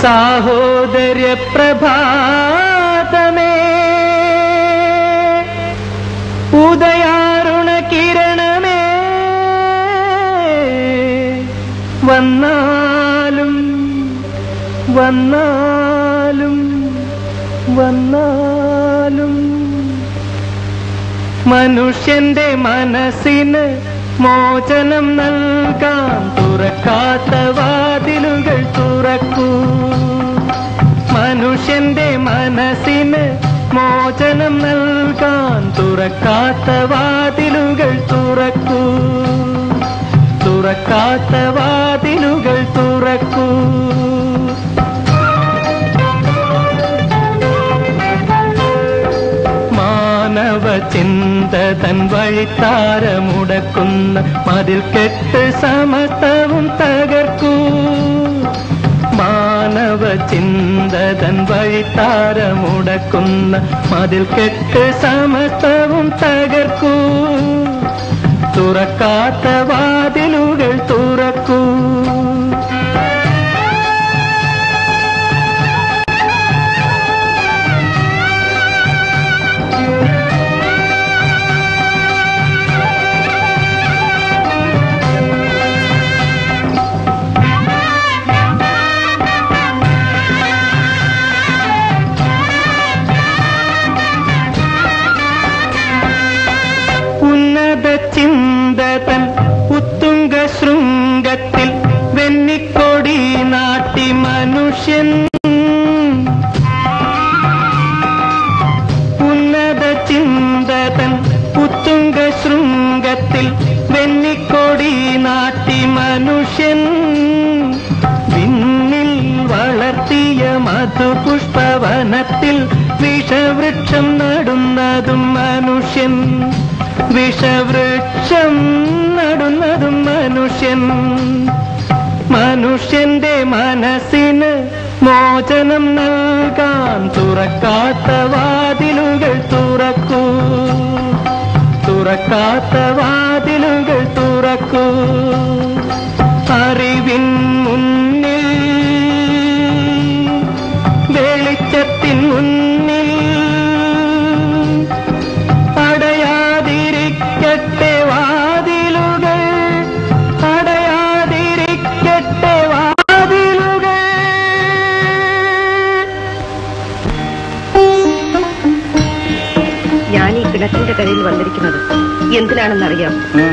സാഹോദര്യ പ്രഭാതമേ ഉദയാരുണ കിരണമേ വന്നാലും വന്നാലും വന്നാലും മനുഷ്യന്റെ മനസ്സിന് മോചനം നൽകാൻ തുറക്കാത്ത വാതിലുകൾ തുറക്കൂ മനുഷ്യന്റെ മനസ്സിന് മോചനം നൽകാൻ തുറക്കാത്ത വാതിലുകൾ തുറക്കൂ തുറക്കാത്ത വാതിലുകൾ തുറക്കൂ മാനവ ചിന്ത തൻ വഴിത്താരമുടക്കുന്ന മതിൽ കെട്ട് സമസ്തവും തകർക്കൂ മാനവ ചിന്ത തൻ വഴിത്താരമുടക്കുന്ന മതിൽ കെട്ട് സമസ്തവും തകർക്കൂ തുറക്കാത്ത വാതിലുകൾ തുറക്കൂ ഉന്നത ചിന്തതൻ ഉത്തുംഗ ശൃംഗത്തിൽ വെന്നിക്കൊടി നാട്ടി മനുഷ്യൻ ഉന്നത ചിന്തതൻ ഉത്തുംഗ ശൃംഗത്തിൽ വെന്നിക്കൊടി നാട്ടി മനുഷ്യൻ വിണ്ണിൽ വളർത്തിയ മധുപുഷ്പവനത്തിൽ വിഷവൃക്ഷം നടുന്നതും മനുഷ്യൻ വിഷവൃക്ഷം നടുന്നതും മനുഷ്യൻ മനുഷ്യന്റെ മനസ്സിന് മോചനം നൽകാൻ തുറക്കാത്ത വാതിലുകൾ തുറക്കൂ തുറക്കാത്ത വാതിലുകൾ തുറക്കൂ അറിവിൻ മുന്നിൽ വെളിച്ചത്തിൻ മുന്നിൽ അടയാതിരിക്കട്ടെ വാതിലുകൾ അടയാതിരിക്കട്ടെ വാതിലുകൾ ഞാൻ ഈ കിണറ്റിന്റെ കരയിൽ വന്നിരിക്കുന്നത് എന്തിനാണെന്നറിയാം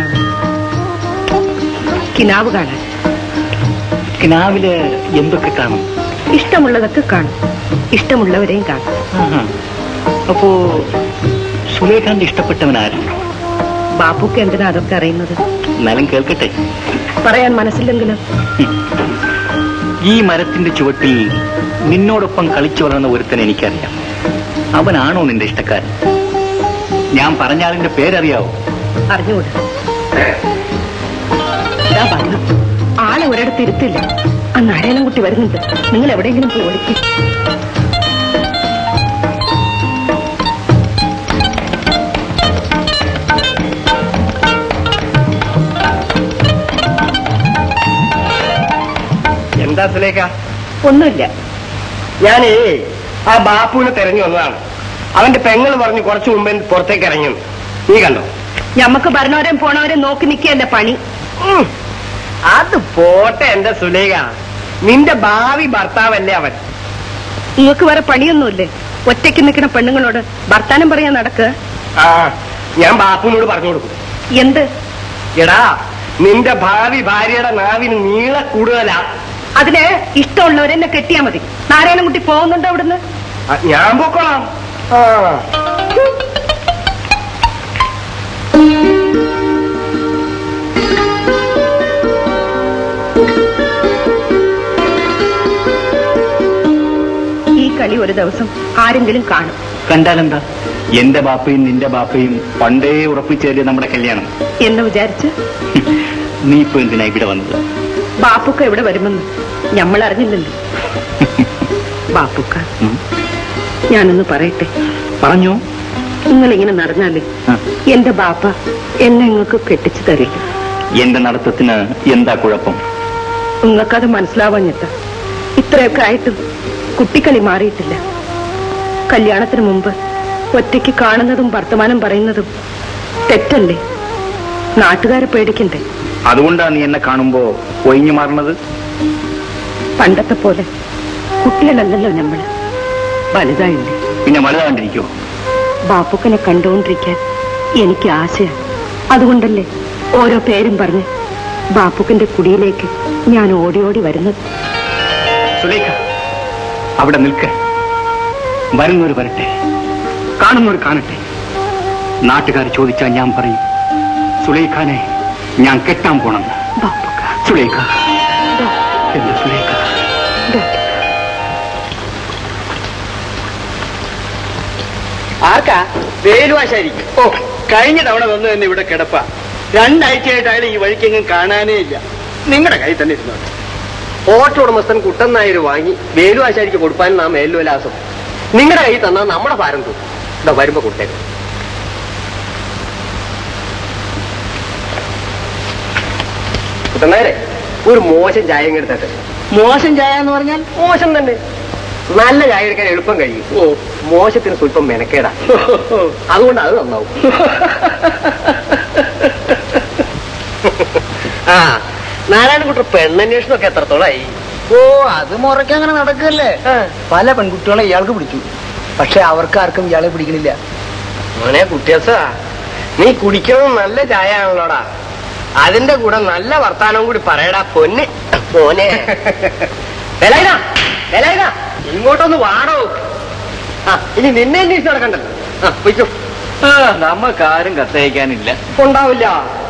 കിനാവ് കാണാൻ കിനാവില് എന്തൊക്കെ കാണും ഇഷ്ടമുള്ളതൊക്കെ കാണും ഇഷ്ടമുള്ളവരെയും കാണും ആഹാ. അപ്പോ സുലേഖാന്റെ ഇഷ്ടപ്പെട്ടവൻ ആരും ബാപ്പുക്ക് എന്തിനാ അതൊക്കെ അറിയുന്നത് എന്നാലും കേൾക്കട്ടെ പറയാൻ മനസ്സില്ലെങ്കിലും ഈ മരത്തിന്റെ ചുവട്ടിൽ നിന്നോടൊപ്പം കളിച്ചു വളർന്ന ഒരുത്തൻ എനിക്കറിയാം അവനാണോ നിന്റെ ഇഷ്ടക്കാരൻ ഞാൻ പറഞ്ഞാളിന്റെ പേരറിയാവോ അറിഞ്ഞുകൂടാ ഇതാ പറഞ്ഞു ആളെ ഒരിടത്ത് ഇരുത്തില്ല ആ നാരായണൻ കുട്ടി വരുന്നുണ്ട് നിങ്ങൾ എവിടെയെങ്കിലും പോയി ഒളിക്കും എന്താ സുലേഖ ഒന്നുമില്ല ഞാനേ ആ ബാപ്പുവിനെ തെരഞ്ഞു വന്നതാണ് അവന്റെ പെങ്ങൾ പറഞ്ഞു കുറച്ചു മുമ്പേ പുറത്തേക്ക് ഇറങ്ങി നീ കണ്ടോ ഞമ്മക്ക് ഭരണവരെയും പോണവരെയും നോക്കി നിൽക്കുകയല്ലേ പണി ഉം. അത് പോട്ടെ എന്റെ സുലേഖ നിന്റെ ഭാവി ഭർത്താവല്ലേ അവൻ നിങ്ങൾക്ക് വേറെ പണിയൊന്നുമില്ലേ ഒറ്റയ്ക്ക് നിൽക്കുന്ന പെണ്ണുങ്ങളോട് വർത്താനം പറയാൻ നടക്കുക ആ ഞാൻ ബാപ്പുവിനോട് പറഞ്ഞു കൊടുക്കും എന്ത് എടാ നിന്റെ ഭാവി ഭാര്യയുടെ നാവിന് നീള കൂടുതലാ അതിന് ഇഷ്ടമുള്ളവരെന്നെ കെട്ടിയാ മതി നാരായണൻകുട്ടി പോകുന്നുണ്ടോ അവിടുന്ന് ആ, ഞാൻ പൊക്കോളാം ആ ഈ കളി ഒരു ദിവസം ആരെങ്കിലും കാണും കണ്ടാലെന്താ എന്റെ ബാപ്പയും നിന്റെ ബാപ്പയും പണ്ടേ ഉറപ്പിച്ചേരിയ നമ്മുടെ കല്യാണം എന്ന് വിചാരിച്ച് നീ ഇപ്പൊ എന്തിനാ ഇവിടെ വന്നത് ബാപ്പുക്ക എവിടെ വരുമെന്ന് ഞമ്മൾ അറിഞ്ഞില്ലല്ലോ ബാപ്പുക്ക ഉം. ഞാനൊന്ന് പറയട്ടെ പറഞ്ഞോ നിങ്ങൾ ഇങ്ങനെ നടന്നാല് ആ. എന്റെ ബാപ്പ എന്നെ നിങ്ങൾക്ക് കെട്ടിച്ചു തരില്ല എന്റെ നടത്തത്തിന് എന്താ കുഴപ്പം നിങ്ങൾക്കത് മനസ്സിലാവാഞ്ഞിട്ട ഇത്രയൊക്കെ ആയിട്ടും കുട്ടിക്കളി മാറിയിട്ടില്ല കല്യാണത്തിന് മുമ്പ് ഒറ്റയ്ക്ക് കാണുന്നതും വർത്തമാനം പറയുന്നതും തെറ്റല്ലേ നാട്ടുകാരെ പേടിക്കണ്ടേ അതുകൊണ്ടാണ് നീ എന്നെ കാണുമ്പോ ഒഴിഞ്ഞു മാറണത് പണ്ടത്തെ പോലെ കുട്ടികളല്ലല്ലോ നമ്മള് വലുതായില്ലേ പിന്നെ വലുതാണ്ടിരിക്കോ ബാപ്പുക്കനെ കണ്ടുകൊണ്ടിരിക്കാൻ എനിക്ക് ആശയാണ് അതുകൊണ്ടല്ലേ ഓരോ പേരും പറഞ്ഞ് ബാപ്പുക്കന്റെ കുടിയിലേക്ക് ഞാൻ ഓടി ഓടി വരുന്നത് സുലേഖ അവിടെ നിൽക്ക വരുന്നവർ വരട്ടെ കാണുന്നവർ കാണട്ടെ നാട്ടുകാർ ചോദിച്ചാൽ ഞാൻ പറയും സുലൈഖാനെ ഞാൻ കെട്ടാൻ പോണെന്ന് ബാപ്പുക്ക സുലേഖ എന്റെ സുലേഖ ആർക്കാ വേലുവാശായിരിക്കും ഓ കഴിഞ്ഞ തവണ വന്നു തന്നെ ഇവിടെ കിടപ്പ രണ്ടാഴ്ചയായിട്ടായാലും ഈ വഴിക്കെങ്ങും കാണാനേ ഇല്ല നിങ്ങളുടെ കയ്യിൽ തന്നെ ഇരുന്നോട്ടെ ഓട്ടോ ഉടമസ്ഥൻ കുട്ടൻ നായർ വാങ്ങി വേലുവാശാരിക്ക് കൊടുപ്പാൻ നാം മേലുവലാസം നിങ്ങളുടെ കയ്യിൽ തന്നാൽ നമ്മുടെ ഭാരം തോന്നും ഇതാ വരുമ്പോ കൊടുത്തേക്കും കുട്ടൻ നായരെ ഒരു മോശം ചായ ഇങ്ങ് എടുത്തേക്ക് മോശം ചായ എന്ന് പറഞ്ഞാൽ മോശം തന്നെ നല്ല ചായ എടുക്കാൻ എളുപ്പം കഴിയും ഓ മോശത്തിന് സ്വല്പം മെനക്കേടാ അതുകൊണ്ട് അത് നന്നാവും ആ നാരായണൻകുട്ടർ പെണ്ണന്വേഷണമൊക്കെ എത്രത്തോളായി ഓ അത് മുറയ്ക്ക് അങ്ങനെ നടക്കല്ലേ പല പെൺകുട്ടികളെ ഇയാൾക്ക് പിടിച്ചു പക്ഷെ അവർക്ക് ആർക്കും ഇയാളെ പിടിക്കണില്ല മോനെ കുട്ടിയസാ നീ കുടിക്കുന്നത് നല്ല ചായ ആണല്ലോടാ അതിന്റെ കൂടെ നല്ല വർത്താനം കൂടി പറയടാ പൊന്ന് മോനെ എലൈന എലൈന ഇങ്ങോട്ടൊന്ന് വാടോ ആ ഇനി നിന്നെ അന്വേഷിച്ച് നടക്കണ്ടല്ലോ ആ പൊയ്ക്കോ നമുക്കാരും കത്തയക്കാനില്ല ഉണ്ടാവില്ല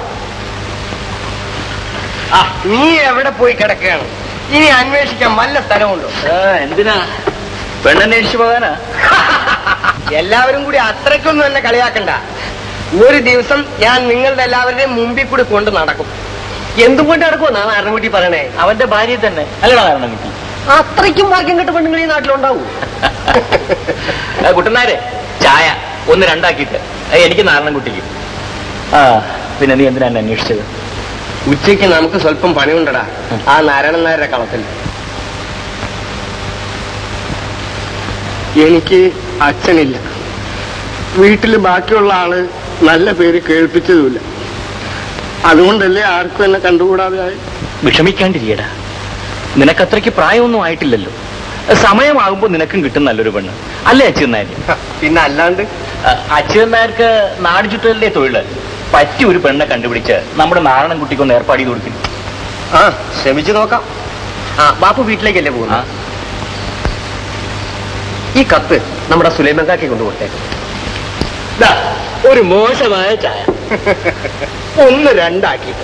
ആ നീ എവിടെ പോയി കിടക്കുകയാണ് ഇനി അന്വേഷിക്കാൻ വല്ല സ്ഥലമുണ്ടോ എന്തിനാ പെണ്ണന്വേഷിച്ചു പോകാനാ എല്ലാവരും കൂടി അത്രയ്ക്കൊന്നും എന്നെ കളിയാക്കണ്ട ഒരു ദിവസം ഞാൻ നിങ്ങളുടെ എല്ലാവരുടെയും മുമ്പിൽ കൂടി കൊണ്ട് നടക്കും എന്തുകൊണ്ട് നടക്കുമെന്നാ നാരായണൻകുട്ടി പറയണേ അവന്റെ ഭാര്യ തന്നെ അല്ലടാ നാരായണൻകുട്ടി അത്രയ്ക്കും ഭാഗ്യം കെട്ട പെണ്ണുങ്ങൾ ഈ നാട്ടിലുണ്ടാവൂ കുട്ടനാരെ ചായ ഒന്ന് രണ്ടാക്കിയിട്ട് ഏ, എനിക്ക് നാരായണൻകുട്ടിക്ക് ആ പിന്നെ നീ എന്തിനാ എന്നെ അന്വേഷിച്ചത് ഉച്ചയ്ക്ക് നമുക്ക് സ്വല്പം പണിയുണ്ടടാ ആ നാരായണൻ നായരുടെ കളത്തിൽ എനിക്ക് അച്ഛനില്ല വീട്ടിൽ ബാക്കിയുള്ള ആള് നല്ല പേര് കേൾപ്പിച്ചതുമില്ല അതുകൊണ്ടല്ലേ ആർക്കും എന്നെ കണ്ടുകൂടാതെ ആയി വിഷമിക്കാണ്ടിരിയടാ നിനക്കത്രയ്ക്ക് പ്രായമൊന്നും ആയിട്ടില്ലല്ലോ സമയമാകുമ്പോ നിനക്കും കിട്ടും നല്ലൊരു പെണ്ണ് അല്ലേ അച്യുനായർ പിന്നെ അല്ലാണ്ട് അച്യുനായർക്ക് നാട് ചുറ്റലിലെ തൊഴില് പറ്റിയ ഒരു പെണ്ണെ കണ്ടുപിടിച്ച് നമ്മുടെ നാരായണൻകുട്ടിക്കൊന്ന് ഏർപ്പാട് ചെയ്ത് കൊടുക്കും ആ ശ്രമിച്ചു നോക്കാം ആ ബാപ്പു വീട്ടിലേക്കല്ലേ ആ, പോകുന്നത് ഈ കത്ത് നമ്മുടെ സുലൈമങ്കാക്കി കൊണ്ടുപോട്ടേക്കും ദാ, ഒരു മോശമായ ചായ ഒന്ന് രണ്ടാക്കിയിട്ട്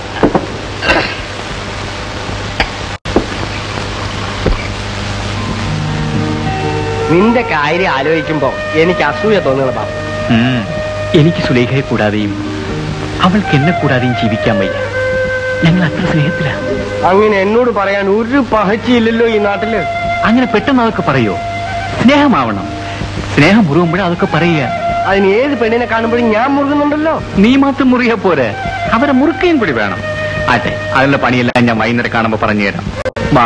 നിന്റെ കാര്യം ആലോചിക്കുമ്പോ എനിക്ക് അസൂയ തോന്നുന്നത് ബാപ്പു ഉം. എനിക്ക് സുലേഖയെ കൂടാതെയും അവൾക്ക് എന്നെ കൂടാതെയും ജീവിക്കാൻ വയ്യ ഞങ്ങൾ അത്ര സ്നേഹത്തിലാ അങ്ങനെ എന്നോട് പറയാൻ ഒരു പഹച്ചിയില്ലല്ലോ ഈ നാട്ടില് അങ്ങനെ പെട്ടെന്ന് അതൊക്കെ പറയോ സ്നേഹമാവണം സ്നേഹം മുറുകുമ്പോഴേ അതൊക്കെ പറയുക അതിന് ഏത് പെണ്ണിനെ കാണുമ്പോഴും ഞാൻ മുറുകുന്നുണ്ടല്ലോ നീ മാത്രം മുറിയ പോരെ അവരെ മുറുക്കുകയും കൂടി വേണം ആട്ടെ അതിനുള്ള പണിയെല്ലാം ഞാൻ വൈകുന്നേരം കാണുമ്പോ പറഞ്ഞു തരാം വാ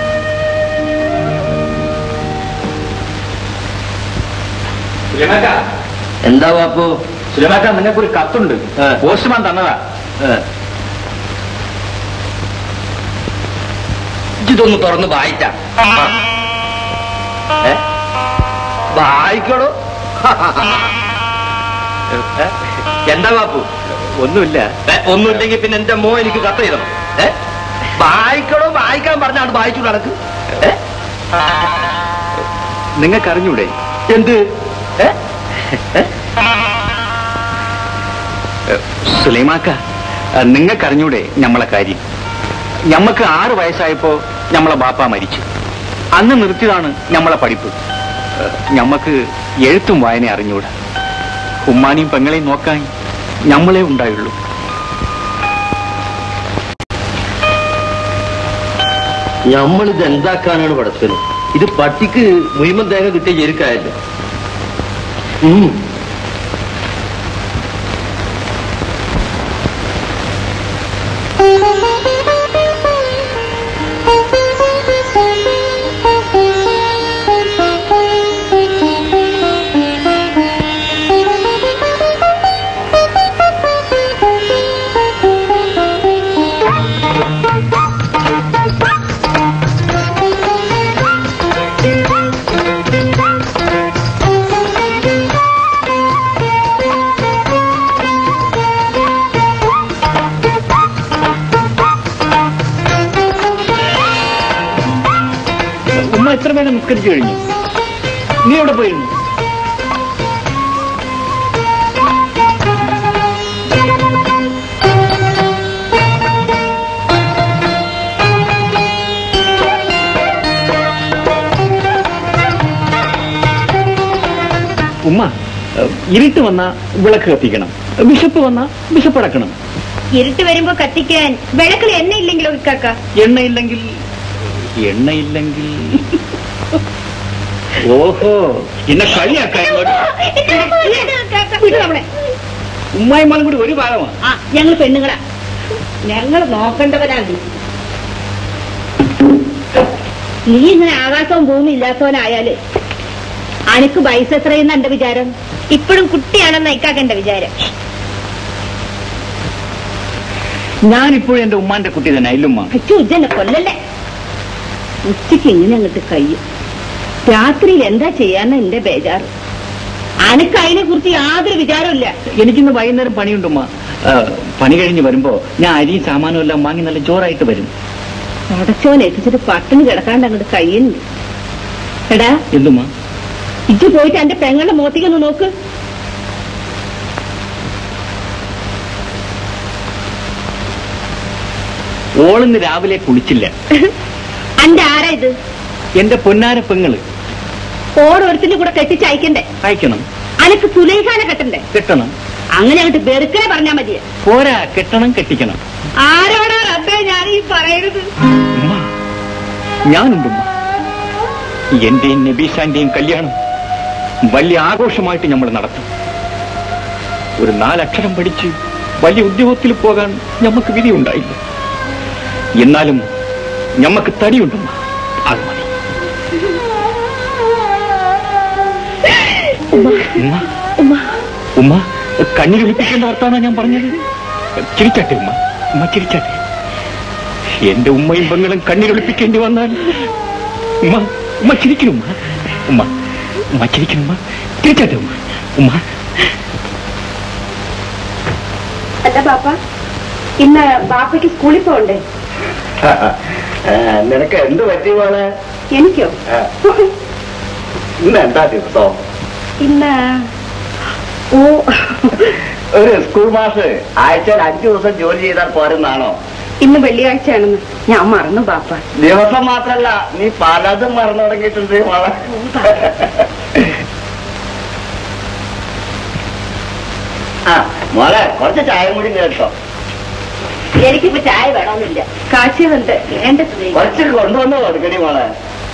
എന്താ ബാപ്പു സുലമാക്ക നിങ്ങൾക്കൊരു കത്തുണ്ട് പോസ്റ്റ്മാൻ തന്നതാ ഇതൊന്ന് തുറന്ന് വായിച്ച വായിക്കണോ എന്താ ബാപ്പു ഒന്നുമില്ല ഏ, ഒന്നുമില്ലെങ്കിൽ പിന്നെ എന്റെ മോ എനിക്ക് കത്ത് ചെയ്തോ ഏ വായിക്കണോ വായിക്കാൻ പറഞ്ഞാണ് വായിച്ചു നടക്ക് ഏ? നിങ്ങൾക്ക് അറിഞ്ഞൂടെ എന്ത് ഏ? സുലൈമാക്ക നിങ്ങൾക്ക് അറിഞ്ഞൂടെ ഞമ്മളെ കാര്യം ഞമ്മക്ക് ആറ് വയസ്സായപ്പോ ഞമ്മളെ ബാപ്പ മരിച്ചു അന്ന് നിർത്തിയതാണ് ഞമ്മളെ പഠിപ്പ് ഞമ്മക്ക് എഴുത്തും വായന അറിഞ്ഞൂടാ ഉമ്മാനെയും പെങ്ങളെയും നോക്കാൻ ഞമ്മളെ ഉണ്ടായുള്ളൂ നമ്മളിത് എന്താക്കാനാണ് പടച്ചത് ഇത് പട്ടിക്ക് മുയ്മൻ തേങ്ങ കിട്ടിയ ജെരുക്കായല്ലോ എത്ര വേഗം നിസ്കരിച്ചു കഴിഞ്ഞു നീ എവിടെ പോയിരുന്നു ഉമ്മ ഏഹ്, ഇരുട്ട് വന്ന വിളക്ക് കത്തിക്കണം വിശപ്പ് വന്ന വിശപ്പടക്കണം ഇരുട്ട് വരുമ്പോ കത്തിക്കാൻ വിളക്കിൽ എണ്ണ ഇല്ലെങ്കിലോ ഇക്കാക്ക എണ്ണയില്ലെങ്കിൽ എണ്ണയില്ലെങ്കിൽ ഓഹോ എന്നെ കളിയാക്കാൻ വിട് നമ്മളെ ഉമ്മായിമാളും കൂടി ഒരു ഭാഗമാണ് ആ ഞങ്ങൾ പെണ്ണുങ്ങളാ ഞങ്ങൾ നോക്കേണ്ടവരാണ് നീ ഇങ്ങനെ ആകാശവും ഭൂമി ഇല്ലാത്തവനായാല് അനക്ക് പൈസ എത്രയെന്ന എന്റെ വിചാരം ഇപ്പോഴും കുട്ടിയാണെന്ന ഇക്കാക്കന്റെ വിചാരം ഞാനിപ്പോഴും എന്റെ ഉമ്മാന്റെ കുട്ടി തന്നെ ഇല്ലുമ്മ അച്ചു ഉജ്ജനെ കൊല്ലല്ലേ ഉച്ചയ്ക്ക് ഇങ്ങനെ അങ്ങോട്ട് കഴിയും രാത്രിയിൽ എന്താ ചെയ്യാന്ന് എന്റെ ബേജാറ് അനക്ക് അതിനെ കുറിച്ച് യാതൊരു വിചാരമില്ല എനിക്കിന്ന് വൈകുന്നേരം പണിയുണ്ടുമ്മ ആ, പണി കഴിഞ്ഞ് വരുമ്പോ ഞാൻ അരിയും സാമാനും എല്ലാം വാങ്ങി നല്ല ജോറായിട്ട് വരും അടച്ചോൻ എത്തിച്ചിട്ട് പട്ടിണി കിടക്കാണ്ട് അങ്ങോട്ട് കഴിയുന്നു എടാ എന്തുമ്മ ഇജ്ജ് പോയിട്ട് എന്റെ പെങ്ങളുടെ മുഖത്തേക്കൊന്ന് നോക്ക് ഓളിന്ന് രാവിലെ കുളിച്ചില്ല അന്റെ ആരാ ഇത് എന്റെ പൊന്നാര പെങ്ങള് ഓരോരുത്തരുടെ കൂടെ കെട്ടിച്ചയക്കണ്ടേ അയക്കണം അനക്ക് സുലൈഖാനെ കെട്ടണ്ടേ കെട്ടണം അങ്ങനെ അങ്ങോട്ട് വെറുക്കനെ പറഞ്ഞാ മതിയെ പോരാ കെട്ടണം കെട്ടിക്കണം ആരോടാ റബ്ബേ ഞാൻ ഈ പറയരുത് ഉമ്മ ഞാനുണ്ടുമ്മ എന്റെയും നബീസാന്റെയും കല്യാണം വലിയ ആഘോഷമായിട്ട് നമ്മൾ നടത്തും ഒരു നാലക്ഷരം പഠിച്ച് വലിയ ഉദ്യോഗത്തിൽ പോകാൻ നമുക്ക് വിധിയുണ്ടായില്ല എന്നാലും ഞമ്മക്ക് തടിയുണ്ടുമ്മ അത് മതി ഉമ്മ ഉമ്മ ഉമ്മ കണ്ണീരൊലിപ്പിക്കേണ്ട അർത്ഥാണ് ഞാൻ പറഞ്ഞത് ചിരിച്ചാട്ടെ ഉമ്മ ഉമ്മ ചിരിച്ചാട്ടെ എന്റെ ഉമ്മയും പെങ്ങളും കണ്ണീരൊലിപ്പിക്കേണ്ടി വന്നാൽ ഉമ്മ ഉമ്മ ചിരിക്കണം ഉമ്മ ഉമ്മ ഉമ്മ ചിരിക്കണം ഉമ്മ ചിരിച്ചാട്ടെ ഉമ്മ ഉമ്മ അല്ല ബാപ്പ ഇന്ന് ബാപ്പയ്ക്ക് സ്കൂളിൽ പോകണ്ടേ നിനക്ക് എന്ത് പറ്റി മോളെ എനിക്കോ ഇന്ന് എന്താ ദിവസം ഇന്ന് ഓ ഒരു സ്കൂൾ മാസ് ആഴ്ചയിൽ അഞ്ചു ദിവസം ജോലി ചെയ്താൽ പോരെന്നാണോ ഇന്ന് വെള്ളിയാഴ്ചയാണെന്ന് ഞാൻ മറന്നു ബാപ്പ ദിവസം മാത്രല്ല നീ പലതും മറന്നു തുടങ്ങിയിട്ടുണ്ട് മോളെ ആ മോളെ കുറച്ച് ചായ കൂടി കേട്ടോ എനിക്കിപ്പോ ചായ വേണമെന്നില്ല കാച്ചിയതുണ്ട് വേണ്ട സുലൈഖ. കുറച്ച് കൊണ്ടുവന്ന് കൊടുക്കണി മോളെ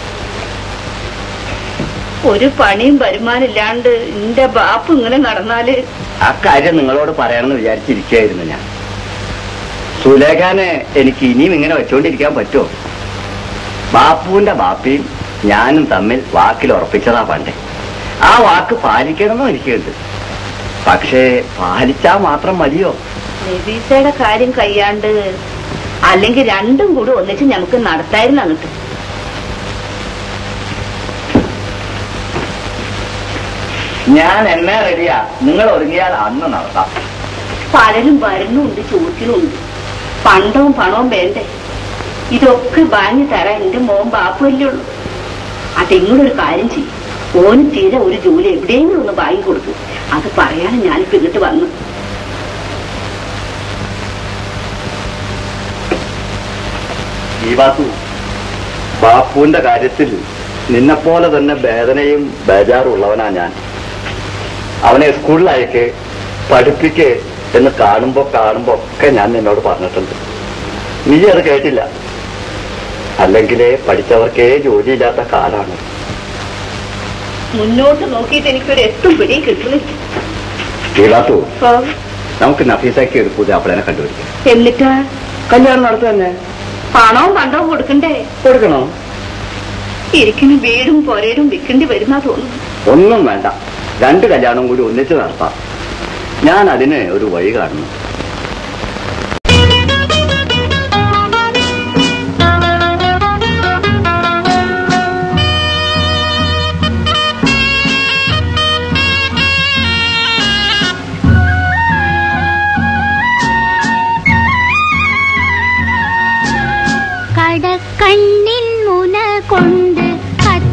ഒരു പണിയും വരുമാനില്ലാണ്ട് എന്റെ ബാപ്പ് ഇങ്ങനെ നടന്നാല് ആ കാര്യം നിങ്ങളോട് പറയണമെന്ന് വിചാരിച്ചിരിക്കുകയായിരുന്നു ഞാൻ സുലേഖാനെ എനിക്ക് ഇനിയും ഇങ്ങനെ വെച്ചുകൊണ്ടിരിക്കാൻ പറ്റുമോ ബാപ്പുവിന്റെ ബാപ്പയും ഞാനും തമ്മിൽ വാക്കിൽ ഉറപ്പിച്ചതാ പണ്ടേ ആ വാക്ക് പാലിക്കണമെന്നും എനിക്കുണ്ട് പക്ഷേ പാലിച്ചാ മാത്രം മതിയോ നബീസയുടെ കാര്യം കയ്യാണ്ട് അല്ലെങ്കിൽ രണ്ടും കൂടി ഒന്നിച്ച് നമുക്ക് നടത്തായിരുന്നു അങ്ങോട്ട് ഞാൻ എന്നെ റെഡിയാ നിങ്ങൾ ഒരുങ്ങിയാൽ അന്ന് നടത്താം പലരും വരുന്നുണ്ട് ചോദിക്കുന്നുണ്ട് പണ്ടവും പണവും വേണ്ടേ ഇതൊക്കെ വാങ്ങി തരാൻ എന്റെ മോൻ ബാപ്പല്ലേ ഉള്ളൂ അതെങ്ങനൊരു കാര്യം ചെയ്യും ഓന് തീരെ ഒരു ജോലി എവിടെയെങ്കിലും ഒന്ന് വാങ്ങി കൊടുക്കും അത് പറയാനും ഞാനിപ്പോ ഇങ്ങോട്ട് വന്നു ഈ വാസു ബാപ്പുവിന്റെ കാര്യത്തിൽ നിന്നെപ്പോലെ തന്നെ വേദനയും ബേജാറും ഉള്ളവനാ ഞാൻ അവനെ സ്കൂളിലയക്ക് പഠിപ്പിക്ക് എന്ന് കാണുമ്പോ കാണുമ്പോ ഒക്കെ ഞാൻ നിന്നോട് പറഞ്ഞിട്ടുണ്ട് നീ അത് കേട്ടില്ല അല്ലെങ്കിലേ പഠിച്ചവർക്കേ ജോലിയില്ലാത്ത കാലാണ് മുന്നോട്ട് നോക്കിയിട്ട് എനിക്കൊരു എട്ടും പിടിയും കിട്ടുന്നില്ല ഈ വാസു ഓ, നമുക്ക് നഫീസാക്കി ഒരു പുതിയ അപ്പളനെ കണ്ടുപിടിക്കാം എന്നിട്ടാ കല്യാണം നടത്തു തന്നെ പണവും പണ്ടവും കൊടുക്കണ്ടേ കൊടുക്കണോ ഇരിക്കുന്ന വീടും പൊരേടും വിൽക്കേണ്ടി വരുന്നാ തോന്നുന്നു ഒന്നും വേണ്ട രണ്ട് കല്യാണം കൂടി ഒന്നിച്ച് നടത്താം ഞാൻ അതിന് ഒരു വഴി കാണുന്നു കടക്കണ്ണിൻ മുന കൊണ്ട് കഥ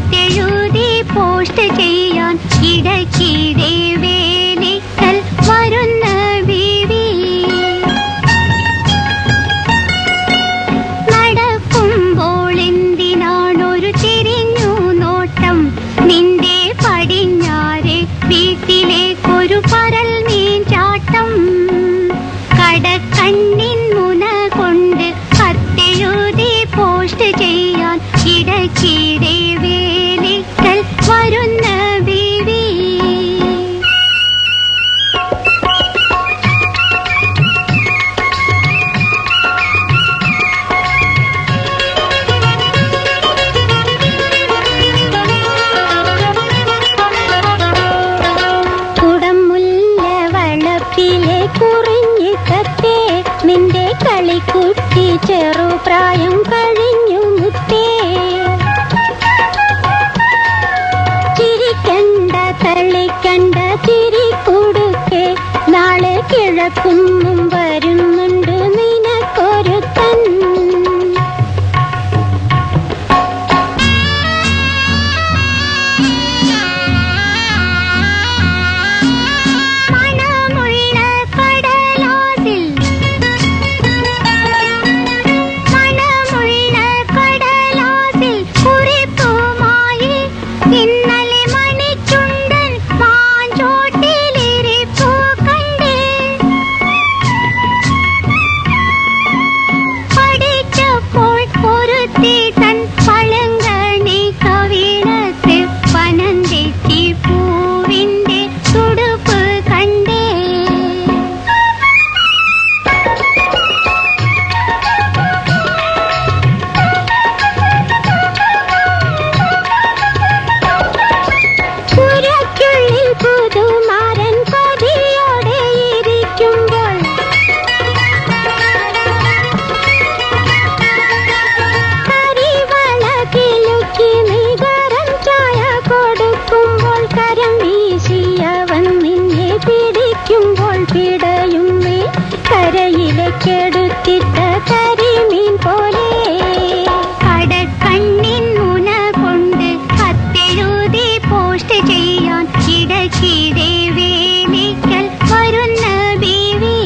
പൊരിച്ചെടുത്തിട്ട കരിമീൻ പോലെ കടക്കണ്ണിൻ മുന കൊണ്ട് കത്തെഴുതി പോസ്റ്റ് ചെയ്യാൻ ഇടയ്ക്കിടെ വേലിക്കൽ വരുന്ന ബീവി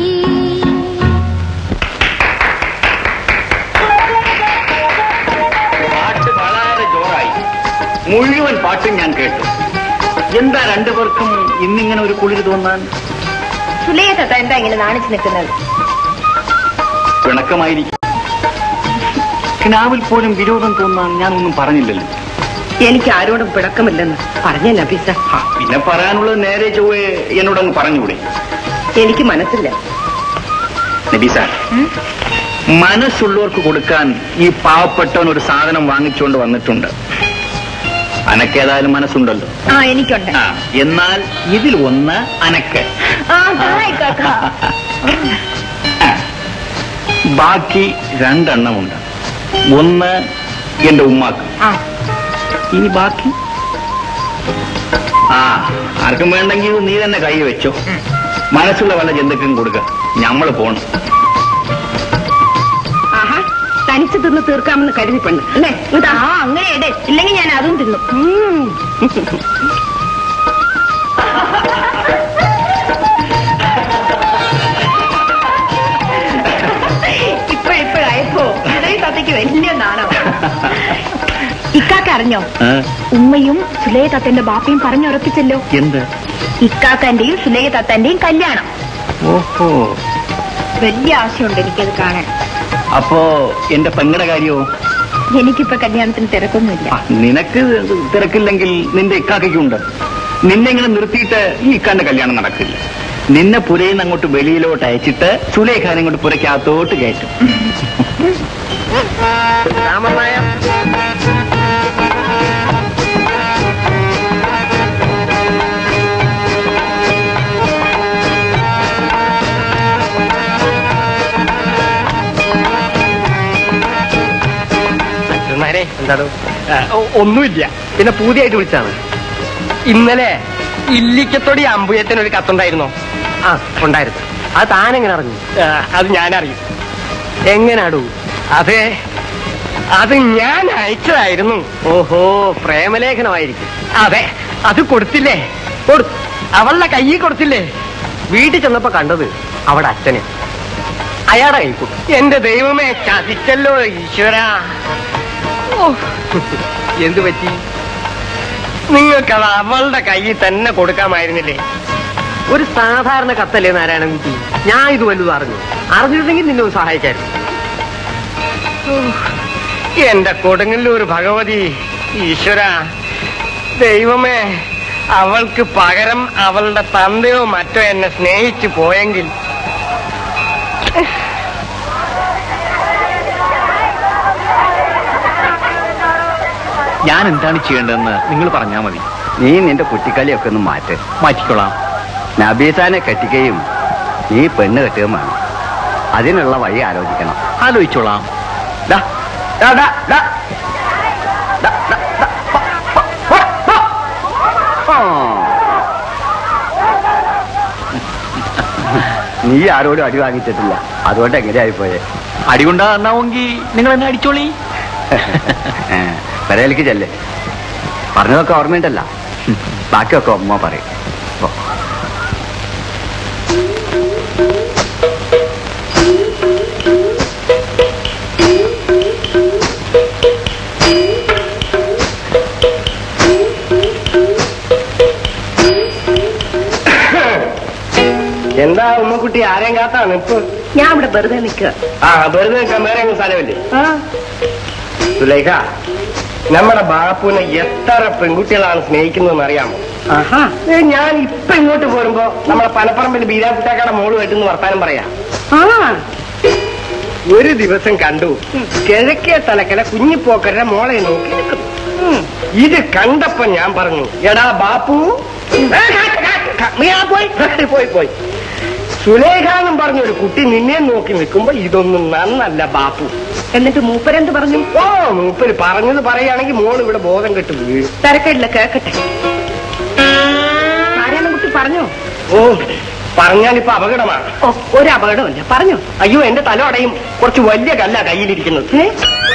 പാട്ട് വളരെ ജോറായി മുഴുവൻ പാട്ടും ഞാൻ കേട്ടു എന്താ രണ്ടുപേർക്കും ഇന്നിങ്ങനെ ഒരു കുളിര് തോന്നാൻ സുലയ തത്ത എന്താ ഇങ്ങനെ നാണിച്ചു നിൽക്കുന്നത് പിണക്കമായിരിക്കും കിനാവിൽ പോലും വിരോധം തോന്നാൻ ഞാനൊന്നും പറഞ്ഞില്ലല്ലോ എനിക്ക് ആരോടും പിടക്കമില്ലെന്ന് പറഞ്ഞ നബീസ ആ, പിന്നെ പറയാനുള്ളത് നേരെ ചൊവ്വേ എന്നോടങ്ങ് പറഞ്ഞുകൂടെ എനിക്ക് മനസ്സില്ല നബീസ മനസ്സുള്ളവർക്ക് കൊടുക്കാൻ ഈ പാവപ്പെട്ടവൻ ഒരു സാധനം വാങ്ങിച്ചുകൊണ്ട് വന്നിട്ടുണ്ട് അനക്കേതായാലും മനസ്സുണ്ടല്ലോ ആ എനിക്കുണ്ട് ആ എന്നാൽ ഇതിൽ ഒന്ന് അനക്ക് ആ തായ് കാക്ക ആ. ബാക്കി രണ്ടെണ്ണമുണ്ട് ഒന്ന് എന്റെ ഉമ്മാക്ക് ആ ഇനി ബാക്കി ആ ആർക്കും വേണ്ടെങ്കിൽ നീ തന്നെ കൈ വെച്ചോ മനസ്സുള്ള വല്ല ജന്തുക്കും കൊടുക്ക ഞമ്മള് പോണം ആഹാ തനിച്ച് തിന്ന് തീർക്കാമെന്ന് കരുതി പെണ്ണ് അല്ലേ ഇങ്ങോട്ടാ. ആ അങ്ങനെ ഇടേ ഇല്ലെങ്കിൽ ഞാൻ അതും തിന്നും ഉം. ഇപ്പൊ ഇപ്പോഴായപ്പോ സുലയ തത്തയ്ക്ക് വലിയ നാണോ ഇക്കാക്ക അറിഞ്ഞോ ആ, ഉമ്മയും സുലയ തത്തന്റെ ബാപ്പയും പറഞ്ഞുറപ്പിച്ചല്ലോ എന്ത് ഇക്കാക്കന്റെയും സുലയ തത്തന്റെയും കല്യാണം ഓഹോ വലിയ ആശയുണ്ട് എനിക്കത് കാണാൻ അപ്പോ എന്റെ പെങ്ങടെ കാര്യമോ എനിക്കിപ്പോ കല്യാണത്തിന് തിരക്കൊന്നുമില്ല ആ, നിനക്ക് തിരക്കില്ലെങ്കിൽ നിന്റെ ഇക്കാക്കയ്ക്കുണ്ട് നിന്നെ ഇങ്ങനെ നിർത്തിയിട്ട് ഈ ഇക്കാന്റെ കല്യാണം നടക്കില്ല നിന്നെ പുരയിൽ നിന്ന് അങ്ങോട്ട് വെളിയിലോട്ട് അയച്ചിട്ട് സുലേഖാനെ കൊണ്ട് പുരയ്ക്കകത്തോട്ട് കയറ്റും രാമൻ നായർ അച്ഛന്മാരെ എന്താണ് ഒന്നുമില്ല പിന്നെ പൂതിയായിട്ട് വിളിച്ചാണ് ഇന്നലെ ഇല്ലിക്കത്തൊടി അമ്പുയത്തിന് ഒരു കത്തുണ്ടായിരുന്നോ ആ ഉണ്ടായിരുന്നു അത് താനെങ്ങനെ അറിഞ്ഞു അത് ഞാനറിയും എങ്ങനാടു അതെ അത് ഞാൻ അയച്ചതായിരുന്നു ഓഹോ പ്രേമലേഖനമായിരിക്കും അതെ അത് കൊടുത്തില്ലേ കൊടുത്തു അവളുടെ കയ്യിൽ കൊടുത്തില്ലേ വീട്ടിൽ ചെന്നപ്പോ കണ്ടത് അവിടെ അച്ഛനെ അയാളുടെ കൈ കൊടുത്തു എന്റെ ദൈവമേ ചതിച്ചല്ലോ ഈശ്വര എന്തു പറ്റി നിങ്ങൾക്കത് അവളുടെ കയ്യിൽ തന്നെ കൊടുക്കാമായിരുന്നില്ലേ ഒരു സാധാരണ കത്തല്ലേ നാരായണൻകുട്ടി ഞാൻ ഇത് വലുത് അറിഞ്ഞു അറിഞ്ഞിരുന്നെങ്കിൽ നിന്നെ ഒന്ന് സഹായിക്കായിരുന്നു എന്റെ കൊടുങ്ങല്ലൂർ ഭഗവതി ഈശ്വര ദൈവമേ അവൾക്ക് പകരം അവളുടെ തന്തയോ മറ്റോ എന്നെ സ്നേഹിച്ചു പോയെങ്കിൽ ഞാൻ എന്താണ് ചെയ്യേണ്ടതെന്ന് നിങ്ങൾ പറഞ്ഞാൽ മതി നീ നിന്റെ കുട്ടിക്കളിയൊക്കെ ഒന്ന് മാറ്റ് മാറ്റിക്കൊള്ളാം നബീസാനെ കെട്ടിക്കുകയും നീ പെണ്ണ് കെട്ടുകയും വേണം അതിനുള്ള വഴി ആലോചിക്കണം ആലോചിച്ചോളാം ദാ, ദാ, ദാ, ദാ. ദാ, ദാ, ദാ. പോ, പോ, പോ. ആ. നീ ആരോടും അടി വാങ്ങിച്ചിട്ടില്ല അതുകൊണ്ട് എങ്ങനെയായി പോയെ അടികൊണ്ടാവുമെങ്കിൽ നിങ്ങൾ എന്നെ അടിച്ചോളി പെരയിലേക്ക് ചെല്ലേ പറഞ്ഞതൊക്കെ ഓർമ്മയുണ്ടല്ല ബാക്കിയൊക്കെ ഉമ്മ പറയും പോ. എന്താ ഉമ്മക്കുട്ടി ആരെയും കാത്താണ് ഇപ്പൊ ഞാൻ ഇവിടെ വെറുതെ നിൽക്കുക ആ വെറുതെ നിൽക്കാൻ വേറെ എങ്ങും സ്ഥലമില്ലേ സുലേഖ നമ്മുടെ ബാപ്പുവിനെ എത്ര പെൺകുട്ടികളാണ് സ്നേഹിക്കുന്നതെന്ന് അറിയാമോ ആഹാ ഏ, ഞാൻ ഇപ്പൊ ഇങ്ങോട്ട് പോരുമ്പോ നമ്മുടെ പനപ്പറമ്പിൽ ബീരാക്കുട്ടാക്കാടെ മോള് വെട്ടുന്ന് വർത്താനം പറയാം ആ ഒരു ദിവസം കണ്ടു കിഴക്കേ തലക്കല കുഞ്ഞിപ്പോക്കരുടെ മോളെ നോക്കി നിൽക്കുന്നു ഉം. ഇത് കണ്ടപ്പോ ഞാൻ പറഞ്ഞു എടാ ബാപ്പു ഏ, കാ- കാ- കാ- നീ ആ പോയി പോയി പോയി സുലേഖ എന്നും പറഞ്ഞ ഒരു കുട്ടി നിന്നെ നോക്കി നിൽക്കുമ്പോ ഇതൊന്നും നന്നല്ല ബാപ്പു എന്നിട്ട് മൂപ്പരെന്ത് പറഞ്ഞു ഓ മൂപ്പര് പറഞ്ഞത് പറയുകയാണെങ്കിൽ മോൾ ഇവിടെ ബോധം കെട്ട് വീഴും തിരക്കില്ല കേക്കട്ടെ നാരായണൻകുട്ടി പറഞ്ഞു ഓ പറഞ്ഞാലിപ്പോ അപകടമാണ് ഓ ഒരു അപകടമില്ല പറഞ്ഞു അയ്യോ എന്റെ തല അടയും കുറച്ച് വലിയ കല്ല കയ്യിലിരിക്കുന്നത് ഏ?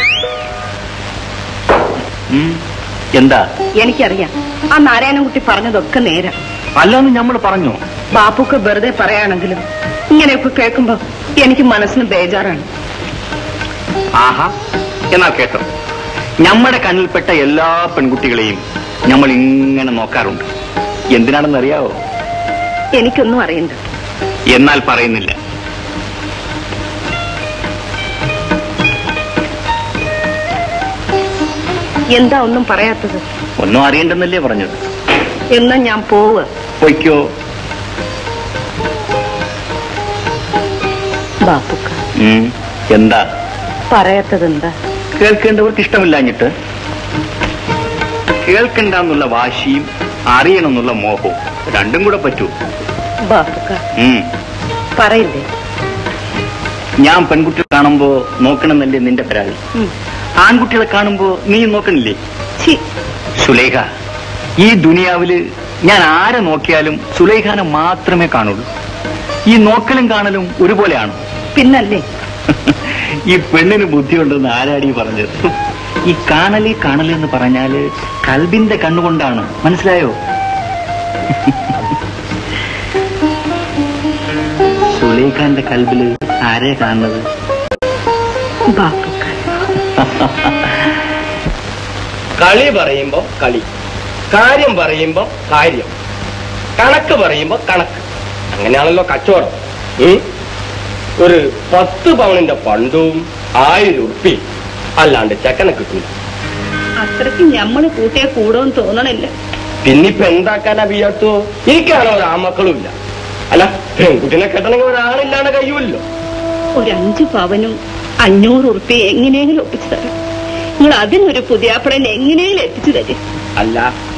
ഉം. എന്താ എനിക്കറിയാം ആ നാരായണൻകുട്ടി പറഞ്ഞതൊക്കെ നേരം അല്ലാന്ന് നമ്മൾ പറഞ്ഞു ബാപ്പുക്ക് വെറുതെ പറയാണെങ്കിലും ഇങ്ങനെയൊക്കെ കേൾക്കുമ്പോ എനിക്ക് മനസ്സിന് ബേജാറാണ് ആഹാ എന്നാ കേട്ടോ നമ്മുടെ കണ്ണിൽപ്പെട്ട എല്ലാ പെൺകുട്ടികളെയും നമ്മൾ ഇങ്ങനെ നോക്കാറുണ്ട് എന്തിനാണെന്ന് അറിയാവോ എനിക്കൊന്നും അറിയണ്ട എന്നാൽ പറയുന്നില്ല എന്താ ഒന്നും പറയാത്തത് ഒന്നും അറിയണ്ടെന്നല്ലേ പറഞ്ഞത് എന്നാ ഞാൻ പോവുക പൊയ്ക്കോ ബാപ്പുക്ക ഉം. എന്താ പറയാത്തത് എന്താ കേൾക്കേണ്ടവർക്ക് ഇഷ്ടമില്ലാഞ്ഞിട്ട് കേൾക്കണ്ടെന്നുള്ള വാശിയും അറിയണമെന്നുള്ള മോഹവും രണ്ടും കൂടെ പറ്റൂ ബാപ്പുക്ക ഉം. പറയില്ലേ ഞാൻ പെൺകുട്ടികളെ കാണുമ്പോ നോക്കണമെന്നല്ലേ നിന്റെ പരാതി ഉം. ആൺകുട്ടികളെ കാണുമ്പോ നീ നോക്കണില്ലേ ഛി, സുലേഖ ഈ ദുനിയാവില് ഞാൻ ആരെ നോക്കിയാലും സുലേഖാനെ മാത്രമേ കാണുള്ളൂ ഈ നോക്കലും കാണലും ഒരുപോലെയാണ് പിന്നല്ലേ ഈ പെണ്ണിന് ബുദ്ധിയുണ്ടെന്ന് ആരാടി പറഞ്ഞത് ഈ കാണല് കാണല് എന്ന് പറഞ്ഞാല് കൽബിന്റെ കണ്ണുകൊണ്ടാണ് മനസ്സിലായോ സുലേഖാന്റെ കൽബില് ആരെ കാണുന്നത് ബാപ്പുക്ക കളി പറയുമ്പോ കളി കാര്യം പറയുമ്പോ കാര്യം കണക്ക് പറയുമ്പോ കണക്ക് അങ്ങനെയാണല്ലോ കച്ചവടം ഉം? ഒരു പത്ത് പവനിന്റെ പണ്ടും ആയിരം ഉറുപ്പി അല്ലാണ്ട് ചെക്കനെ കിട്ടൂല അത്രയ്ക്ക് ഞമ്മള് കൂട്ടിയെ കൂടോന്ന് തോന്നണില്ല പിന്നിപ്പോ എന്താക്കാനാ വിചാരിച്ചു എനിക്കാണോ ഒരു ആമക്കളും ഇല്ല അല്ല പെൺകുട്ടിനെ കെട്ടണമെങ്കിൽ ഒരാളില്ലാണ്ട് കഴിയുമല്ലോ ഒരു അഞ്ചു പവനും അഞ്ഞൂറ് ഉറുപ്പ്യ എങ്ങനെയെങ്കിലും ഒപ്പിച്ചു തരാം നിങ്ങൾ അതിനൊരു പുതിയാപ്പടനെ എങ്ങനെയെങ്കിലും എത്തിച്ചു തരും അല്ല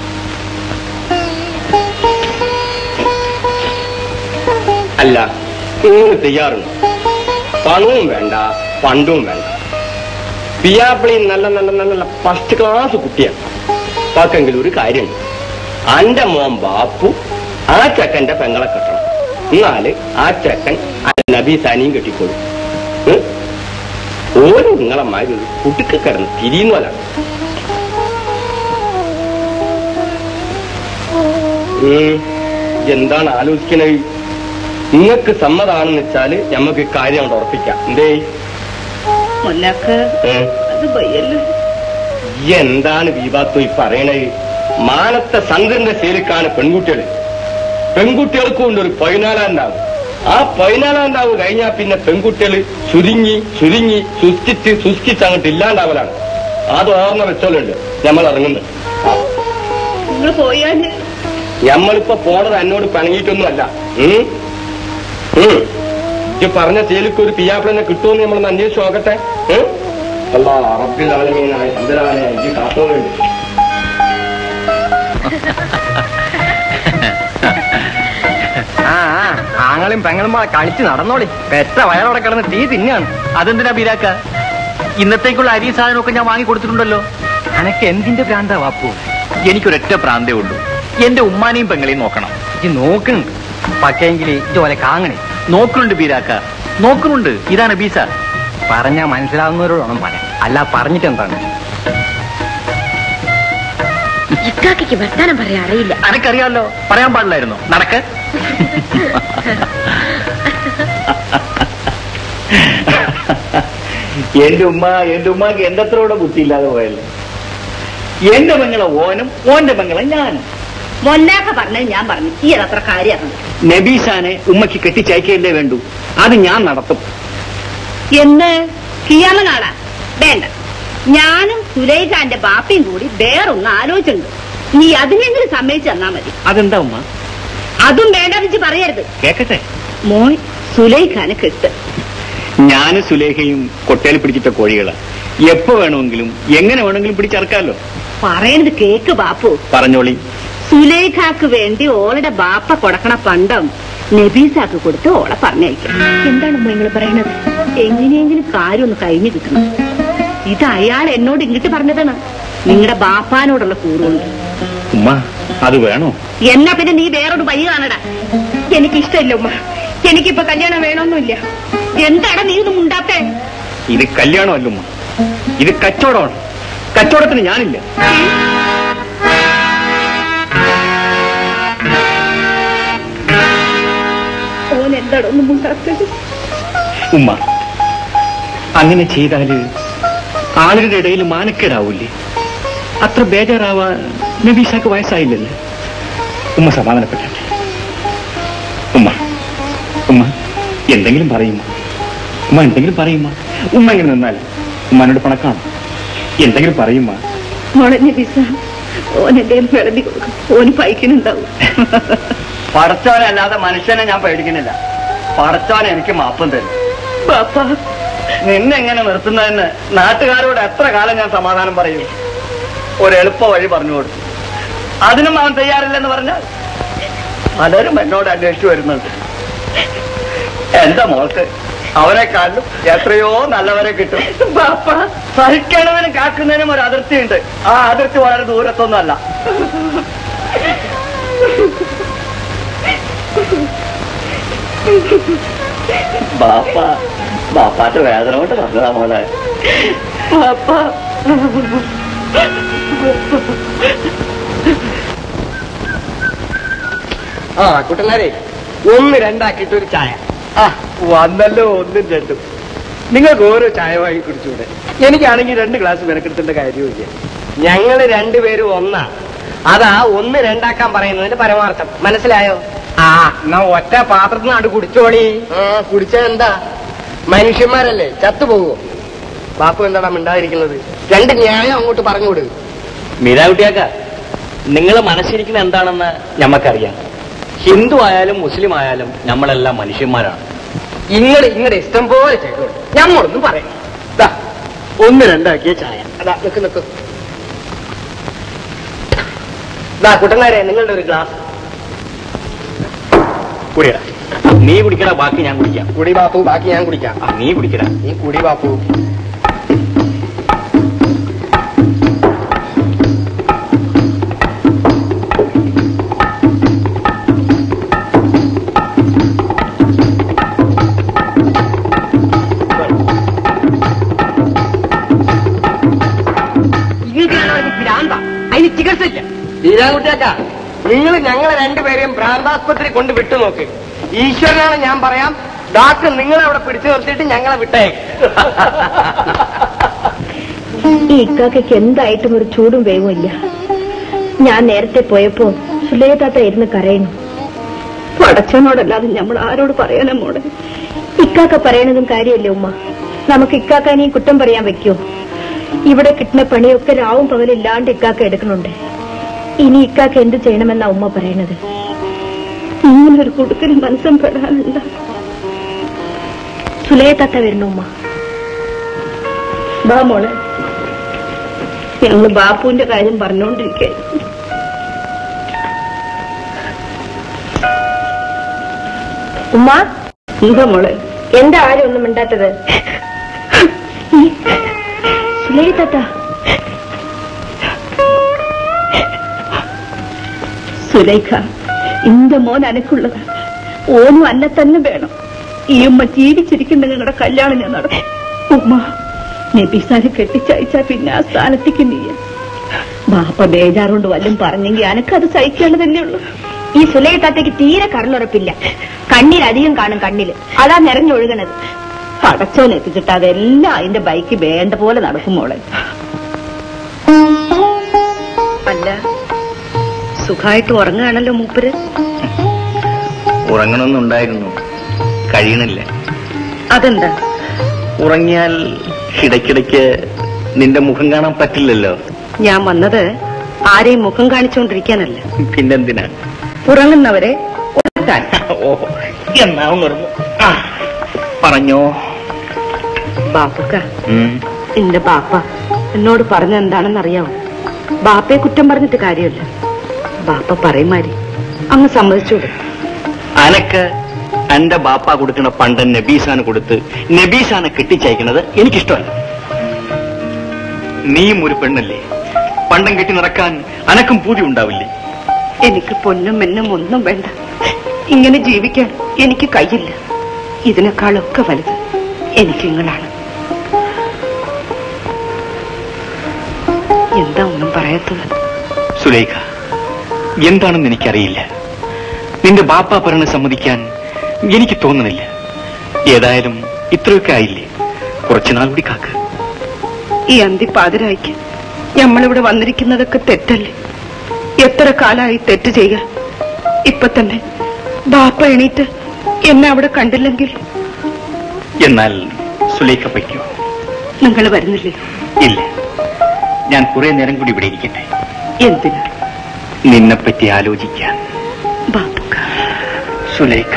അല്ല നിങ്ങൾ തയ്യാറുണ്ട് പണവും വേണ്ട പണ്ടും വേണ്ട പിയാപ്പിളി നല്ല നല്ല നല്ല നല്ല ഫസ്റ്റ് ക്ലാസ് കുട്ടിയാണ് പാക്കെങ്കിലും ഒരു കാര്യമുണ്ട് അന്റെ മോൻ ബാപ്പു ആ ചെക്കന്റെ പെങ്ങളെ കെട്ടണം എന്നാല് ആ ചെക്കൻ ആ നബീസാനിയും കെട്ടിക്കോളും ഉം? ഓരോ നിങ്ങളെ മാതിരി ഒരു കുട്ടിക്ക് കിടന്ന് തിരിയുന്നല്ല എന്താണ് ആലോചിക്കണത് നിങ്ങൾക്ക് സമ്മതാണെന്ന് വെച്ചാല് ഞമ്മക്ക് കാര്യം അവിടെ ഉറപ്പിക്കാം എന്തേ മുന്നാക്ക് ഏ? അത് വയ്യല്ലോ ഈ എന്താണ് വിവാത്തു ഈ പറയണത് മാനത്തെ ചന്ദ്രന്റെ ശേലിക്കാണ് പെൺകുട്ടികൾ പെൺകുട്ടികൾക്കും ഉണ്ട് ഒരു പതിനാലാം ഉണ്ടാവും ആ പതിനാലാം ഉണ്ടാവും കഴിഞ്ഞാൽ പിന്നെ പെൺകുട്ടികൾ ചുരുങ്ങി ചുരുങ്ങി സുസ്കിച്ച് സുസ്കിച്ച് അങ്ങോട്ട് ഇല്ലാണ്ടാവലാണ് അത് ഓർമ്മ വെച്ചോളുണ്ട് നമ്മൾ ഇറങ്ങുന്നത് നിങ്ങൾ പോയാല് ഞമ്മളിപ്പോ പോണത് എന്നോട് പിണങ്ങിയിട്ടൊന്നുമല്ല ഉം? ഉം. ഇജ്ജ് പറഞ്ഞ ചേലിക്ക് ഒരു പിയാപ്പിളനെ കിട്ടുമെന്ന് നമ്മൾ അന്വേഷിച്ച് നോക്കട്ടെ ഉം? അല്ലാ റബ്ബിൽ ആലമീനായ തമ്പുരാനെ ഇജ്ജ് കാത്തോളുണ്ട് ആ ആങ്ങളും പെങ്ങളും കളിച്ച് നടന്നോളി പെറ്റ വയറോടെ കിടന്ന് തീ തിന്നാണ് അതെന്തിനാ ബീരാക്ക ഇന്നത്തേക്കുള്ള അരി സാധനമൊക്കെ ഞാൻ വാങ്ങി കൊടുത്തിട്ടുണ്ടല്ലോ അനക്ക് എന്തിന്റെ ഭ്രാന്താ വാപ്പു എനിക്കൊരൊറ്റ പ്രാന്തേ ഉള്ളൂ എന്റെ ഉമ്മാനെയും പെങ്ങളെയും നോക്കണം ഇത് നോക്കുന്നുണ്ട് പക്ഷേങ്കിൽ ഇതുപോലെ കാങ്ങണേ നോക്കുന്നുണ്ട് ബീരാക്ക നോക്കുന്നുണ്ട് ഇതാണ് ബീസ പറഞ്ഞാ മനസ്സിലാവുന്നവരോടാണ് പറയാം അല്ല പറഞ്ഞിട്ട് എന്താണ് ഇക്കാക്കയ്ക്ക് വർത്താനം പറയാൻ അറിയില്ല അനക്കറിയാമല്ലോ പറയാൻ പാടില്ലായിരുന്നോ നടക്ക് എന്റെ ഉമ്മ എന്റെ ഉമ്മക്ക് എന്റെ അത്രോടെ ബുദ്ധിയില്ലാതെ പോയല്ലോ എന്റെ പെങ്ങളെ ഓനും ഓന്റെ പെങ്ങളെ ഞാനും മൊന്നാക്ക പറഞ്ഞത് ഞാൻ പറഞ്ഞു ഈ അതത്ര കാര്യമാണ് നബീസാനെ ഉമ്മക്ക് കെട്ടിച്ചയക്കല്ലേ വേണ്ടു അത് ഞാൻ നടത്തും എന്ന് കിയാമ നാളാ വേണ്ട ഞാനും സുലൈഖാന്റെ ബാപ്പയും കൂടി വേറൊന്ന് ആലോചിച്ചിട്ടുണ്ട് നീ അതിനെങ്കിലും സമ്മതിച്ചു തന്നാ മതി അതെന്താ ഉമ്മ അതും വേണ്ട വെച്ച് പറയരുത് കേക്കട്ടെ മോൻ സുലൈഖാനെ കെട്ട് ഞാനും സുലേഖയും കൊട്ടയിൽ പിടിച്ചിട്ട കോഴികളാ എപ്പോ വേണമെങ്കിലും എങ്ങനെ വേണമെങ്കിലും പിടിച്ചറക്കാലോ പറയണത് കേക്ക് ബാപ്പു പറഞ്ഞോളി സുലൈഖാക്ക് വേണ്ടി ഓളുടെ ബാപ്പ കൊടുക്കണ പണ്ടം നബീസാക്ക് കൊടുത്ത് ഓളെ പറഞ്ഞയക്കാം എന്താണ് നിങ്ങൾ പറയണത് എങ്ങനെയെങ്കിലും കാര്യം ഒന്ന് കഴിഞ്ഞു കിട്ടണം ഇത് അയാൾ എന്നോട് ഇങ്ങോട്ട് പറഞ്ഞതാണ് നിങ്ങളുടെ ബാപ്പാനോടുള്ള കൂറുകൊണ്ട് ഉമ്മ അത് വേണോ എന്നാ പിന്നെ നീ വേറൊരു വഴി കാണടാ എനിക്കിഷ്ടമില്ല ഉമ്മ എനിക്കിപ്പോ കല്യാണം വേണമെന്നില്ല എന്താണ് നീ ഒന്നും ഉണ്ടാത്തേ ഇത് കല്യാണമല്ല ഉമ്മ ഇത് കച്ചവടമാണ് കച്ചവടത്തിന് ഞാനില്ല ഓൻ എന്താണ് ഒന്നും ഉണ്ടാത്തത് ഉമ്മ അങ്ങനെ ചെയ്താല് ആളുകളുടെ ഇടയിൽ മാനക്കേടാവൂലേ അത്ര ബേജാറാവാൻ നബീസാക്ക് വയസ്സായില്ലല്ലേ ഉമ്മ സമാധാനപ്പെട്ടെ ഉമ്മ ഉമ്മ എന്തെങ്കിലും പറയുമ്മ ഉമ്മ എന്തെങ്കിലും പറയുമ്മ ഉമ്മ ഇങ്ങനെ നിന്നാൽ ഉമ്മാനോട് പണക്കാണ് എന്തെങ്കിലും പറയുമ്മ മോളെ നബീസ ഓൻ എന്തെങ്കിലും വിളമ്പി കൊടുക്കും ഓന് പൈക്കുന്നുണ്ടാവും പടച്ചവനെ അല്ലാതെ മനുഷ്യനെ ഞാൻ പേടിക്കുന്നില്ല പടച്ചവനെ എനിക്ക് മാപ്പം തരും ബാപ്പ നിന്നെങ്ങനെ നിർത്തുന്നതെന്ന് നാട്ടുകാരോട് എത്ര കാലം ഞാൻ സമാധാനം പറയും ഒരു എളുപ്പ വഴി പറഞ്ഞു കൊടുത്തു അതിനും അവൻ തയ്യാറില്ലെന്ന് പറഞ്ഞാൽ പലരും എന്നോട് അന്വേഷിച്ചു വരുന്നുണ്ട് എന്റെ മോൾക്ക് അവനെക്കാളും എത്രയോ നല്ലവരെ കിട്ടും ബാപ്പ സഹിക്കണവനും കാക്കുന്നതിനും ഒരു അതിർത്തിയുണ്ട് ആ അതിർത്തി വളരെ ദൂരത്തൊന്നുമല്ല ബാപ്പ ബാപ്പാന്റെ വേദന കൊണ്ട് പറഞ്ഞതാ മോളെ ബാപ്പ ആ കുട്ടനാരെ ഒന്ന് രണ്ടാക്കിയിട്ട് ഒരു ചായ ആ വന്നല്ലോ ഒന്നും രണ്ടും നിങ്ങൾക്ക് ഓരോ ചായ വാങ്ങി കുടിച്ചൂടെ എനിക്കാണെങ്കിൽ രണ്ട് ഗ്ലാസ് മെനക്കെടുത്തേണ്ട കാര്യമില്ല ഞങ്ങള് രണ്ടുപേരും ഒന്നാ അതാ ഒന്ന് രണ്ടാക്കാൻ പറയുന്നതിന്റെ പരമാർത്ഥം മനസ്സിലായോ ആ എന്നാ ഒറ്റ പാത്രത്തിൽ നിന്ന് കുടിച്ചോളി ആ കുടിച്ചാ എന്താ മനുഷ്യന്മാരല്ലേ ചത്തുപോകുമോ ബാപ്പു എന്താടാ മിണ്ടാതിരിക്കുന്നത് രണ്ട് ന്യായം അങ്ങോട്ട് പറഞ്ഞുകൊടു മീരാകുട്ടിയാക്ക നിങ്ങൾ മനസ്സിരിക്കുന്ന എന്താണെന്ന് ഞമ്മക്കറിയാം ഹിന്ദു ആയാലും മുസ്ലിം ആയാലും നമ്മളെല്ലാം മനുഷ്യന്മാരാണ് ഇങ്ങടെ ഇങ്ങടെ ഇഷ്ടം പോലെ ചെയ്തോളൂ ഞമ്മളൊന്നും പറയാം ദാ, ഒന്ന് രണ്ടാക്കിയ ചായ അതാ നിക്ക് നിക്ക് ദാ കുട്ടനാരെ നിങ്ങളുടെ ഒരു ഗ്ലാസ് കുടിയടാ നീ കുടിക്കടാ ബാക്കി ഞാൻ കുടിക്കാം കുടി ബാപ്പു ബാക്കി ഞാൻ കുടിക്കാം ആ, നീ കുടിക്കടാ നീ കുടി ബാപ്പു അതിന് ചികിത്സ ഇല്ല വീരാകുട്ടിയാക്ക നിങ്ങൾ ഞങ്ങളെ രണ്ടുപേരെയും ഭ്രാന്താസ്പത്രി കൊണ്ട് വിട്ടു നോക്ക് ഈശ്വരനാണ് ഞാൻ പറയാം ഡോക്ടർ നിങ്ങളെ അവിടെ പിടിച്ചു നിർത്തിയിട്ട് ഞങ്ങളെ വിട്ടേക്ക് ഈ ഇക്കാക്കയ്ക്ക് എന്തായിട്ടും ഒരു ചൂടും വേവും ഇല്ല ഞാൻ നേരത്തെ പോയപ്പോ സുലേതാത്ത ഇരുന്ന് കരയുന്നു പടച്ചവനോടല്ലാതെ നമ്മൾ ആരോട് പറയാനാ മോളെ ഇക്കാക്ക പറയണതും കാര്യമല്ലേ ഉമ്മ നമുക്ക് ഇക്കാക്കാനെയും കുറ്റം പറയാൻ വെക്കോ ഇവിടെ കിട്ടുന്ന പണിയൊക്കെ രാവും പകലില്ലാണ്ട് ഇക്കാക്ക എടുക്കണുണ്ട് ഇനി ഇക്കാക്ക എന്ത് ചെയ്യണമെന്നാ ഉമ്മ പറയണത് ഇങ്ങനെ ഒരു കുടുക്കിന് മനസ്സം പെടാനുണ്ട സുലയത്താത്ത വരുന്നു ഉമ്മ ബാ മോളെ ഞങ്ങള് ബാപ്പുവിന്റെ കാര്യം പറഞ്ഞുകൊണ്ടിരിക്കെ ഉമ്മ എന്താ മോളെ എന്താ ആരും ഒന്നും മിണ്ടാത്തത് സുലൈത്താത്ത സുലൈഖ ഇന്റെ മോൻ അനക്കുള്ളത് ഓനും അന്നെ തന്നെ വേണം ഈ ഉമ്മ ജീവിച്ചിരിക്കുന്ന നിങ്ങളുടെ കല്യാണം ഞാൻ നടത്തും ഉമ്മ നബിസാനെ കെട്ടിച്ചയച്ചാ പിന്നെ ആ സ്ഥാനത്തേക്ക് നീയ ബാപ്പ ബേജാറുകൊണ്ട് വല്ലതും പറഞ്ഞെങ്കിൽ അനക്കത് സഹിക്കേണ്ടതല്ലേ ഉള്ളൂ ഈ സുലൈത്താത്തേക്ക് തീരെ കടലുറപ്പില്ല കണ്ണിലധികം കാണും കണ്ണില് അതാ നിറഞ്ഞൊഴുകണത് പടച്ചോൻ എത്തിച്ചിട്ട് അതെല്ലാം അതിന്റെ ബൈക്ക് വേണ്ട പോലെ നടക്കും മോളെ അല്ല സുഖമായിട്ട് ഉറങ്ങുകയാണല്ലോ മൂപ്പര് ഉറങ്ങണമെന്നുണ്ടായിരുന്നു കഴിയണില്ല അതെന്താ ഉറങ്ങിയാൽ ഇടയ്ക്കിടയ്ക്ക് നിന്റെ മുഖം കാണാൻ പറ്റില്ലല്ലോ ഞാൻ വന്നത് ആരെയും മുഖം കാണിച്ചുകൊണ്ടിരിക്കാനല്ല പിന്നെന്തിനാ ഉറങ്ങുന്നവരെ ഉണർത്താൻ ഓ എന്നാ ഉണർന്നു ആ, പറഞ്ഞോ ബാപ്പുക്ക ഉം. എന്റെ ബാപ്പ എന്നോട് പറഞ്ഞ എന്താണെന്ന് അറിയാവോ ബാപ്പയെ കുറ്റം പറഞ്ഞിട്ട് കാര്യമില്ല ബാപ്പ പറയുമാരി അങ്ങ് സമ്മതിച്ചൂടെ അനക്ക് എന്റെ ബാപ്പ കൊടുക്കുന്ന പണ്ടൻ നബീസാന് കൊടുത്ത് നബീസാനെ കെട്ടിച്ചയക്കുന്നത് എനിക്കിഷ്ടമല്ല നീയും ഒരു പെണ്ണല്ലേ പണ്ടം കെട്ടി നടക്കാൻ അനക്കും പൂതി ഉണ്ടാവില്ലേ എനിക്ക് പൊന്നും മെന്നും ഒന്നും വേണ്ട ഇങ്ങനെ ജീവിക്കാൻ എനിക്ക് കഴിയില്ല ഇതിനേക്കാളൊക്കെ വലുത് എനിക്ക് നിങ്ങളാണ് എന്താ ഒന്നും പറയാത്തത് സുലേഖ എന്താണെന്ന് എനിക്കറിയില്ല നിന്റെ ബാപ്പ പറഞ്ഞ് സമ്മതിക്കാൻ എനിക്ക് തോന്നുന്നില്ല ഏതായാലും ഇത്രയൊക്കെ ആയില്ലേ കുറച്ചുനാൾ കൂടി കാക്ക് ഈ അന്തിപ്പാതിരായിക്ക് നമ്മളിവിടെ വന്നിരിക്കുന്നതൊക്കെ തെറ്റല്ലേ എത്ര കാലമായി തെറ്റ് ചെയ്യുക ഇപ്പൊ തന്നെ ബാപ്പ എണീറ്റ് എന്നെ അവിടെ കണ്ടില്ലെങ്കിൽ എന്നാൽ സുലേഖ പറ്റൂ നിങ്ങൾ വരുന്നില്ലേ ഇല്ല ഞാൻ കുറെ നേരം കൂടി ഇവിടെ ഇരിക്കട്ടെ എന്തിനാ നിന്നെപ്പറ്റി ആലോചിക്കാൻ ബാപ്പുക്ക സുലേഖ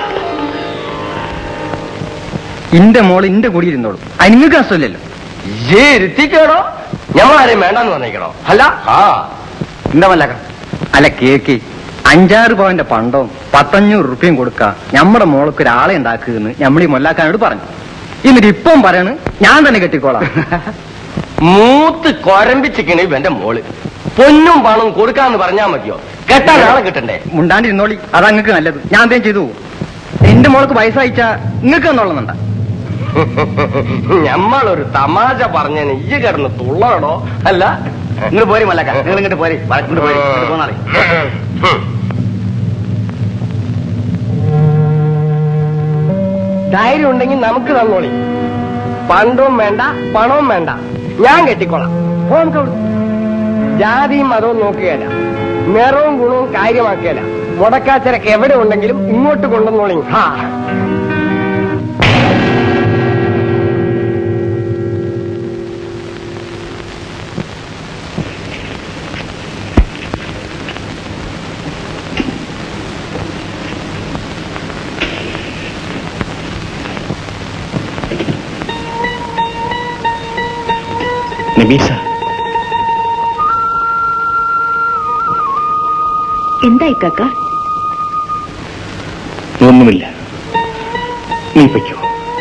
ഇന്റെ മോള് ഇന്റെ കൂടി ഇരുന്നോളൂ അത് നിങ്ങൾക്ക് അസുഖമില്ലല്ലോ ഇരുത്തിക്കോടോ ഞമ്മളാരെയും വേണ്ടെന്ന് പറഞ്ഞേക്കണോ അല്ല ആ എന്താ മല്ലക്ക അല്ല കേക്ക് അഞ്ചാറ് പവന്റെ പണ്ടവും പത്തഞ്ഞൂറ് റുപ്യയും കൊടുക്ക നമ്മുടെ മോൾക്ക് ഒരാളെ ഉണ്ടാക്കുമെന്ന് നമ്മൾ ഈ മൊല്ലാക്കാനോട് പറഞ്ഞു എന്നിട്ട് ഇപ്പം പറയണ് ഞാൻ തന്നെ കെട്ടിക്കോളാം മൂത്ത് കൊരമ്പിച്ചിക്കണ ഇവന്റെ മോള് പൊന്നും പണവും കൊടുക്കാന്ന് പറഞ്ഞാ മതിയോ കെട്ടാൻ ആളെ കിട്ടണ്ടേ മുണ്ടാണ്ടിരുന്നോളി അത് അങ്ങക്ക് നല്ലത് ഞാൻ എന്തേലും ചെയ്തു പോകും എന്റെ മോൾക്ക് വയസ്സയച്ചാ നിങ്ങൾക്ക് എന്നുള്ളതുണ്ടാ ഞമ്മളൊരു തമാശ പറഞ്ഞതിന് ഈ കിടന്ന് തുള്ളണോ അല്ല ഇങ്ങോട്ട് പോരി മല്ലക്ക നിങ്ങൾ ഇങ്ങോട്ട് പോരി ഇങ്ങോട്ട് പോരി ഇങ്ങോട്ട് പോന്നാളി ധൈര്യം ഉണ്ടെങ്കിൽ നമുക്ക് തന്നോളി പണ്ടവും വേണ്ട പണവും വേണ്ട ഞാൻ കെട്ടിക്കോളാം പോ നമുക്ക് അവിടുന്ന്. ജാതിയും മതവും നോക്കുകയല്ല നിറവും ഗുണവും കാര്യമാക്കുകയല്ല മുടക്കാച്ചരക്ക് എവിടെ ഉണ്ടെങ്കിലും ഇങ്ങോട്ട് കൊണ്ടുവന്നോളി ഹാ നബീസ എന്തായി കാക്ക ഒന്നുമില്ല നീ പറ്റൂ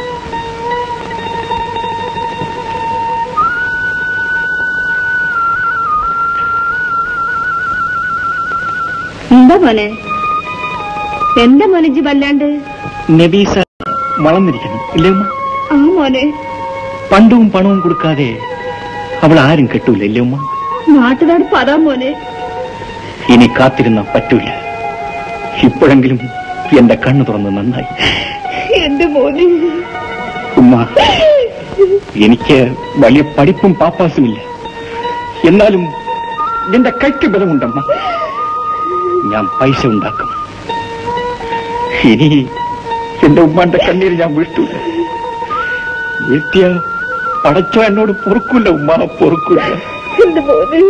എന്താ മോനെ എന്താ മോനെ ജി വല്ലാണ്ട് നബീസ വളർന്നിരിക്കണം ഇല്ലേ ഉമ്മ ആ മോനെ പണ്ടവും പണവും കൊടുക്കാതെ അവൾ ആരും കെട്ടൂല ഇല്ലേ ഉമ്മ നാട്ടുകാർ പതാ മോനെ ഇനി കാത്തിരുന്ന പറ്റൂല ഇപ്പോഴെങ്കിലും എന്റെ കണ്ണു തുറന്ന് നന്നായി എന്റെ മോനെ ഉമ്മ എനിക്ക് വലിയ പഠിപ്പും പാപ്പാസുമില്ല എന്നാലും എന്റെ കൈക്ക് ബലമുണ്ടമ്മ ഞാൻ പൈസ ഉണ്ടാക്കും ഇനി എന്റെ ഉമ്മാന്റെ കണ്ണീര് ഞാൻ വീഴ്ത്തൂല വീഴ്ത്തിയ പടച്ചോ എന്നോട് പൊറുക്കൂല ഉമ്മ പൊറുക്കൂല എന്റെ മോനെ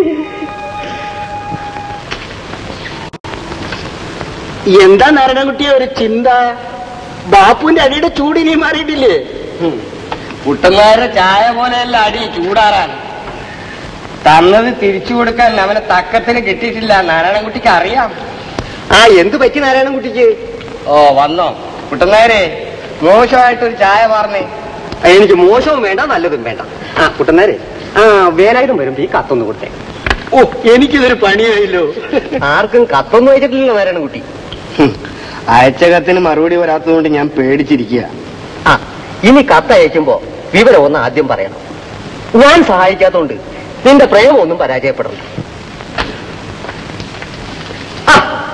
എന്താ നാരായണൻകുട്ടിയെ ഒരു ചിന്ത ബാപ്പുവിന്റെ അടിയുടെ ചൂട് ഇനി മാറിയിട്ടില്ലേ കുട്ടന്മാരുടെ ചായ പോലെയല്ല അടി ചൂടാറാൻ തന്നത് തിരിച്ചു കൊടുക്കാൻ അവനെ തക്കത്തിന് കിട്ടിയിട്ടില്ല നാരായണൻകുട്ടിക്ക് അറിയാം ആ എന്ത് പറ്റി നാരായണൻകുട്ടിക്ക് ഓ വന്നോ കുട്ടന്മാരെ മോശമായിട്ടൊരു ചായ പറഞ്ഞേ എനിക്ക് മോശവും വേണ്ട നല്ലതും വേണ്ട ആ കുട്ടന്മാരെ ആ വേലായുധം വരുമ്പോ ഈ കത്തൊന്ന് കൊടുത്തേ ഓ എനിക്കിതൊരു പണിയായില്ലോ ആർക്കും കത്തൊന്നും അയച്ചിട്ടില്ലല്ലോ നാരായണൻകുട്ടി അയച്ച കത്തിന് മറുപടി വരാത്തതുകൊണ്ട് ഞാൻ പേടിച്ചിരിക്കുക ആ ഇനി കത്ത് അയക്കുമ്പോ വിവരം ഒന്ന് ആദ്യം പറയണം ഞാൻ സഹായിക്കാത്തോണ്ട് നിന്റെ പ്രേമം ഒന്നും പരാജയപ്പെടണം ആ.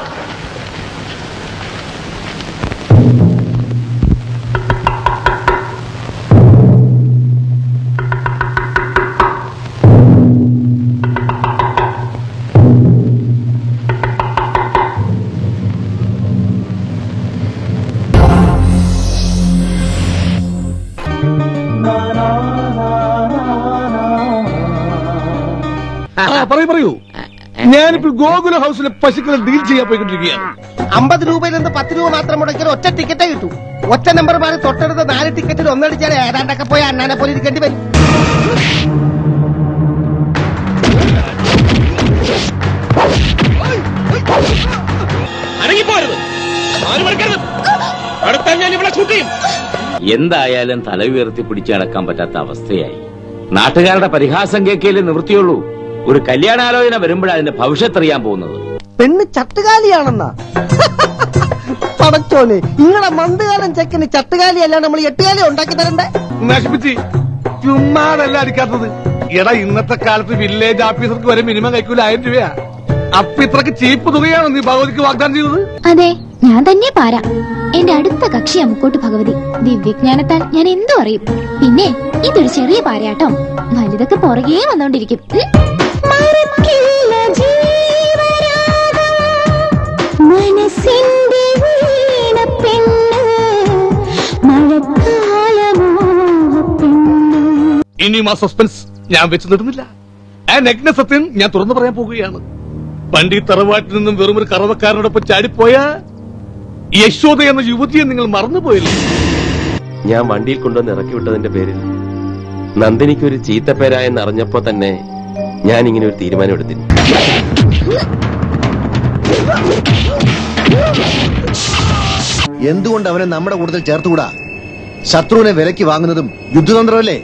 ആ പറയൂ പറയൂ ഞാനിപ്പോൾ ഗോകുല ഹൗസിലെ പശുക്കളെ ഡീൽ ചെയ്യാൻ പോയിക്കൊണ്ടിരിക്കുകയാണ് അമ്പത് രൂപയിൽ നിന്ന് പത്ത് രൂപ മാത്രം മുടക്കിയാൽ ഒറ്റ ടിക്കറ്റേ കിട്ടൂ ഒറ്റ നമ്പർ മാറി തൊട്ടടുത്ത് നാല് ടിക്കറ്റിൽ ഒന്നടിച്ചാൽ ഏതാണ്ടൊക്കെ പോയി അണ്ണാനെ പോലെ ഇരിക്കേണ്ടി വരും എന്തായാലും തല ഉയർത്തി പിടിച്ചു നടക്കാൻ പറ്റാത്ത അവസ്ഥയായി നാട്ടുകാരുടെ പരിഹാസം കേൾക്കലേ നിവൃത്തിയുള്ളൂ ഒരു കല്യാണാലോചന വരുമ്പോഴാണ് അതിന്റെ ഭവിഷ്യത്ത് അറിയാൻ പോകുന്നത് പെണ്ണ് ചട്ടുകാലിയാണെന്നാ പടച്ചോനെ ഇങ്ങടെ മന്ദകാലം ചെക്കന് ചട്ടുകാലി അല്ലാണ്ട് നമ്മൾ എട്ടുകാലി ഉണ്ടാക്കി തരണ്ടേ നശിപ്പിച്ച് ചുമ്മാതല്ല അടിക്കാത്തത് എടാ ഇന്നത്തെ കാലത്ത് വില്ലേജ് ഓഫീസർക്ക് വരെ മിനിമം കൈക്കൂല ആയിരം രൂപയാ അപ്പൊ ഇത്രക്ക് ചീപ്പ് തുകയാണോ നീ ഭഗവതിക്ക് വാഗ്ദാനം ചെയ്തത് അതെ ഞാൻ തന്നെ പാര എന്റെ അടുത്ത കക്ഷിയാ മുക്കോട്ട് ഭഗവതി ദിവ്യജ്ഞാനത്താൽ ഞാൻ എന്തു അറിയും പിന്നെ ഇതൊരു ചെറിയ പാരയാട്ടോ വലുതൊക്കെ പുറകെ വന്നോണ്ടിരിക്കും ഉം. മറക്കില്ല ജീവരാഗം, മനസ്സിന്റെ വീണപ്പെണ്ണ്, മഴക്കാലമോഹപ്പെണ്ണ്. ഇനിയും ആ സസ്പെൻസ് ഞാൻ വെച്ച് നിർത്തുന്നില്ല ആ നഗ്ന സത്യം ഞാൻ തുറന്നു പറയാൻ പോകുകയാണ് പണ്ട് ഈ തറവാട്ടിൽ നിന്നും വെറും ഒരു കറവക്കാരനോടൊപ്പം ചാടിപ്പോയ യശോദ എന്ന യുവതിയെ നിങ്ങൾ മറന്നുപോയില്ലേ ഞാൻ വണ്ടിയിൽ കൊണ്ടുവന്ന് ഇറക്കി വിട്ടതിന്റെ പേരിൽ നന്ദിനിക്ക് ഒരു ചീത്തപ്പേരായെന്ന് അറിഞ്ഞപ്പോ തന്നെ ഞാൻ ഇങ്ങനെ ഒരു തീരുമാനം എടുത്തിരുന്നു എന്തുകൊണ്ട് അവനെ നമ്മുടെ കൂട്ടത്തിൽ ചേർത്തുകൂടാ ശത്രുവിനെ വിലക്ക് വാങ്ങുന്നതും യുദ്ധതന്ത്രമല്ലേ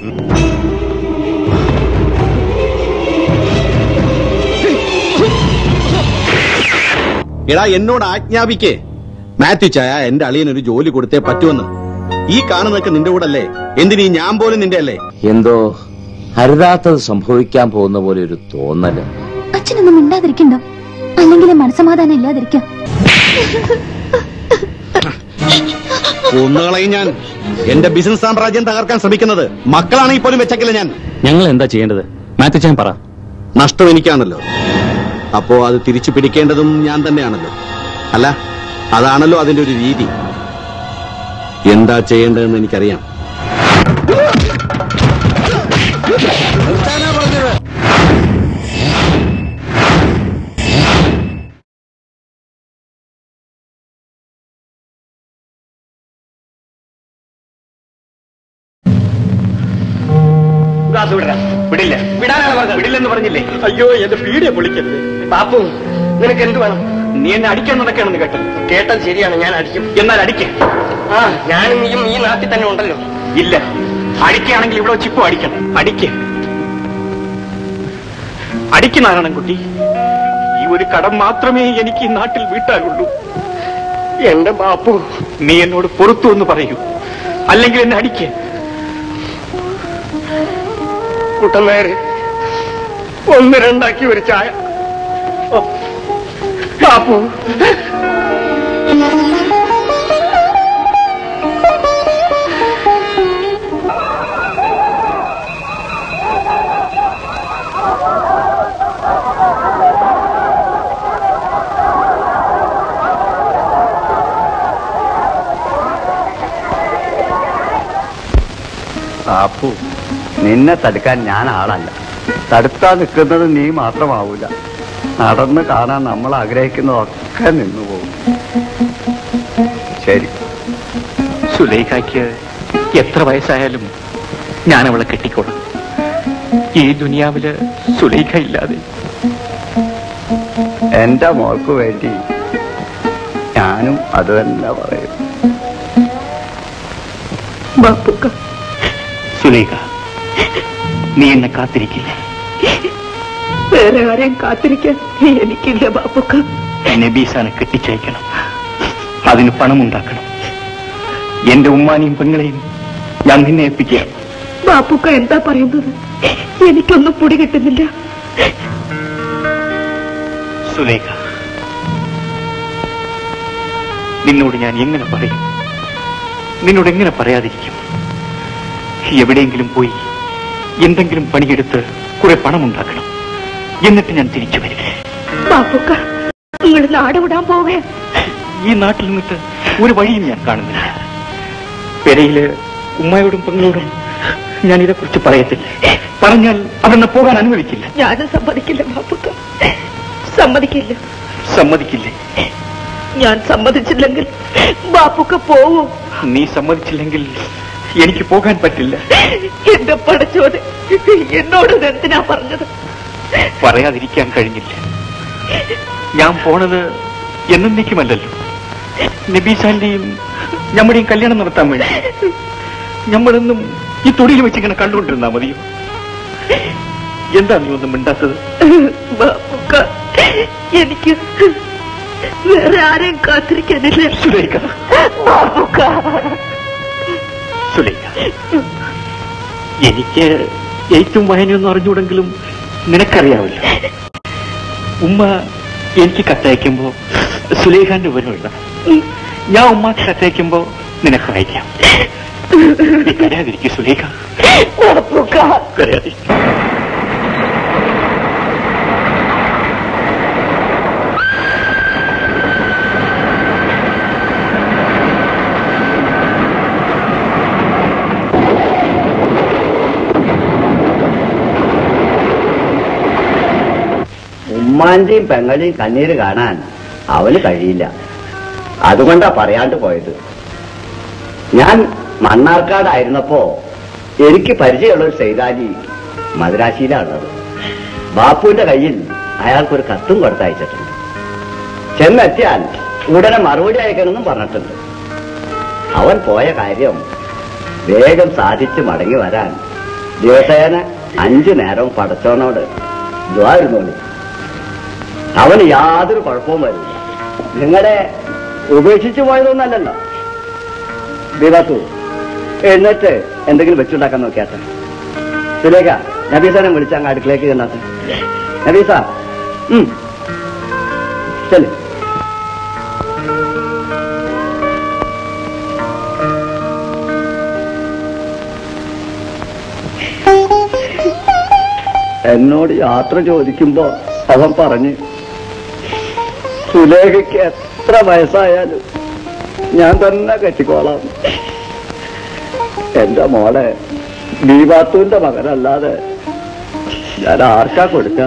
എടാ എന്നോട് ആജ്ഞാപിക്കേ മാത്യു ചായ എന്റെ അളിയനൊരു ജോലി കൊടുത്തേ പറ്റുമെന്ന് ഈ കാണുന്നതൊക്കെ നിന്റെ കൂടെ അല്ലേ എന്തിനീ ഞാൻ പോലും നിന്റെ അല്ലേ എന്തോ അരുതാത്തത് സംഭവിക്കാൻ പോകുന്ന പോലെ ഒരു തോന്നല് അച്ഛനൊന്നും മിണ്ടാതിരിക്കണ്ടോ അല്ലെങ്കിൽ മനസമാധാനം ഇല്ലാതിരിക്കാം കൊന്നുകളയും ഞാൻ എന്റെ ബിസിനസ് സാമ്രാജ്യം തകർക്കാൻ ശ്രമിക്കുന്നത് മക്കളാണെങ്കിൽ പോലും വെച്ചേക്കില്ല ഞാൻ ഞങ്ങൾ എന്താ ചെയ്യേണ്ടത് മാത്യു ചാൻ പറ നഷ്ടം എനിക്കാണല്ലോ അപ്പോ അത് തിരിച്ചു പിടിക്കേണ്ടതും ഞാൻ തന്നെയാണല്ലോ അല്ല അതാണല്ലോ അതിന്റെ ഒരു രീതി എന്താ ചെയ്യേണ്ടതെന്ന് എനിക്കറിയാം വിടില്ല വിടാനാണ് പറഞ്ഞത് വിടില്ലെന്ന് പറഞ്ഞില്ലേ അയ്യോ എന്റെ പീഡിയ പൊളിക്കരുത് ബാപ്പു നിനക്ക് എന്ത് വേണം നീ എന്നെ അടിക്കാൻ നടക്കുകയാണെന്ന് കേട്ടത് കേട്ടത് ശരിയാണ് ഞാൻ അടിക്കും എന്നാൽ അടിക്കേ ആ ഞാനും നീയും ഈ നാട്ടിൽ തന്നെ ഉണ്ടല്ലോ ഇല്ല അടിക്കുകയാണെങ്കിൽ ഇവിടെ വെച്ച് ഇപ്പൊ അടിക്കണം അടിക്ക് അടിക്ക് നാരായണൻകുട്ടി ഈ ഒരു കടം മാത്രമേ എനിക്ക് ഈ നാട്ടിൽ വീട്ടാനുള്ളൂ എന്റെ ബാപ്പു നീ എന്നോട് പൊറത്തു എന്ന് പറയൂ അല്ലെങ്കിൽ എന്നെ അടിക്ക് കുട്ടനേര് ഒന്ന് രണ്ടാക്കി ഒരു ചായ ഓ, ബാപ്പു അപ്പു നിന്നെ തടുക്കാൻ ഞാൻ ആളല്ല തടുത്താ നിൽക്കുന്നത് നീ മാത്രമാവൂല നടന്ന് കാണാൻ നമ്മൾ ആഗ്രഹിക്കുന്നതൊക്കെ നിന്നു പോകും ശരി സുലൈഖയ്ക്ക് എത്ര വയസ്സായാലും ഞാൻ അവളെ കെട്ടിക്കോളാം ഈ ദുനിയാവില് സുലൈഖ ഇല്ലാതെ എന്റെ മോൾക്ക് വേണ്ടി ഞാനും അത് തന്നെ പറയും ബാപ്പുക്ക സുലൈഖ നീ എന്നെ കാത്തിരിക്കില്ല വേറെ ആരെയും കാത്തിരിക്കാൻ എനിക്കില്ല ബാപ്പുക്ക നബീസാനെ കെട്ടിച്ചയക്കണം അതിന് പണമുണ്ടാക്കണം എന്റെ ഉമ്മാനെയും പെങ്ങളെയും ഞാൻ നിന്നെ ഏൽപ്പിക്കുക ബാപ്പുക്ക എന്താ പറയുന്നത് എനിക്കൊന്നും പൊടി കിട്ടുന്നില്ല സുലേഖ നിന്നോട് ഞാൻ എങ്ങനെ പറയും നിന്നോട് എങ്ങനെ പറയാതിരിക്കും എവിടെയെങ്കിലും പോയി എന്തെങ്കിലും പണിയെടുത്ത് കുറെ പണമുണ്ടാക്കണം എന്നിട്ട് ഞാൻ തിരിച്ചു വരും ബാപ്പുക്ക നിങ്ങൾ നാട് വിടാൻ പോവേ ഈ നാട്ടിൽ നിന്നിട്ട് ഒരു വഴിയും ഞാൻ കാണുന്നില്ല പെരയില് ഉമ്മയോടും പെങ്ങളോടും ഞാൻ ഇതേക്കുറിച്ച് പറയത്തില്ല പറഞ്ഞാൽ അവിടുന്ന് പോകാൻ അനുവദിക്കില്ല ഞാനും സമ്മതിക്കില്ല ബാപ്പുക്ക സമ്മതിക്കില്ല സമ്മതിക്കില്ലേ ഞാൻ സമ്മതിച്ചില്ലെങ്കിൽ ബാപ്പുക്ക പോവും നീ സമ്മതിച്ചില്ലെങ്കിൽ എനിക്ക് പോകാൻ പറ്റില്ല എന്റെ പടച്ചോനെ എന്നോട് ഇത് എന്തിനാ പറഞ്ഞത് പറയാതിരിക്കാൻ കഴിഞ്ഞില്ല ഞാൻ പോണത് എന്നേക്കുമല്ലല്ലോ നബീസാന്റെയും നമ്മുടെയും കല്യാണം നടത്താൻ വേണ്ടി നമ്മളെന്നും ഈ തൊടിയിൽ വെച്ച് ഇങ്ങനെ കണ്ടുകൊണ്ടിരുന്നാ മതിയോ എന്താ നീ ഒന്നും മിണ്ടാത്തത് ബാപ്പുക്ക എനിക്ക് വേറെ ആരെയും കാത്തിരിക്കാനില്ല സുലേഖ സുലേഖ എനിക്ക് ഏറ്റവും വായനയൊന്നും അറിഞ്ഞൂടെങ്കിലും നിനക്കറിയാമല്ലോ ഉമ്മ എനിക്ക് കത്തയക്കുമ്പോ സുലേഖാന്റെ വിവരം എഴുതാം ഞാൻ ഉമ്മക്ക് കത്തയക്കുമ്പോ നിനക്ക് അയക്കാം നീ കരയാതിരിക്കും സുലേഖ കരയാതിരിക്കും ഉമ്മാന്റെയും പെങ്ങളുടെയും കണ്ണീര് കാണാൻ അവന് കഴിയില്ല അതുകൊണ്ടാ പറയാണ്ട് പോയത് ഞാൻ മണ്ണാർക്കാടായിരുന്നപ്പോ എനിക്ക് പരിചയമുള്ള ഒരു സൈതാലി മദ്രാശിയിലാണുള്ളത് ബാപ്പുവിന്റെ കയ്യിൽ അയാൾക്കൊരു കത്തും കൊടുത്തയച്ചിട്ടുണ്ട് ചെന്നെത്തിയാൽ ഉടനെ മറുപടി അയക്കണമെന്നും പറഞ്ഞിട്ടുണ്ട് അവൻ പോയ കാര്യം വേഗം സാധിച്ച് മടങ്ങി വരാൻ ദിവസേന അഞ്ചു നേരം പടച്ചോനോട് ദ്വാരുന്നോളി അവന് യാതൊരു കുഴപ്പവും വരില്ല നിങ്ങളെ ഉപേക്ഷിച്ചു പോയതൊന്നല്ലല്ലോ ദീപാത്തു എന്നിട്ട് എന്തെങ്കിലും വെച്ചുണ്ടാക്കാൻ നോക്കിയാട്ടെ സുലേഖ നബീസാനെ വിളിച്ച അങ്ങ് അടുക്കളേക്ക് ചെന്നാട്ടെ നബീസ ഉം ചെല് എന്നോട് യാത്ര ചോദിക്കുമ്പോ അവൻ പറഞ്ഞു സുലേഖയ്ക്ക് എത്ര വയസ്സായാലും ഞാൻ തന്നെ കെട്ടിക്കോളാം എന്റെ മോളെ ദീപാത്തുവിന്റെ മകനല്ലാതെ ഞാൻ ആർക്കാ കൊടുക്ക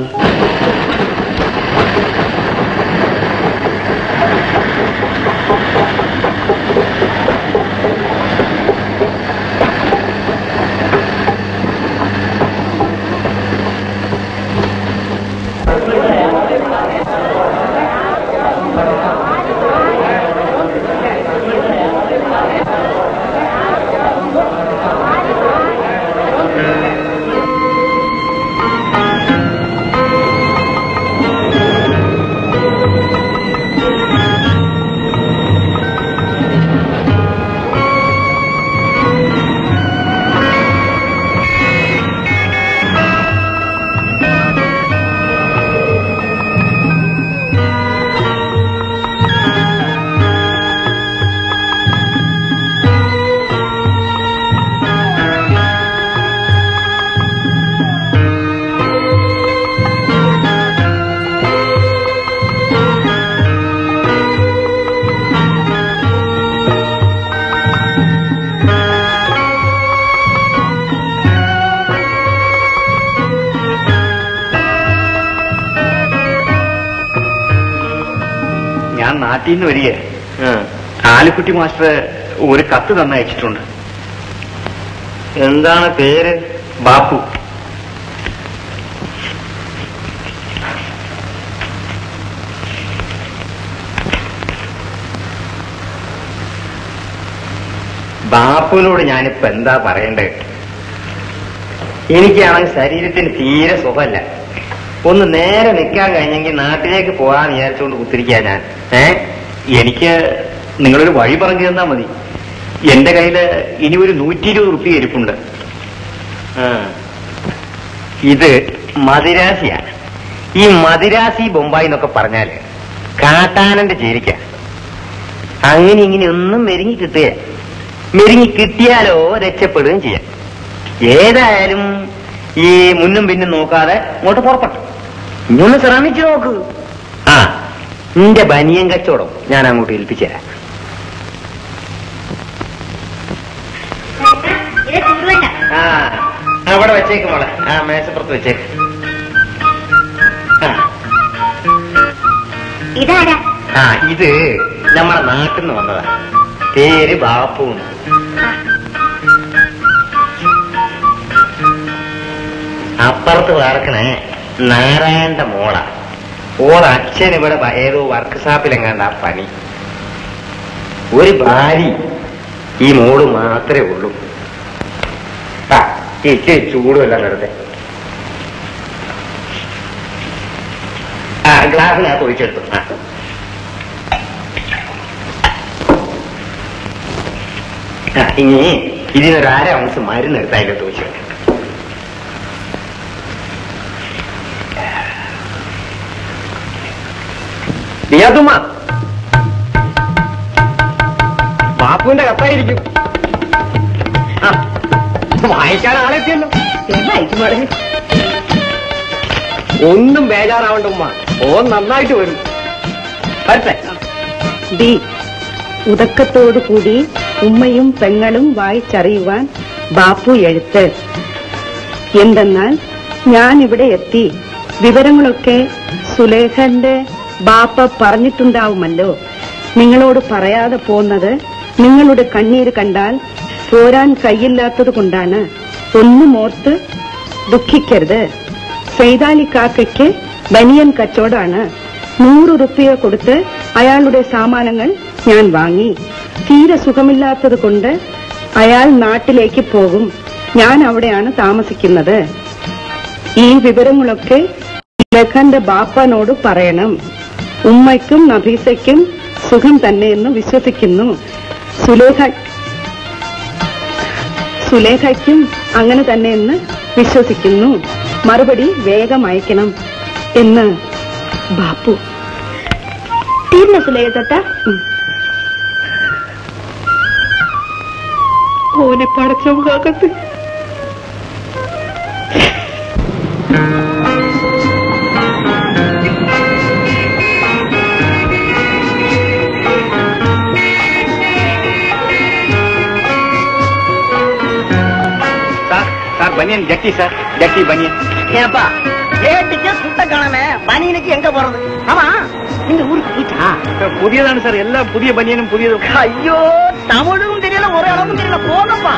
ഞാൻ നാട്ടിൽ നിന്ന് വരിക ആലിക്കുട്ടി മാസ്റ്റർ ഒരു കത്ത് തന്നയച്ചിട്ടുണ്ട് എന്താണ് പേര് ബാപ്പു ബാപ്പുവിനോട് ഞാനിപ്പോ എന്താ പറയണ്ടേ എനിക്കാണെങ്കിൽ ശരീരത്തിന് തീരെ സുഖമല്ല ഒന്ന് നേരെ നിൽക്കാൻ കഴിഞ്ഞെങ്കിൽ നാട്ടിലേക്ക് പോകാൻ വിചാരിച്ചുകൊണ്ട് കുത്തിരിക്കാ ഞാൻ ഏ എനിക്ക് നിങ്ങളൊരു വഴി പറഞ്ഞു തന്നാ മതി എന്റെ കയ്യില് ഇനി ഒരു നൂറ്റി ഇരുപത് റുപ്യ ഇരിപ്പുണ്ട് ആ. ഇത് മദിരാസിയാണ് ഈ മദിരാസി ബൊമ്പായി എന്നൊക്കെ പറഞ്ഞാല് കാട്ടാനന്റെ ചേരിക്ക അങ്ങനെ ഇങ്ങനെ ഒന്നും മെരുങ്ങി കിട്ടുക മെരുങ്ങി കിട്ടിയാലോ രക്ഷപ്പെടുകയും ചെയ്യാം ഏതായാലും ഈ മുന്നും പിന്നും നോക്കാതെ ഇങ്ങോട്ട് പുറപ്പെട്ടു ഇനി ഒന്ന് ശ്രമിച്ചു നോക്ക് ആ നിന്റെ ബനിയൻ കച്ചവടം ഞാൻ അങ്ങോട്ട് ഏൽപ്പിച്ചു തരാം ആ അവിടെ വെച്ചേക്ക് മോളെ ആ മേശപ്പുറത്ത് വെച്ചേക്ക് ആ, ഇതാരാ ആ ഇത് നമ്മുടെ നാട്ടിൽ നിന്ന് വന്നതാ പേര് ബാപ്പു അപ്പുറത്ത് വാർക്കണേ നാരായണന്റെ മോള ഓൾ അച്ഛൻ ഇവിടെ ബ- ഏതോ വർക്ക് ഷാപ്പിലെങ്ങാണ്ട് ആ പണി ഒരു ഭാര്യ ഈ മോള് മാത്രമേ ഉള്ളൂ ആ ഇച്ചിരി ചൂടുമല്ല വെറുതെ ആ ഗ്ലാസ്സിനകത്ത് ഒഴിച്ചെടുത്തു ആ ഇനി ഇതിനൊരു അര ഔൺസ് മരുന്ന് എടുത്തായാലും ചോദിച്ചു ദിയാതുമ്മ ബാപ്പുവിന്റെ കത്തായിരിക്കും ആ, വായിക്കാൻ ആളെത്തിയല്ലോ ഒന്നും ബേജാറാവണ്ട ഉമ്മ ഓ നന്നായിട്ട് വരും വരട്ടെ ഡി ഉദക്കത്തോടു കൂടി ഉമ്മയും പെങ്ങളും വായിച്ചറിയുവാൻ ബാപ്പു എഴുത്ത് എന്തെന്നാൽ ഞാൻ ഇവിടെ എത്തി വിവരങ്ങളൊക്കെ സുലേഖന്റെ ബാപ്പ പറഞ്ഞിട്ടുണ്ടാവുമല്ലോ നിങ്ങളോട് പറയാതെ പോന്നത് നിങ്ങളുടെ കണ്ണീര് കണ്ടാൽ പോരാൻ കൈയില്ലാത്തത് കൊണ്ടാണ് ഒന്നും ഓർത്ത് ദുഃഖിക്കരുത് സൈതാലി കാക്കയ്ക്ക് ബനിയൻ കച്ചവടാണ് നൂറ് റുപ്യ കൊടുത്ത് അയാളുടെ സാമാനങ്ങൾ ഞാൻ വാങ്ങി തീരെ സുഖമില്ലാത്തത് കൊണ്ട് അയാൾ നാട്ടിലേക്ക് പോകും ഞാൻ അവിടെയാണ് താമസിക്കുന്നത് ഈ വിവരങ്ങളൊക്കെ ലഖന്റെ ബാപ്പനോട് പറയണം ഉമ്മയ്ക്കും നഫീസയ്ക്കും സുഖം തന്നെയെന്ന് വിശ്വസിക്കുന്നു സുലേഖ സുലേഖയ്ക്കും അങ്ങനെ തന്നെയെന്ന് വിശ്വസിക്കുന്നു മറുപടി വേഗം അയക്കണം എന്ന് ബാപ്പു തീർന്ന സുലേഖ തൊട്ട ഓനെ പടച്ചവകാകത്ത് சார் சார் பனியன் ஜட்டி சார் ஜட்டி பனியன் ஏப்பா ஏட்டுக்கு சுத்த காணாம பனியனுக்கு எங்க போறது ஆமா இந்த ஊருக்கு போயிட்டா புதியதானு சார் எல்லாம் புதிய பனியனும் புதியதும் ஐயோ தமிழும் தெரியல ஒரு அளவும் தெரியல போங்கப்பா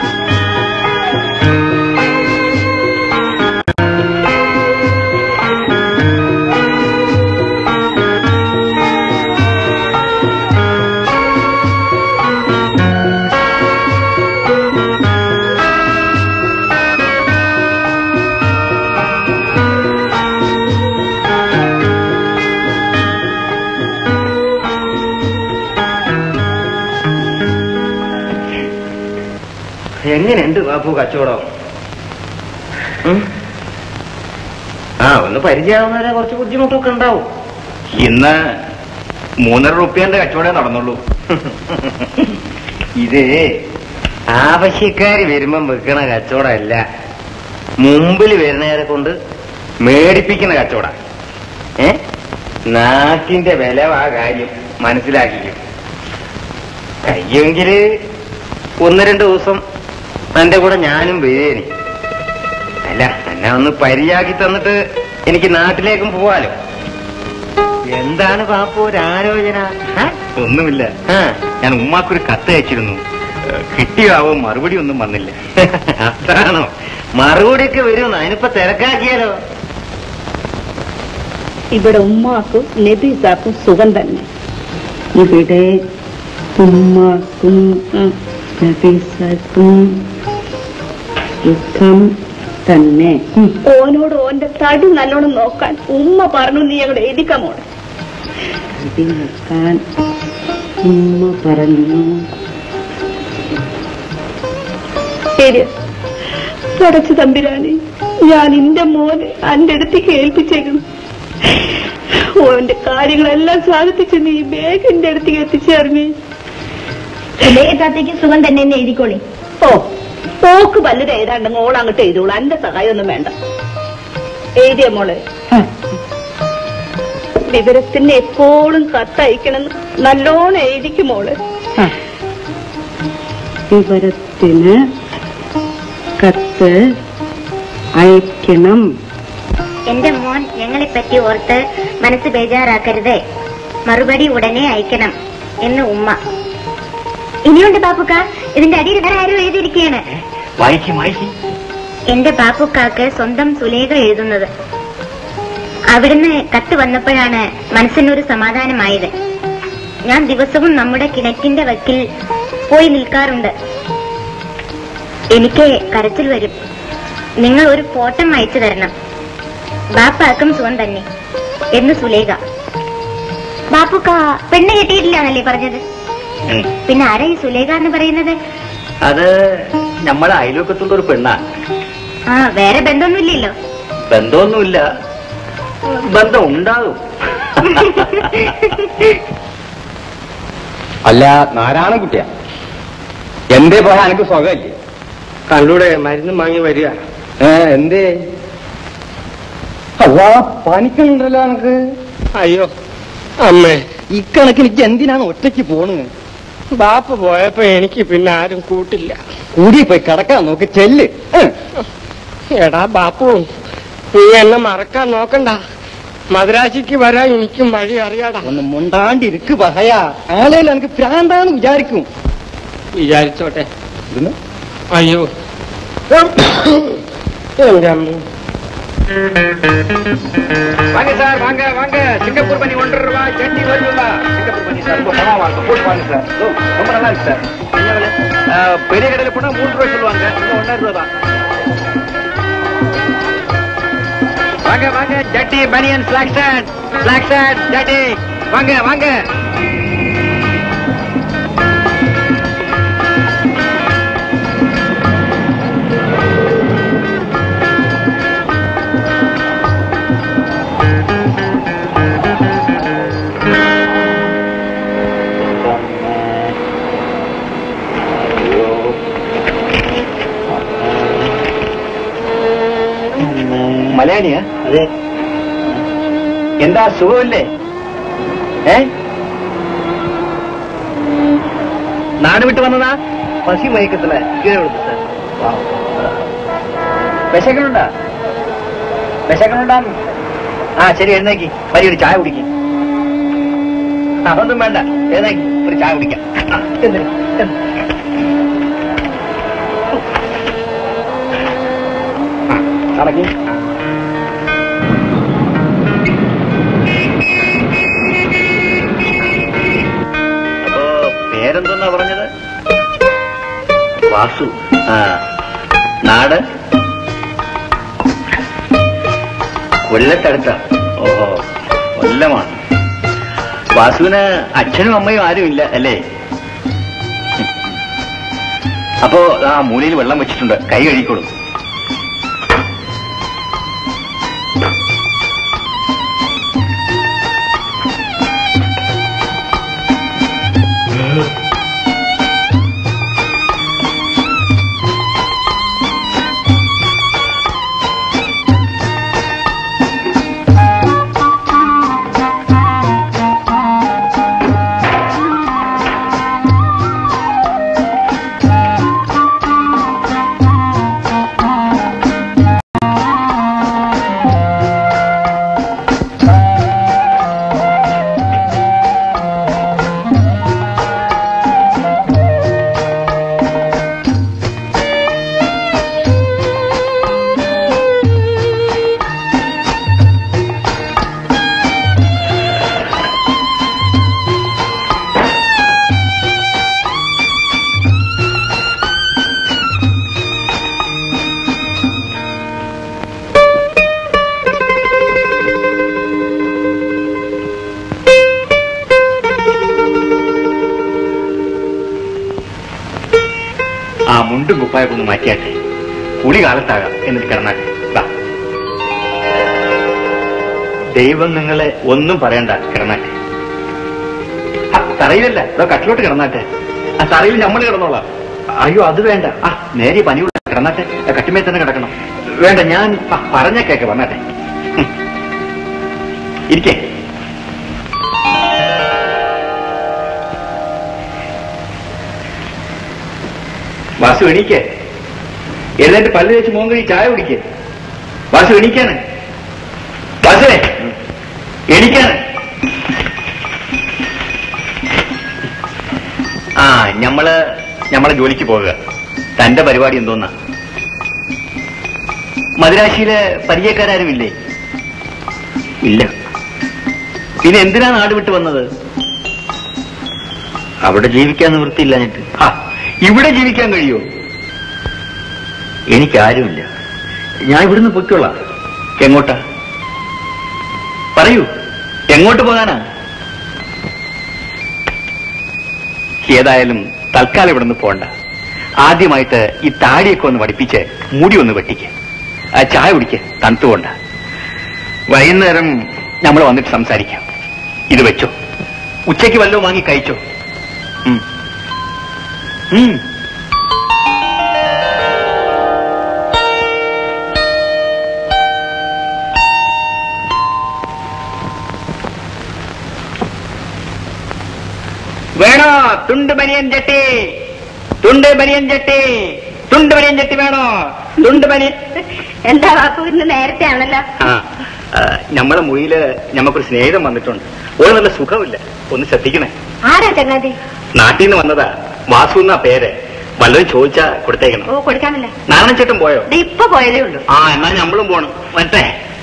എങ്ങനെയുണ്ട് ബാപ്പു കച്ചവടം ഉം? ആ ഒന്ന് പരിചയമാവുന്നവരെ കുറച്ച് ബുദ്ധിമുട്ടൊക്കെ ഉണ്ടാവും ഇന്ന് മൂന്നര റുപ്യന്റെ കച്ചവടം നടന്നുള്ളൂ ഇത് ആവശ്യക്കാര് വരുമ്പം വെക്കണ കച്ചവടമല്ല മുമ്പിൽ വരുന്നവരെ കൊണ്ട് മേടിപ്പിക്കുന്ന കച്ചവട ഏ നാട്ടിന്റെ വില ആ കാര്യം മനസ്സിലാക്കിക്കും കഴിയുമെങ്കില് ഒന്ന് രണ്ട് ദിവസം എന്റെ കൂടെ ഞാനും വരേനി അല്ല എന്നെ ഒന്ന് പരിചയാക്കി തന്നിട്ട് എനിക്ക് നാട്ടിലേക്കും പോവാലോ എന്താണ് പാപ്പു ഒരു ആലോചന ആ? ഒന്നുമില്ല ആ. ഞാൻ ഉമ്മാക്കൊരു കത്ത് അയച്ചിരുന്നു ഏഹ്, കിട്ടിയാവോ മറുപടി ഒന്നും വന്നില്ല അതാണോ മറുപടിയൊക്കെ വരും അതിനിപ്പോ തിരക്കാക്കിയാലോ ഇവിടെ ഉമ്മാക്കും നബീസാക്കും സുഖം തന്നെ ഇവിടെ ഉമ്മാക്കും ഉം, നബീസാക്കും സുഖം തന്നെ ഉം. ഓനോട് ഓന്റെ തടി നല്ലോണം നോക്കാൻ ഉമ്മ പറഞ്ഞു നീ അങ്ങോട്ട് എഴുതിക്കമോളെ ഇത് നോക്കാൻ ഉമ്മ പറഞ്ഞു ശരി പടച്ചു തമ്പിരാനെ ഞാൻ എന്റെ മോനെ അന്റെ അടുത്തേക്ക് ഏൽപ്പിച്ചേക്കുന്നു ഓന്റെ കാര്യങ്ങളെല്ലാം സാധിപ്പിച്ച് നീ വേഗം എന്റെ അടുത്തേക്ക് എത്തിച്ചേർന്നേ താത്തേക്ക് സുഖം തന്നെ എന്ന് എഴുതിക്കോളി ഓ പോക്ക് പല്ലത് ഏതാണ്ട് മോൾ അങ്ങോട്ട് എഴുതോളൂ എന്റെ സഹായമൊന്നും വേണ്ട എഴുതിയ മോളെ വിവരത്തിന് എപ്പോഴും കത്തയക്കണം നല്ലോണം എഴുതിക്കും മോള് വിവരത്തിന് കത്ത് അയക്കണം എന്റെ മോൻ ഞങ്ങളെ പറ്റി ഓർത്ത് മനസ്സ് ബേജാറാക്കരുത് മറുപടി ഉടനെ അയക്കണം എന്ന് ഉമ്മ ഇനിയുണ്ട് ബാപ്പുക്ക ഇതിന്റെ അടിയിൽ വേറെ ആരും എഴുതിയിരിക്കുകയാണ് വായിക്കും വായിക്കും എന്റെ ബാപ്പുക്കാക്ക് സ്വന്തം സുലേഖ എഴുതുന്നത് അവിടുന്ന് കത്ത് വന്നപ്പോഴാണ് മനസ്സിനൊരു സമാധാനമായത് ഞാൻ ദിവസവും നമ്മുടെ കിണറ്റിന്റെ വക്കിൽ പോയി നിൽക്കാറുണ്ട് എനിക്ക് കരച്ചിൽ വരും നിങ്ങൾ ഒരു ഫോട്ടം അയച്ചു തരണം ബാപ്പാക്കും സുഖം തന്നെ എന്ന് സുലേഖ ബാപ്പുക്ക പെണ്ണ് കെട്ടിയിട്ടില്ലാന്നല്ലേ പറഞ്ഞത് പിന്നെ ആരാ ഈ സുലേഖ എന്ന് പറയുന്നത് അത് നമ്മളെ അയൽവക്കത്തുള്ള ഒരു പെണ്ണാ ആ വേറെ ബന്ധമൊന്നുമില്ലല്ലോ ബന്ധമൊന്നുമില്ല ബന്ധം ഉണ്ടാകും അല്ല നാരായണൻകുട്ടിയാ എന്തേ പോയാ എനിക്ക് സുഖമില്ലേ കണ്ടൂടെ മരുന്ന് വാങ്ങി വരിക ഏ എന്തേ അല്ലാ പനിക്കണുണ്ടല്ലോ എനക്ക് അയ്യോ അമ്മേ ഇക്കണക്കിന് എനിക്ക് എന്തിനാണ് ഒറ്റയ്ക്ക് പോണ് ബാപ്പ പോയപ്പോ എനിക്ക് പിന്നെ ആരും കൂട്ടില്ല കൂടി പോയി കിടക്കാൻ നോക്ക് ചെല്ല് ഏ. എടാ ബാപ്പു നീ എന്നെ മറക്കാൻ നോക്കണ്ട മദ്രാശിക്ക് വരാൻ എനിക്കും വഴി അറിയാടാ ഒന്ന് മുണ്ടാണ്ടിരിക്ക് പറയാ ആളേലും എനിക്ക് പ്രാന്താന്ന് വിചാരിക്കും വിചാരിച്ചോട്ടെ ഇതിന് അയ്യോ എന്റെ അമ്മ வாங்க சார் வாங்க வாங்க சிங்கப்பூர் பண்ணி ஒன்றரை ரூபா சட்னி வருவா சிங்கப்பூர் பண்ணி சார் ரொம்ப பணமா வாங்க போட்டு வாங்க சார் ஓ, ரொம்ப நல்லா இருக்கு சார் என்ன விலை? ஆ, பெரிய கடையில போனா மூணு ரூபாய் சொல்லுவாங்க இங்க ஒன்றரை ரூபா தான் வாங்க வாங்க ஜட்டி பனியன் பிளாக் ஷர்ட் பிளாக் ஷர்ட் ஜட்டி வாங்க வாங்க മലയാളിയാ അതെ എന്താ സുഖമില്ലേ ഏ നാട് വിട്ട് വന്നതാ പസി മയക്കത്തില്ല കീഴെ കൊടുത്തു സാർ വിശക്കണുണ്ടാ വിശക്കണുണ്ടാ ആ ശരി എഴുന്നേക്ക് വരി ഒരു ചായ കുടിക്കും അതൊന്നും വേണ്ട എഴുന്നേക്ക് ഒരു ചായ കുടിക്കാം ആ, എന്തിന്? എന്തിന്? ആ, നടക്ക് അപ്പോ പേരെന്തെന്നാ പറഞ്ഞത് വാസു ആ നാട് കൊല്ലത്തടുത്ത ഓഹോ കൊല്ലമാണ് വാസുവിന് അച്ഛനും അമ്മയും ആരും ഇല്ല അല്ലേ അപ്പോ ആ മൂലയിൽ വെള്ളം വെച്ചിട്ടുണ്ട് കൈ കഴുകിക്കോളൂ ആ മുണ്ടും കുപ്പായൊക്കെ ഒന്ന് മാറ്റിയാട്ടെ കുളി കാലത്താകാം എന്നിട്ട് കിടന്നാട്ടെ വാ ദൈവം നിങ്ങളെ ഒന്നും പറയണ്ട കിടന്നാട്ടെ ആ, തറയിലല്ല അതോ കട്ടിലോട്ട് കിടന്നാട്ടെ ആ തറയിൽ നമ്മൾ കിടന്നോളാം അയ്യോ അത് വേണ്ട ആ നേരെ പനിയുള്ള കിടന്നാട്ടെ ആ, കട്ടിമേ തന്നെ കിടക്കണം വേണ്ട ഞാൻ ആ, പറഞ്ഞ കേക്ക് വന്നാട്ടെ ഹും. ഇരിക്കേ വാസു എണീക്കേ എഴുന്നേറ്റ് പല്ല് വെച്ച് മോൻ കഴി ചായ കുടിക്കേ വാസു എണീക്കാണ് വാസുവേ എണീക്കാണ് ആ ഞമ്മള് ഞമ്മളെ ജോലിക്ക് പോകുക തന്റെ പരിപാടി എന്തോന്നാ മദിരാശിയിലെ പരിചയക്കാരും ഇല്ലേ ഇല്ല പിന്നെ എന്തിനാ നാട് വിട്ട് വന്നത് അവിടെ ജീവിക്കാൻ നിവൃത്തിയില്ലാഞ്ഞിട്ട് ആ ഇവിടെ ജീവിക്കാൻ കഴിയോ എനിക്കാരുമില്ല ഞാൻ ഇവിടുന്ന് പൊയ്ക്കൊള്ളാം എങ്ങോട്ടാ പറയൂ എങ്ങോട്ട് പോകാനാ ഏതായാലും തൽക്കാലം ഇവിടെ നിന്ന് പോണ്ട ആദ്യമായിട്ട് ഈ താടിയൊക്കെ ഒന്ന് വടിപ്പിച്ച് മുടി ഒന്ന് വെട്ടിക്ക് ആ ചായ കുടിക്ക് തണുത്തുകൊണ്ട വൈകുന്നേരം നമ്മൾ വന്നിട്ട് സംസാരിക്കാം ഇത് വെച്ചോ ഉച്ചയ്ക്ക് വല്ലതും വാങ്ങി കഴിച്ചോ ഉം. ഉം. വേണോ തുണ്ട് ബനിയൻ ചട്ടി തുണ്ട് ബനിയൻ ചട്ടി തുണ്ട് ബനിയൻ ചട്ടി വേണോ തുണ്ട് ബനിയൻ എന്താ ബാപ്പു ഇന്ന് നേരത്തെ ആണല്ലോ ആ ആ, നമ്മളെ മുറിയില് ഞമ്മക്കൊരു സ്നേഹിതം വന്നിട്ടുണ്ട് ഒരു നല്ല സുഖമില്ല ഒന്ന് ശ്രദ്ധിക്കണേ ആരാ ചങ്ങാതി നാട്ടിൽ നിന്ന് വന്നതാ വാസു എന്നാ പേര് വല്ലതും ചോദിച്ചാ കൊടുത്തേക്കണം ഓ കൊടുക്കാനില്ല നാരായണച്ചേട്ടൻ പോയോ ദേ ഇപ്പൊ പോയതേ ഉള്ളൂ ആ എന്നാ ഞമ്മളും പോണം മറ്റേ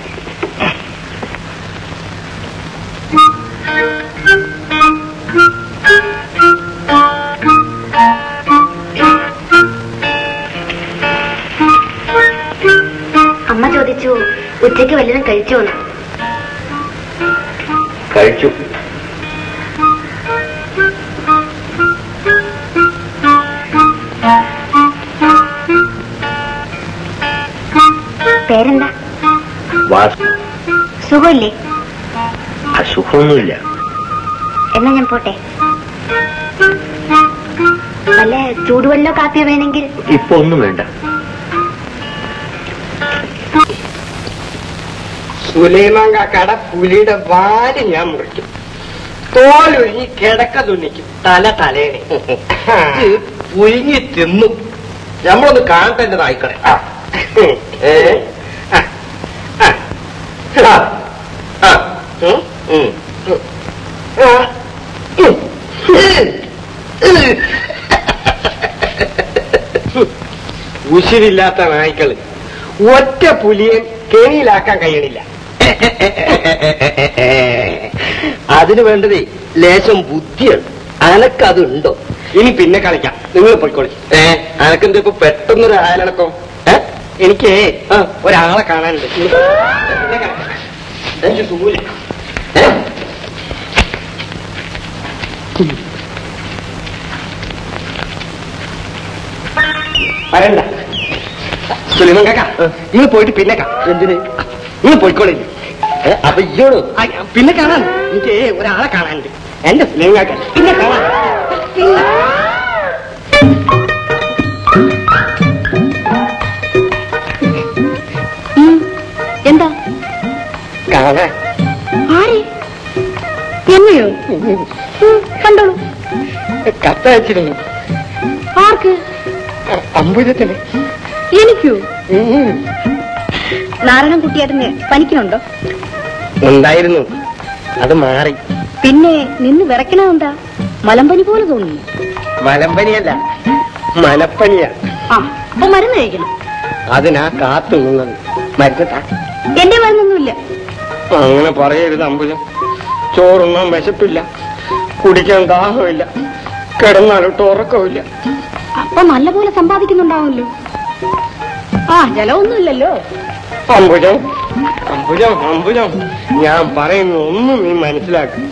അമ്മ ചോദിച്ചു ഉച്ചയ്ക്ക് വല്ലതും കഴിച്ചോന്ന് കഴിച്ചു പേരെന്താ വാസു സുഖമില്ലേ അസുഖമൊന്നുമില്ല എന്നാ ഞാൻ പോട്ടെ വല്ല ചൂടുവെള്ളോ കാപ്പിയോ വേണമെങ്കിൽ ഇപ്പൊ ഒന്നും വേണ്ട സുലൈമാൻ കാക്കയുടെ പുലിയുടെ വാല് ഞാൻ മുറിക്കും തോലൊഴുങ്ങി കിടക്ക തുന്നിക്കും തല തലേനെ ഇത് പുഴുങ്ങി തിന്നു നമ്മളൊന്ന് കാണട്ടെ എന്റെ നായിക്കളെ ആ. ഏ? ആ. ആ. ആ. ആ. ഉം. ഉം. ഉം. ആ. ഉം. ഉശിരില്ലാത്ത നായ്ക്കള് ഒറ്റ പുലിയെ കെണിയിലാക്കാൻ കഴിയണില്ല അതിന് വേണ്ടതേ ലേശം ബുദ്ധിയാണ് അനക്കതുണ്ടോ ഇനി പിന്നെ കളിക്കാം നിങ്ങൾ പോയിക്കോളി ഏ അനക്കെന്താ ഇപ്പൊ പെട്ടെന്നൊരു ആയാലണക്കോ ഏ എനിക്ക് ആ, ഒരാളെ കാണാനുണ്ട് പിന്നെ കളിക്കാം. എനിക്ക് സുഖമില്ല ഏ? വരണ്ട സുലിമൻ കാക്ക നിങ്ങൾ പോയിട്ട് പിന്നെ കാ എന്തിന് നിങ്ങൾ പോയിക്കോളി ഏ, അപ്പൊ ഇയ്യോളൂ ആ, പിന്നെ കാണാൻ എനിക്ക് ഒരാളെ കാണാനുണ്ട് എന്റെ സുലിമൻ കാക്ക പിന്നെ കാണാൻ എന്താ കാണാൻ ആരെ എന്നെയോ ഉം, കണ്ടോളൂ കത്തയച്ചിരുന്നു ആർക്ക് അമ്പുജത്തിന് എനിക്കോ നാരായണൻ കുട്ടിയേട്ടന് പനിക്കണുണ്ടോ ഉണ്ടായിരുന്നു അത് മാറി പിന്നെ നിന്ന് വിറക്കണെന്താ മലമ്പനി പോലെ തോന്നുന്നു മലമ്പനിയല്ല മലപ്പനിയാ ആ അപ്പൊ മരുന്ന് കഴിക്കണം അതിനാ കാത്തു നിന്നത് മരുന്നിട്ടാ എന്റെ മരുന്നൊന്നുമില്ല അങ്ങനെ പറയരുത് അമ്പുജം ചോറുണ്ണാൻ വിശപ്പില്ല കുടിക്കാൻ ദാഹമില്ല കിടന്നാലോട്ട് ഉറക്കമില്ല അപ്പൊ നല്ലപോലെ സമ്പാദിക്കുന്നുണ്ടാവുമല്ലോ ആ ജലമൊന്നുമില്ലല്ലോ അമ്പുജം അമ്പുജം അമ്പുജം ഞാൻ പറയുന്ന ഒന്നും നീ മനസ്സിലാക്കും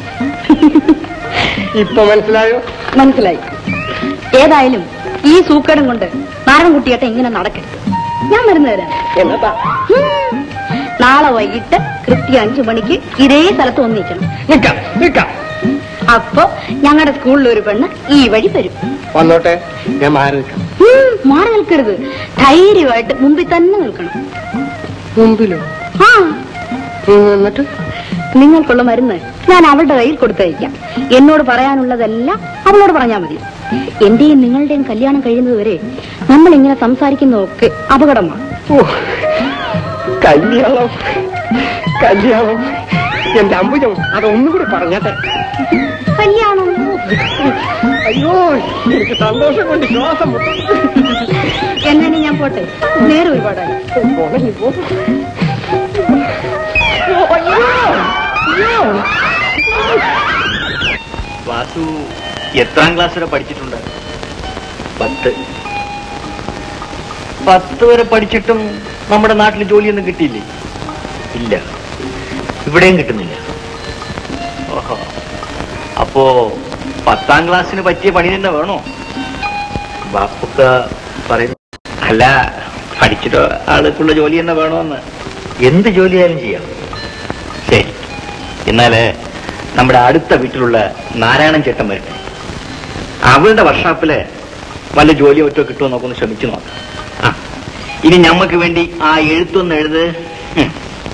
ഇപ്പൊ മനസ്സിലായോ മനസ്സിലായി ഏതായാലും ഈ സൂക്കേടും കൊണ്ട് നാരായണൻകുട്ടിയേട്ടൻ ഇങ്ങനെ നടക്കരുത് ഞാൻ മരുന്ന് തരാം എന്നതാ ഉം. നാളെ വൈകിട്ട് കൃത്യം അഞ്ചു മണിക്ക് ഇതേ സ്ഥലത്ത് ഒന്നിക്കണം നിക്കാം നിക്കാം അപ്പൊ ഞങ്ങളുടെ സ്കൂളിൽ ഒരു പെണ്ണ് ഈ വഴി വരും വന്നോട്ടെ ഞാൻ മാറി നിൽക്കാം ഉം, മാറി നിൽക്കരുത് ധൈര്യമായിട്ട് മുമ്പിൽ തന്നെ നിൽക്കണം മുമ്പിലോ ആ എന്നിട്ട് നിങ്ങൾക്കുള്ള മരുന്ന് ഞാൻ അവളുടെ കയ്യിൽ കൊടുത്തയക്കാം എന്നോട് പറയാനുള്ളതെല്ലാം അവളോട് പറഞ്ഞാൽ മതി എന്റെയും നിങ്ങളുടെയും കല്യാണം കഴിയുന്നത് വരെ നമ്മൾ ഇങ്ങനെ സംസാരിക്കുന്നതൊക്കെ അപകടമാണ് ഓ, കല്യാണം കല്യാണം എന്റെ അമ്പുജം അതൊന്നും കൂടി പറഞ്ഞാട്ടെ കല്യാണം അയ്യോ എനിക്ക് സന്തോഷം കൊണ്ട് ശ്വാസം മുട്ടും. എന്നാലും ഞാൻ പോട്ടെ നേരെ ഒരുപാടായി ഉണങ്ങി പോ. ഓ, അയ്യോ, അയ്യോ. വാസു എത്രാം ക്ലാസ് വരെ പഠിച്ചിട്ടുണ്ട് പത്ത് പത്ത് വരെ പഠിച്ചിട്ടും നമ്മുടെ നാട്ടിൽ ജോലിയൊന്നും കിട്ടിയില്ലേ ഇല്ല ഇവിടെയും കിട്ടുന്നില്ല ഓഹോ അപ്പോ പത്താം ക്ലാസ്സിന് പറ്റിയ പണി തന്നെ വേണോ ബാപ്പൊക്കെ പറയുന്നു അല്ല പഠിച്ചിട്ടോ ആൾക്കുള്ള ജോലി തന്നെ വേണോന്ന് എന്ത് ജോലിയായാലും ചെയ്യാം ശരി എന്നാല് നമ്മുടെ അടുത്ത വീട്ടിലുള്ള നാരായണൻ ചേട്ടൻ വരട്ടെ അവളുടെ വർഷാപ്പില് വല്ല ജോലി ഒറ്റോ കിട്ടുമോ നോക്കൊന്ന് ശ്രമിച്ചു നോക്കാം ആ ഇനി ഞമ്മക്ക് വേണ്ടി ആ എഴുത്തൊന്ന് എഴുത് ഉം.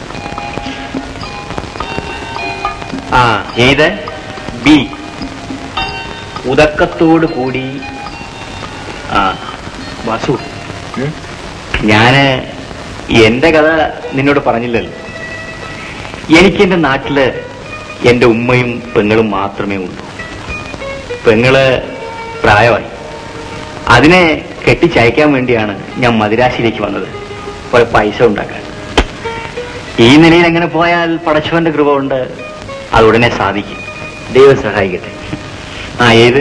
ആ ഏത് ബി ഉദക്കത്തോട് കൂടി ആ വാസു ഉം. ഞാന് എന്റെ കഥ നിന്നോട് പറഞ്ഞില്ലല്ലോ എനിക്ക് എന്റെ നാട്ടില് എന്റെ ഉമ്മയും പെങ്ങളും മാത്രമേ ഉള്ളൂ പെങ്ങള് പ്രായമായി അതിനെ കെട്ടിച്ചയക്കാൻ വേണ്ടിയാണ് ഞാൻ മദിരാശിയിലേക്ക് വന്നത് കുറെ പൈസ ഉണ്ടാക്കാൻ ഈ നിലയിൽ എങ്ങനെ പോയാൽ പടച്ചവന്റെ കൃപ കൊണ്ട് അത് ഉടനെ സാധിക്കും ദൈവം സഹായിക്കട്ടെ ആ ഏത്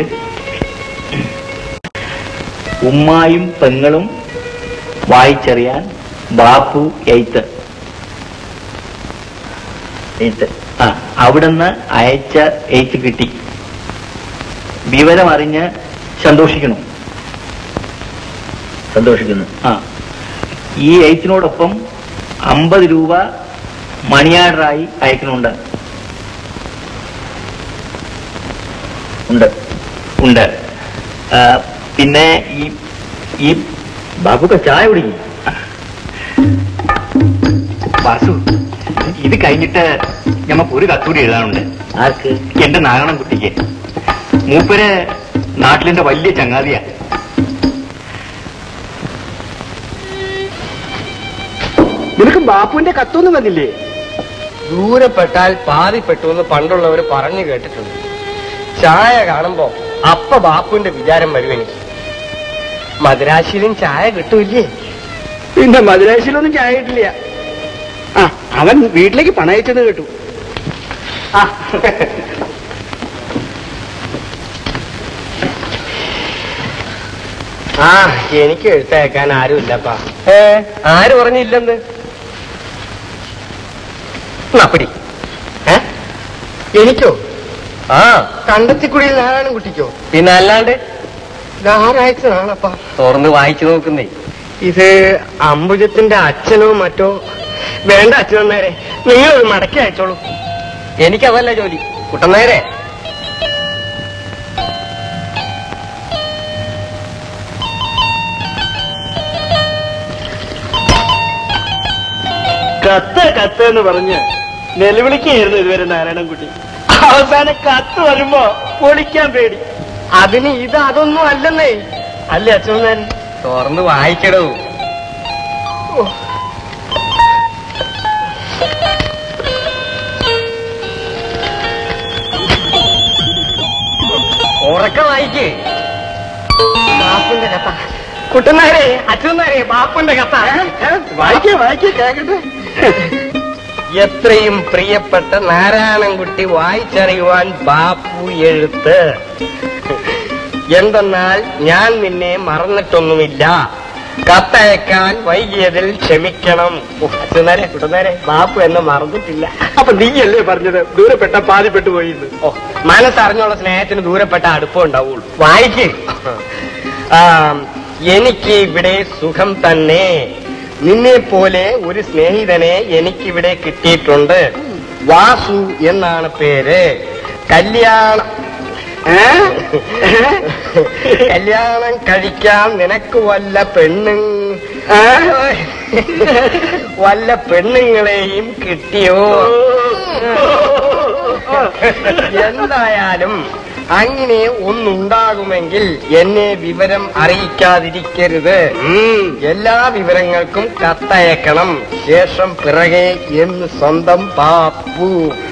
ഉമ്മായും പെങ്ങളും വായിച്ചറിയാൻ ബാപ്പു എയ്ത്ത് എയ്ത്ത് ആ അവിടുന്ന് അയച്ച എയ്ത്ത് കിട്ടി വിവരം അറിഞ്ഞ് സന്തോഷിക്കണം സന്തോഷിക്കുന്നു ആ ഈ എയ്ത്തിനോടൊപ്പം അമ്പത് രൂപ മണിയാർഡറായി അയക്കുന്നുണ്ട് ഉണ്ട് ഉണ്ട് ആ, പിന്നെ ഈ ഈ ബാബുക്ക ചായ കുടിക്കും വാസു ഇത് കഴിഞ്ഞിട്ട് ഞമ്മക്ക് ഒരു കത്തൂരി എഴുതാനുണ്ട് ആർക്ക് എന്റെ നാരായണൻ കുട്ടിക്ക് മൂപ്പര് നാട്ടിലെന്റെ വലിയ ചങ്ങാതിയാ നിനക്ക് ബാപ്പുവിന്റെ കത്തൊന്നും വന്നില്ലേ ദൂരപ്പെട്ടാൽ പാതിപ്പെട്ടു എന്ന് പണ്ടുള്ളവർ പറഞ്ഞു കേട്ടിട്ടുണ്ട് ചായ കാണുമ്പോ അപ്പ ബാപ്പുവിന്റെ വിചാരം വരും എനിക്ക് മദ്രാശിയിലും ചായ കിട്ടൂല്ലേ പിന്നെ മധുരാശിയിലൊന്നും ചായ കിട്ടില്ല ആ അവൻ വീട്ടിലേക്ക് പണം അയച്ചെന്ന് കേട്ടു ആ. ആ എനിക്ക് എഴുത്തയക്കാൻ ആരുമില്ലപ്പാ ഏ ആര് പറഞ്ഞില്ലെന്ന് എന്നാ, പിടി ഏ എനിക്കോ ആ കണ്ടത്തിക്കുടിയിൽ നാരായണൻ കുട്ടിക്കോ പിന്നെ അല്ലാണ്ട് ഇതാരായച്ചതാണപ്പാ തുറന്ന് വായിച്ചു നോക്കുന്നേ ഇത് അംബുജത്തിന്റെ അച്ഛനോ മറ്റോ വേണ്ട അച്ഛൻ നേരെ നിങ്ങൾ ഒരു മടക്കി അയച്ചോളൂ എനിക്കതല്ല ജോലി കുട്ടൻ നേരെ കത്ത് കത്ത് എന്ന് പറഞ്ഞ് നിലവിളിക്കായിരുന്നു ഇതുവരെ നാരായണൻകുട്ടി അവസാനം കത്ത് വരുമ്പോ പൊളിക്കാൻ പേടി അതിന് ഇത് അതൊന്നും അല്ലെന്നേ അല്ലേ അച്ഛൻ തുറന്ന് വായിക്കടോ ഉറക്ക വായിക്കേ ബാപ്പുന്റെ കഥ കുട്ടനാരെ അച്ഛനാരെ ബാപ്പുന്റെ കഥ വായിക്കേ വായിക്കേ കേക്കട്ടെ എത്രയും പ്രിയപ്പെട്ട നാരായണൻകുട്ടി വായിച്ചറിയുവാൻ ബാപ്പു എഴുത്ത് എന്തെന്നാൽ ഞാൻ നിന്നെ മറന്നിട്ടൊന്നുമില്ല കത്തയക്കാൻ വൈകിയതിൽ ക്ഷമിക്കണം അച്ഛനാരെ കുട്ടനാരെ ബാപ്പു എന്നെ മറന്നിട്ടില്ല അപ്പൊ നീയല്ലേ പറഞ്ഞത് ദൂരപ്പെട്ട പാതിപ്പെട്ടു പോയിന്ന് ഓ മനസ്സറിഞ്ഞുള്ള സ്നേഹത്തിന് ദൂരപ്പെട്ട അടുപ്പം ഉണ്ടാവുള്ളൂ വായിക്ക് ആ, എനിക്ക് ഇവിടെ സുഖം തന്നെ നിന്നെ പോലെ ഒരു സ്നേഹിതനെ എനിക്കിവിടെ കിട്ടിയിട്ടുണ്ട് വാസു എന്നാണ് പേര് കല്യാണം ഏ? കല്യാണം കഴിക്കാൻ നിനക്ക് വല്ല പെണ്ണു വല്ല പെണ്ണുങ്ങളെയും കിട്ടിയോ എന്തായാലും അങ്ങനെ ഒന്നുണ്ടാകുമെങ്കിൽ എന്നെ വിവരം അറിയിക്കാതിരിക്കരുത് ഉം, എല്ലാ വിവരങ്ങൾക്കും കത്തയക്കണം ശേഷം പിറകെ എന്ന് സ്വന്തം ബാപ്പു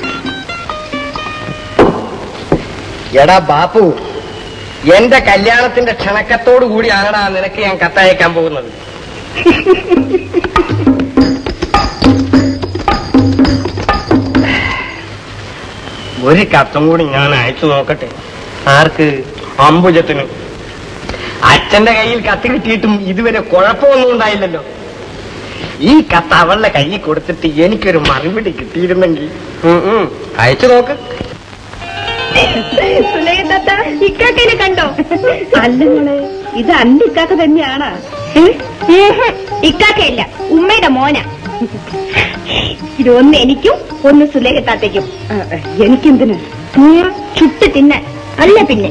എടാ ബാപ്പു എന്റെ കല്യാണത്തിന്റെ ക്ഷണക്കത്തോടു കൂടിയാണടാ നിനക്ക് ഞാൻ കത്തയക്കാൻ പോകുന്നത് ഒരു കത്തും കൂടി ഞാൻ അയച്ചു നോക്കട്ടെ ആർക്ക് അംബുജത്തിന് അച്ഛന്റെ കയ്യിൽ കത്ത് കിട്ടിയിട്ടും ഇതുവരെ കുഴപ്പമൊന്നും ഉണ്ടായില്ലല്ലോ ഈ കത്ത് അവളുടെ കയ്യിൽ കൊടുത്തിട്ട് എനിക്കൊരു മറുപടി കിട്ടിയിരുന്നെങ്കിൽ ഉം, ഉം, അയച്ചു നോക്ക് സുലൈഖ താത്ത ഇക്കാക്കനെ കണ്ടോ അല്ല മോളെ ഇത് അന്റെ ഇക്കാക്ക തന്നെയാണ് ഇക്കാക്കയില്ല ഉമ്മയുടെ മോന ഇതൊന്ന് എനിക്കും ഒന്ന് സുലേഖ താത്തയ്ക്കും എനിക്കെന്തിന് ചുട്ട് തിന്നാൻ അല്ല പിന്നെ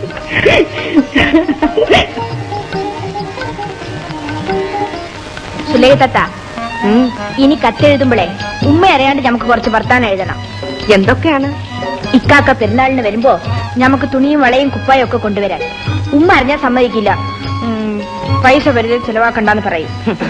സുലേഖ തത്ത ഇനി കത്തെഴുതുമ്പോഴേ ഉമ്മ അറിയാണ്ട് നമുക്ക് കുറച്ച് വർത്താനം എഴുതണം എന്തൊക്കെയാണ് ഇക്കാക്ക പെരുന്നാളിന് വരുമ്പോ നമുക്ക് തുണിയും വളയും കുപ്പായും ഒക്കെ കൊണ്ടുവരാൻ ഉമ്മ അറിഞ്ഞാൽ സമ്മതിക്കില്ല ഉം, പൈസ വെറുതെ ചെലവാക്കണ്ടെന്ന് പറയും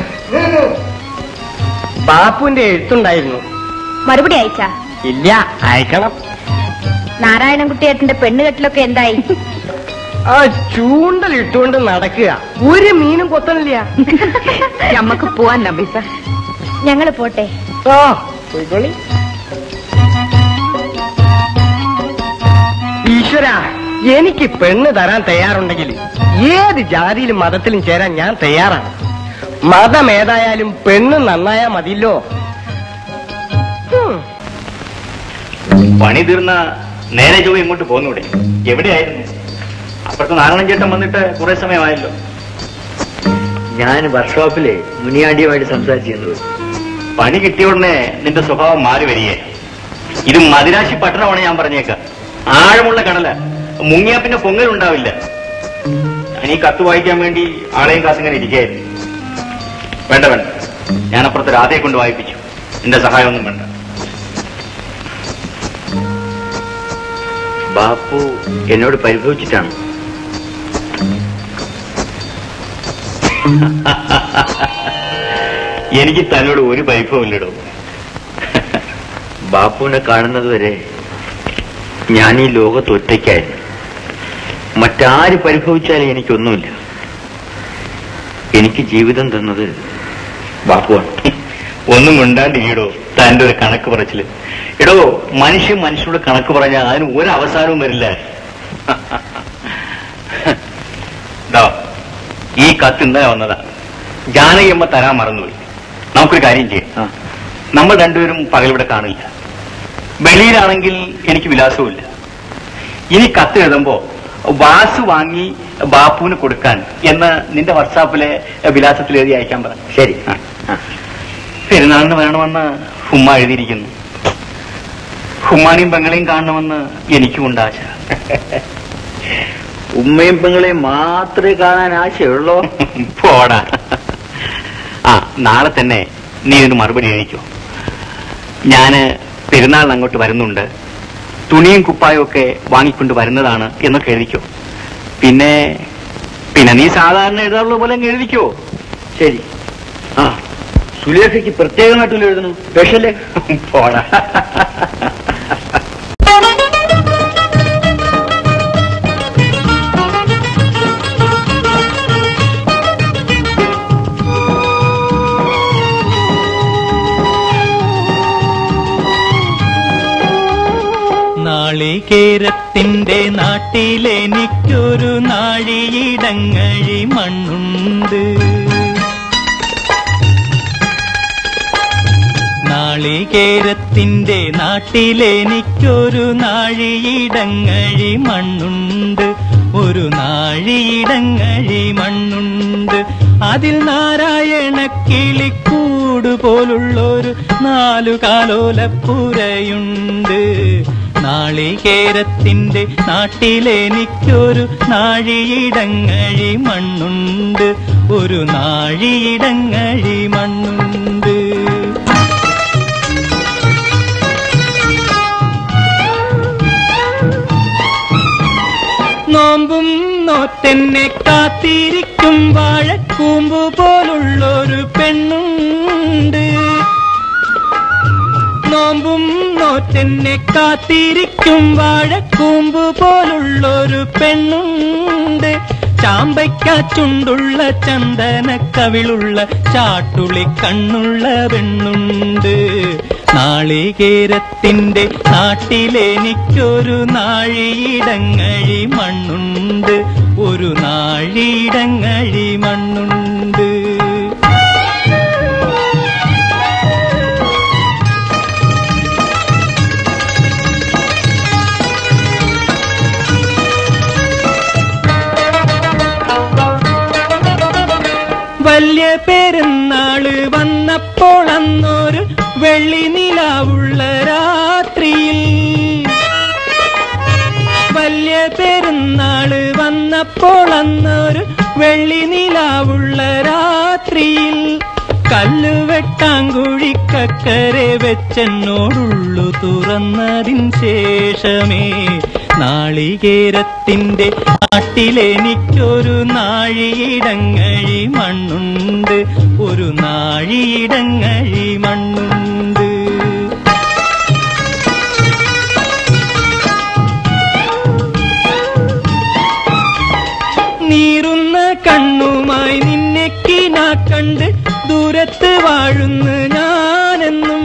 ബാപ്പുവിന്റെ എഴുത്തുണ്ടായിരുന്നു മറുപടി അയച്ചാ ഇല്ല അയക്കണം നാരായണൻകുട്ടിയേട്ടന്റെ പെണ്ണുകെട്ടിലൊക്കെ എന്തായി ആ ചൂണ്ടൽ ഇട്ടുകൊണ്ട് നടക്കുക ഒരു മീനും കൊത്തണില്ല നമ്മക്ക് പോവാൻ നബീസ ഞങ്ങള് പോട്ടെ ഓ പോയിക്കോളി ഈശ്വര എനിക്ക് പെണ്ണ് തരാൻ തയ്യാറുണ്ടെങ്കിൽ ഏത് ജാതിയിലും മതത്തിലും ചേരാൻ ഞാൻ തയ്യാറാണ് മതം ഏതായാലും പെണ്ണ് നന്നായാ മതിയല്ലോ ഹും. പണി തീർന്ന നേരെ ചൊവ്വ ഇങ്ങോട്ട് പോന്നൂടെ എവിടെയായിരുന്നു അപ്പുറത്ത് നാരായണൻ ചേട്ടൻ വന്നിട്ട് കുറെ സമയമായല്ലോ ഞാൻ വർക്ക്ഷോപ്പിലെ മുനിയാണ്ടിയുമായിട്ട് സംസാരിച്ചിരുന്നത് പണി കിട്ടിയ ഉടനെ നിന്റെ സ്വഭാവം മാറി വരികയെ ഇത് മദിരാശി പട്ടണമാണ് ഞാൻ പറഞ്ഞേക്കാം ആഴമുള്ള കടല മുങ്ങിയാ പിന്നെ പൊങ്ങലുണ്ടാവില്ല ഞാൻ ഈ കത്ത് വായിക്കാൻ വേണ്ടി ആളെയും കാത്തിങ്ങനെ ഇരിക്കുകയായിരുന്നു വേണ്ട വേണ്ട ഞാൻ അപ്പുറത്ത് രാധയെ കൊണ്ട് വായിപ്പിച്ചു നിന്റെ സഹായമൊന്നും വേണ്ട ബാപ്പു എന്നോട് പരിഭവിച്ചിട്ടാണ് എനിക്ക് തന്നോട് ഒരു പരിഭവമില്ലടോ ബാപ്പുവിനെ കാണുന്നത് വരെ ഞാൻ ഈ ലോകത്ത് ഒറ്റയ്ക്കായിരുന്നു മറ്റാര് പരിഭവിച്ചാലും എനിക്കൊന്നുമില്ല എനിക്ക് ജീവിതം തന്നത് ബാപ്പുവാണ് ഒന്നും മിണ്ടാണ്ടിരിക്കടോ തന്റെ ഒരു കണക്ക് പറച്ചില് എടോ മനുഷ്യൻ മനുഷ്യനോട് കണക്ക് പറഞ്ഞാൽ അതിന് ഒരു അവസാനവും വരില്ല ദാ, ഈ കത്ത് ഇന്നലെ വന്നതാ ജാനകിയമ്മ തരാൻ മറന്നുപോയി നമുക്കൊരു കാര്യം ചെയ്യാം നമ്മൾ രണ്ടുപേരും പകലിവിടെ കാണില്ല വെളിയിലാണെങ്കിൽ എനിക്ക് വിലാസവുമില്ല ഇനി കത്ത് എഴുതുമ്പോ വാസ് വാങ്ങി ബാപ്പുവിന് കൊടുക്കാൻ എന്ന് നിന്റെ വാട്സാപ്പിലെ വിലാസത്തിൽ എഴുതി അയക്കാൻ പറ ശരി പെരുന്നാളിന് വരണമെന്ന് ഹുമ്മ എഴുതിയിരിക്കുന്നു ഹുമ്മാനെയും പെങ്ങളെയും കാണണമെന്ന് എനിക്കുമുണ്ട് ആശ ഉമ്മയും പെങ്ങളെയും മാത്രമേ കാണാൻ ആശയുള്ളൂ പോടാ ആ നാളെ തന്നെ നീ ഇതിന് മറുപടി എഴുതിക്കോ ഞാന് പെരുന്നാളിന് അങ്ങോട്ട് വരുന്നുണ്ട് തുണിയും കുപ്പായും ഒക്കെ വാങ്ങിക്കൊണ്ട് വരുന്നതാണ് എന്നൊക്കെ എഴുതിക്കോ പിന്നെ പിന്നെ നീ സാധാരണ എഴുതാറുള്ള പോലെ അങ്ങ് എഴുതിക്കോ ശരി ആ സുലേഖയ്ക്ക് പ്രത്യേകമായിട്ടുള്ള എഴുതണം സ്പെഷ്യല് പോടാ നാളികേരത്തിന്റെ നാട്ടിലെനിക്കൊരു നാഴിയിടങ്ങഴി മണ്ണുണ്ട് നാളികേരത്തിന്റെ നാട്ടിലെനിക്കൊരു നാഴിയിടങ്ങഴി മണ്ണുണ്ട് ഒരു നാഴിയിടങ്ങഴി മണ്ണുണ്ട് അതിൽ നാരായണ കിളിക്കൂട് പോലുള്ളൊരു നാലു കാലോലപ്പുരയുണ്ട് നാളികേരത്തിന്റെ നാട്ടിലെനിക്കൊരു നാഴിയിടങ്ങഴി മണ്ണുണ്ട് ഒരു നാഴിയിടങ്ങഴി മണ്ണുണ്ട് നോമ്പും നോറ്റെന്നെ കാത്തിരിക്കും വാഴക്കൂമ്പു പോലുള്ളൊരു പെണ്ണുണ്ട് നോമ്പും നോറ്റെന്നെ കാത്തിരിക്കും വാഴക്കൂമ്പ് പോലുള്ളൊരു പെണ്ണുണ്ട് ചാമ്പയ്ക്കാച്ചുണ്ടുള്ള ചന്ദന കവിളുള്ള ചാട്ടുളി കണ്ണുള്ള പെണ്ണുണ്ട് നാളികേരത്തിന്റെ നാട്ടിലെനിക്കൊരു നാഴിയിടങ്ങഴി മണ്ണുണ്ട് ഒരു നാഴിയിടങ്ങഴി മണ്ണുണ്ട് വലിയ പെരുന്നാള് വന്നപ്പോൾ അന്നൊരു വെള്ളി നിലാവുള്ള രാത്രിയിൽ വലിയ പെരുന്നാള് വന്നപ്പോൾ അന്നൊരു വെള്ളി നിലാവുള്ള രാത്രിയിൽ കല്ലുവെട്ടാങ്കുഴിക്കക്കരെ വെച്ചെന്നോടുള്ളു തുറന്നതിൻ ശേഷമേ നാളികേരത്തിന്റെ നാട്ടിലെനിക്കൊരു നാഴിയിടങ്ങഴി മണ്ണുണ്ട് ഒരു നാഴിയിടങ്ങഴി മണ്ണുണ്ട് നീറുന്ന കണ്ണുമായി നിന്നെ കിനാ കണ്ട് ദൂരത്ത് വാഴുന്ന ഞാനെന്നും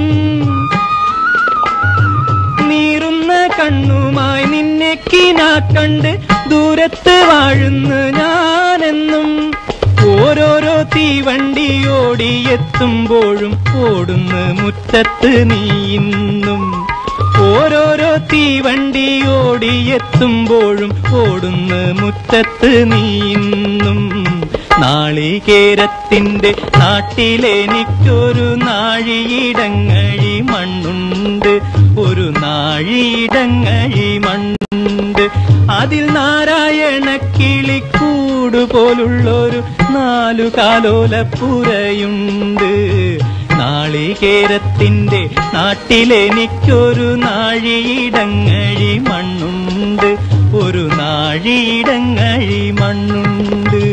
നീറുന്ന കണ്ണുമായി നിന്നെ കിനാ കണ്ട് ദൂരത്ത് വാഴുന്ന ഞാനെന്നും ഓരോരോ തീവണ്ടി ഓടിയെത്തുമ്പോഴും ഓടുന്ന മുറ്റത്ത് നീ ഇന്നും ഓരോരോ തീവണ്ടി ഓടിയെത്തുമ്പോഴും ഓടുന്ന മുറ്റത്ത് നീ ഇന്നും നാളികേരത്തിന്റെ നാട്ടിലെനിക്കൊരു നാഴിയിടങ്ങഴി മണ്ണുണ്ട് ഒരു നാഴിയിടങ്ങഴി മണ്ണുണ്ട് അതിൽ നാരായണ കിളിക്കൂട് പോലുള്ളൊരു നാലു കാലോലപ്പുരയുണ്ട് നാളികേരത്തിന്റെ നാട്ടിലെനിക്കൊരു നാഴിയിടങ്ങഴി മണ്ണുണ്ട് ഒരു നാഴിയിടങ്ങഴി മണ്ണുണ്ട്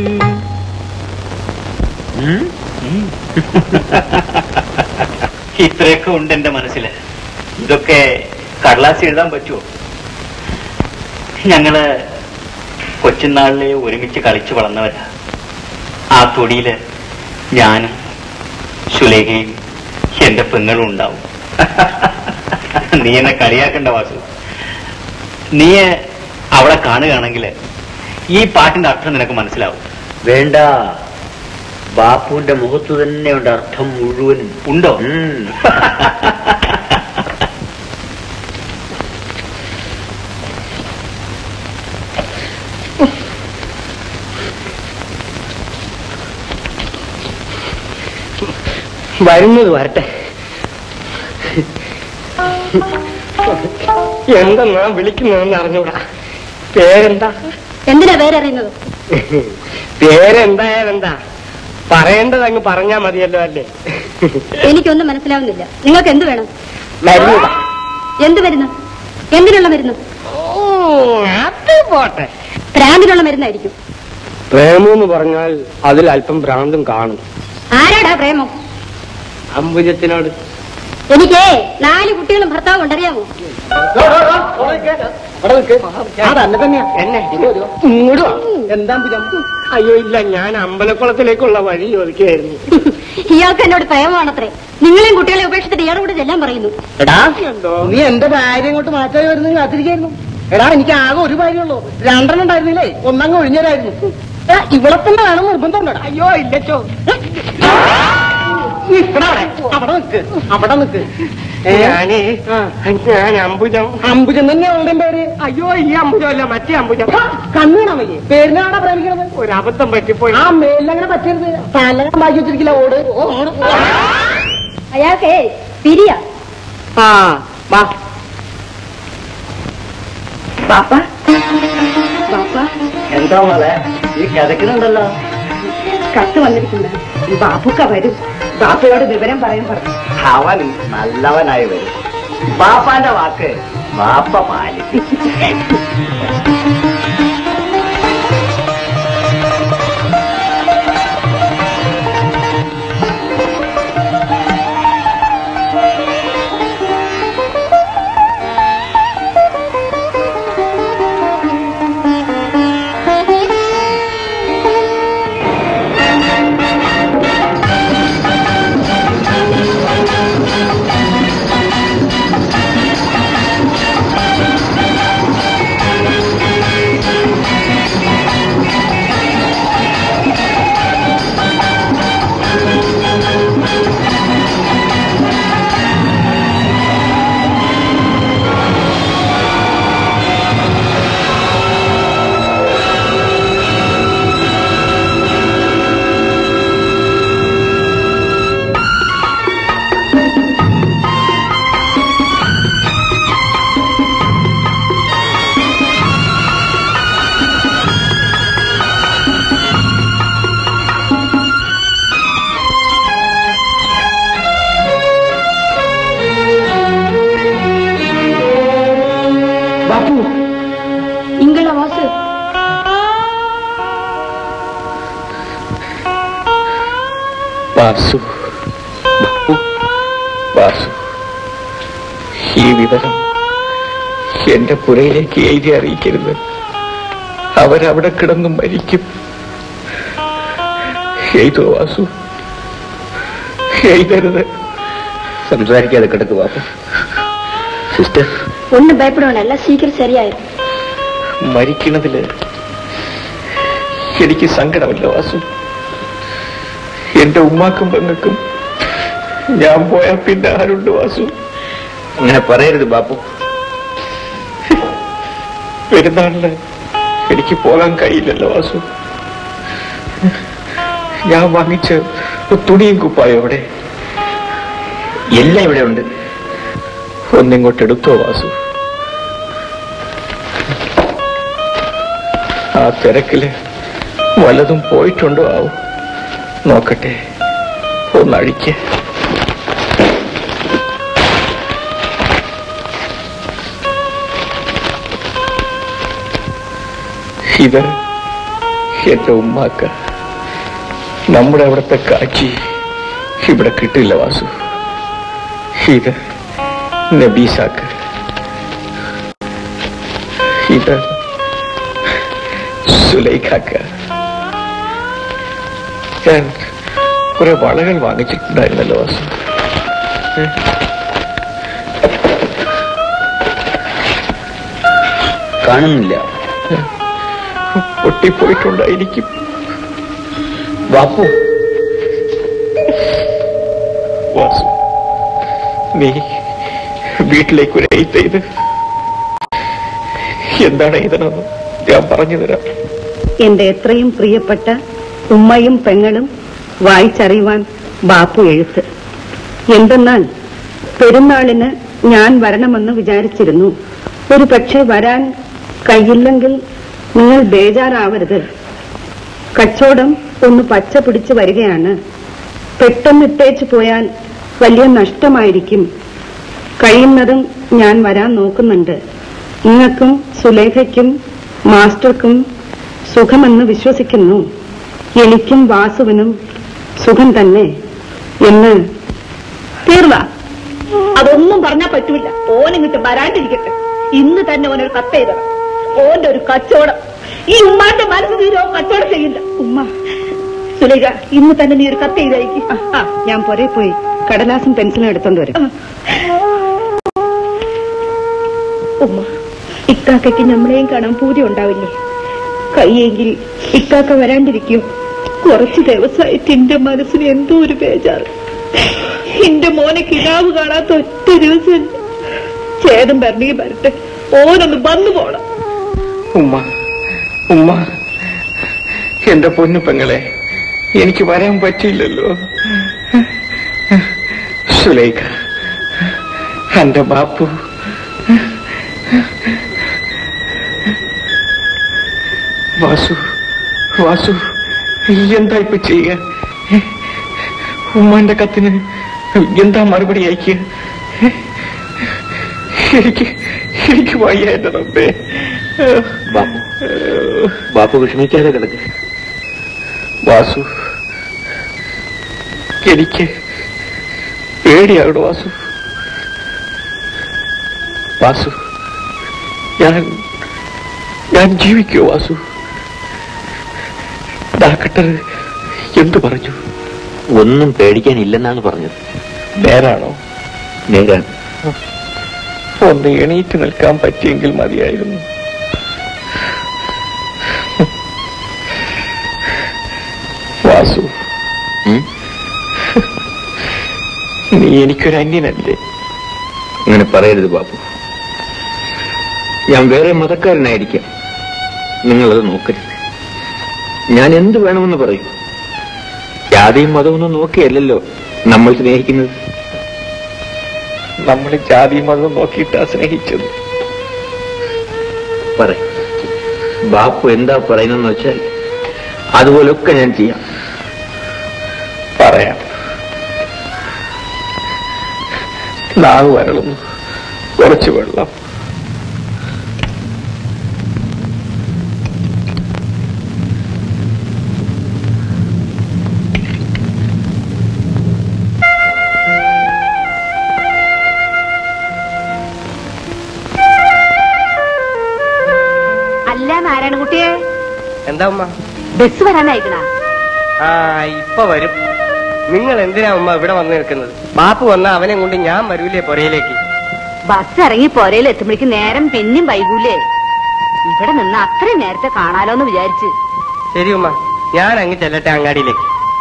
ഇത്രയൊക്കെ ഉണ്ട് എന്റെ മനസ്സില് ഇതൊക്കെ കടലാസ് എഴുതാൻ പറ്റുമോ ഞങ്ങള് കൊച്ചുനാളിലെ ഒരുമിച്ച് കളിച്ചു വളർന്നവരാ ആ തൊടിയില് ഞാനും സുലേഖയും എന്റെ പെങ്ങളും ഉണ്ടാവും നീ എന്നെ കളിയാക്കണ്ട വാസു നീ അവളെ കാണുകയാണെങ്കിൽ ഈ പാട്ടിന്റെ അർത്ഥം നിനക്ക് മനസ്സിലാവും വേണ്ട ബാപ്പുവിന്റെ മുഖത്ത് തന്നെയുണ്ട് അർത്ഥം മുഴുവനും ഉണ്ടോ വരുന്നത് വരട്ടെ എന്തെന്നാ വിളിക്കുന്നതെന്ന് അറിഞ്ഞൂടാ പേരെന്താ എന്തിനാ പേരറിയുന്നത് പേരെന്തായാലെന്താ പറയേണ്ടത് അങ്ങ് പറഞ്ഞാ മതിയല്ലോ അല്ലേ എനിക്കൊന്നും മനസ്സിലാവുന്നില്ല നിങ്ങൾക്ക് എന്ത് വേണം മരുന്ന് എന്ത് മരുന്ന് എന്തിനുള്ള മരുന്ന് ഓ അത് പോട്ടെ ഭ്രാന്തിനുള്ള മരുന്നായിരിക്കും പ്രേമെന്ന് പറഞ്ഞാൽ അതിൽ അല്പം ഭ്രാന്തും കാണും ആരാടാ പ്രേമം അംബുജത്തിനോട് എനിക്ക് നാല് കുട്ടികളും ഭർത്താവും ഉണ്ടറിയാമോ എന്നെ ഇങ്ങോട്ട് വാ. എന്താ ഭുജം? അയ്യോ ഇല്ല ഞാൻ അമ്പലക്കുളത്തിലേക്കുള്ള വഴി ചോദിക്കുകയായിരുന്നു ഇയാൾക്ക് എന്നോട് പ്രേമമാണത്രേ നിങ്ങളെയും കുട്ടികളെ ഉപേക്ഷിച്ചിട്ട് ഇയാളോട് കൂടെ ചെല്ലാൻ പറയുന്നു എടാ നീ എന്റെ ഭാര്യ ഇങ്ങോട്ട് മാറ്റാൻ വരുന്നത് കാത്തിരിക്കായിരുന്നു എടാ എനിക്ക് ആകെ ഒരു ഭാര്യയുള്ളൂ രണ്ടെണ്ണം ഉണ്ടായിരുന്നില്ലേ ഒന്നങ്ങ് ഒഴിഞ്ഞരായിരുന്നു എടാ, ഇവിടെ തന്നെ വേണം നിർബന്ധം അയ്യോ ഇല്ലച്ചോ അവിടെ നിക്ക് അവിടെ നിക്ക് ഞാനേ ഞാൻ അംബുജം അംബുജം തന്നെ അവളുടെ പേര് അയ്യോ ഈ അംബുജം അല്ല മറ്റേ അംബുജം കണ്ണീണ മതി പേരിനാണോ പ്രേമിക്കണത് ഒരു അബദ്ധം പറ്റിപ്പോയി ആ മേലങ്ങനെ പറ്റരുത് പാലങ്ങനെ ബാക്കി വെച്ചിരിക്കില്ല ഓട് ഓട് അയാൾക്കേ പിരിയ ആ വാ ബാപ്പ ബാപ്പ എന്താ മോളെ ഈ കിതക്കുന്നുണ്ടല്ലോ കത്ത് വന്നിരിക്കുന്നത് ബാപ്പുക്ക വരും ബാപ്പയോട് വിവരം പറയാൻ പറഞ്ഞു അവൻ നല്ലവനായി വരും ബാപ്പാന്റെ വാക്ക് ബാപ്പ പാലിക്കും ആ വാസു ബാപ്പു, വാസു ഈ വിവരം എന്റെ പുരയിലേക്ക് എഴുതി അറിയിക്കരുത് അവരവിടെ കിടന്നു മരിക്കും എഴുതോ വാസു എഴുതരുത് സംസാരിക്കാതെ കിടക്ക് ബാപ്പു സിസ്റ്റർ ஒன்னும் பயப்பட வேண்டாம் எல்லாம் சீக்கிரம் சரியாயிரும் മരിക്കണതില് എനിക്ക് സങ്കടമല്ല വാസു എന്റെ ഉമ്മാക്കും പെങ്ങൾക്കും ഞാൻ പോയാ പിന്നെ ആരുണ്ട് വാസു അങ്ങനെ പറയരുത് ബാപ്പു പെരുന്നാളിന് എനിക്ക് പോകാൻ കഴിയില്ലല്ലോ വാസു ഞാൻ വാങ്ങിച്ച തുണിയും കുപ്പായോ അവിടെ എല്ലാം ഇവിടെ ഉണ്ട് ഒന്നിങ്ങോട്ട് എടുത്തോ വാസു ആ തിരക്കില് വല്ലതും പോയിട്ടുണ്ടോ ആവും നോക്കട്ടെ ഒന്നഴിക്ക് ഇത് എന്റെ ഉമ്മാക്ക നമ്മുടെ അവിടുത്തെ കാച്ചി ഇവിടെ കിട്ടില്ല വാസു ഇത് നബീസാക്ക് ഇത് സുലൈഖാക്ക് ഞാൻ കുറെ വളകൾ വാങ്ങിച്ചിട്ടുണ്ടായിരുന്നല്ലോ വാസു ഏ? കാണുന്നില്ല പൊട്ടിപ്പോയിട്ടുണ്ടായിരിക്കും ബാപ്പു വാസു നീ വീട്ടിലേക്ക് ഒരു എഴുത്ത് ചെയ്ത് എന്താണ് എഴുതണമെന്ന് ഞാൻ പറഞ്ഞു തരാം എന്റെ എത്രയും പ്രിയപ്പെട്ട ഉമ്മയും പെങ്ങളും വായിച്ചറിയുവാൻ ബാപ്പു എഴുത്ത് എന്തെന്നാൽ പെരുന്നാളിന് ഞാൻ വരണമെന്ന് വിചാരിച്ചിരുന്നു ഒരു പക്ഷേ വരാൻ കഴിയില്ലെങ്കിൽ നിങ്ങൾ ബേജാറാവരുത് കച്ചവടം ഒന്ന് പച്ച പിടിച്ച് വരികയാണ് പെട്ടെന്ന് ഇട്ടേച്ചു പോയാൽ വലിയ നഷ്ടമായിരിക്കും കഴിയുന്നതും ഞാൻ വരാൻ നോക്കുന്നുണ്ട് നിങ്ങൾക്കും സുലേഖയ്ക്കും മാസ്റ്റർക്കും സുഖമെന്ന് വിശ്വസിക്കുന്നു എനിക്കും വാസുവിനും സുഖം തന്നെ എന്ന് തീർന്ന അതൊന്നും പറഞ്ഞാ പറ്റൂല ഓനിങ്ങിട്ട് വരാണ്ടിരിക്കട്ടെ ഇന്ന് തന്നെ ഓനൊരു കത്ത് എഴുതണം ഓന്റെ ഒരു കച്ചവടം ഈ ഉമ്മാന്റെ മനസ്സ് തീരോ കച്ചവടം ചെയ്യില്ല ഉമ്മ സുലേഖ ഇന്ന് തന്നെ നീ ഒരു കത്ത് എഴുതായിക്ക് ആ ഞാൻ പുറേ പോയി കടലാസും പെൻസിലും എടുത്തോണ്ട് വരും ഉമ്മ ഇക്കാക്കയ്ക്ക് നമ്മളെയും കാണാൻ പൂതി ഉണ്ടാവില്ലേ കയ്യെങ്കിൽ ഇക്കാക്ക വരാണ്ടിരിക്കും കുറച്ചു ദിവസമായിട്ട് എന്റെ മനസ്സിന് എന്തോ ഒരു ബേജാറ് എന്റെ മോനെ കിടാവ് കാണാത്ത ഒറ്റ ദിവസം ചേതം വരണേ വരട്ടെ ഓനൊന്ന് വന്നു പോണം ഉമ്മ ഉമ്മ എന്റെ പൊന്നു പെങ്ങളെ എനിക്ക് വരാൻ പറ്റില്ലല്ലോ സുലേഖ എന്റെ ബാപ്പു വാസു വാസു എന്താ ഇപ്പൊ ചെയ്യുക ഉമ്മാന്റെ കത്തിന് എന്താ മറുപടി അയക്കുക എനിക്ക് എനിക്ക് വയ്യ എന്റെ റബ്ബേ ബാപ്പു ബാപ്പു വിഷമിക്കാതെ കിടക്ക് വാസു എനിക്ക് പേടിയാകണം വാസു വാസു ഞാൻ ഞാൻ ജീവിക്കോ വാസു ഡാക്ടർ എന്തു പറഞ്ഞു ഒന്നും പേടിക്കാനില്ലെന്നാണ് പറഞ്ഞത് നേരാണോ നേരാണ് ഒന്ന് എണീറ്റ് നിൽക്കാൻ പറ്റിയെങ്കിൽ മതിയായിരുന്നു വാസു നീ എനിക്കൊരു അന്യനല്ലേ അങ്ങനെ പറയരുത് ബാപ്പു ഞാൻ വേറെ മതക്കാരനായിരിക്കാം നിങ്ങളത് നോക്കരുത് ഞാൻ എന്ത് വേണമെന്ന് പറയൂ ജാതിയും മതമൊന്നും നോക്കിയല്ലല്ലോ നമ്മൾ സ്നേഹിക്കുന്നത് നമ്മൾ ജാതി മതം നോക്കിയിട്ടാ സ്നേഹിച്ചത് പറയും ബാപ്പു എന്താ പറയുന്നെന്ന് വെച്ചാൽ അതുപോലൊക്കെ ഞാൻ ചെയ്യാം പറയാം നാവ് വരളുന്നു കുറച്ച് വെള്ളം എന്താ ഉമ്മ ബസ് വരാനായിക്കണ ആ ഇപ്പൊ വരും നിങ്ങൾ എന്തിനാ ഉമ്മ ഇവിടെ വന്ന് നിൽക്കുന്നത് ബാപ്പു വന്ന അവനെ കൊണ്ട് ഞാൻ വരൂലേ പുറയിലേക്ക് ബസ് ഇറങ്ങി പുരയിൽ എത്തുമ്പോഴേക്കും നേരം പിന്നെയും വൈകൂലേ ഇവിടെ നിന്ന് അത്രയും നേരത്തെ കാണാലോന്ന് വിചാരിച്ച് ശരി ഉമ്മ ഞാൻ അങ്ങ് ചെല്ലട്ടെ അങ്ങാടിയിലേക്ക്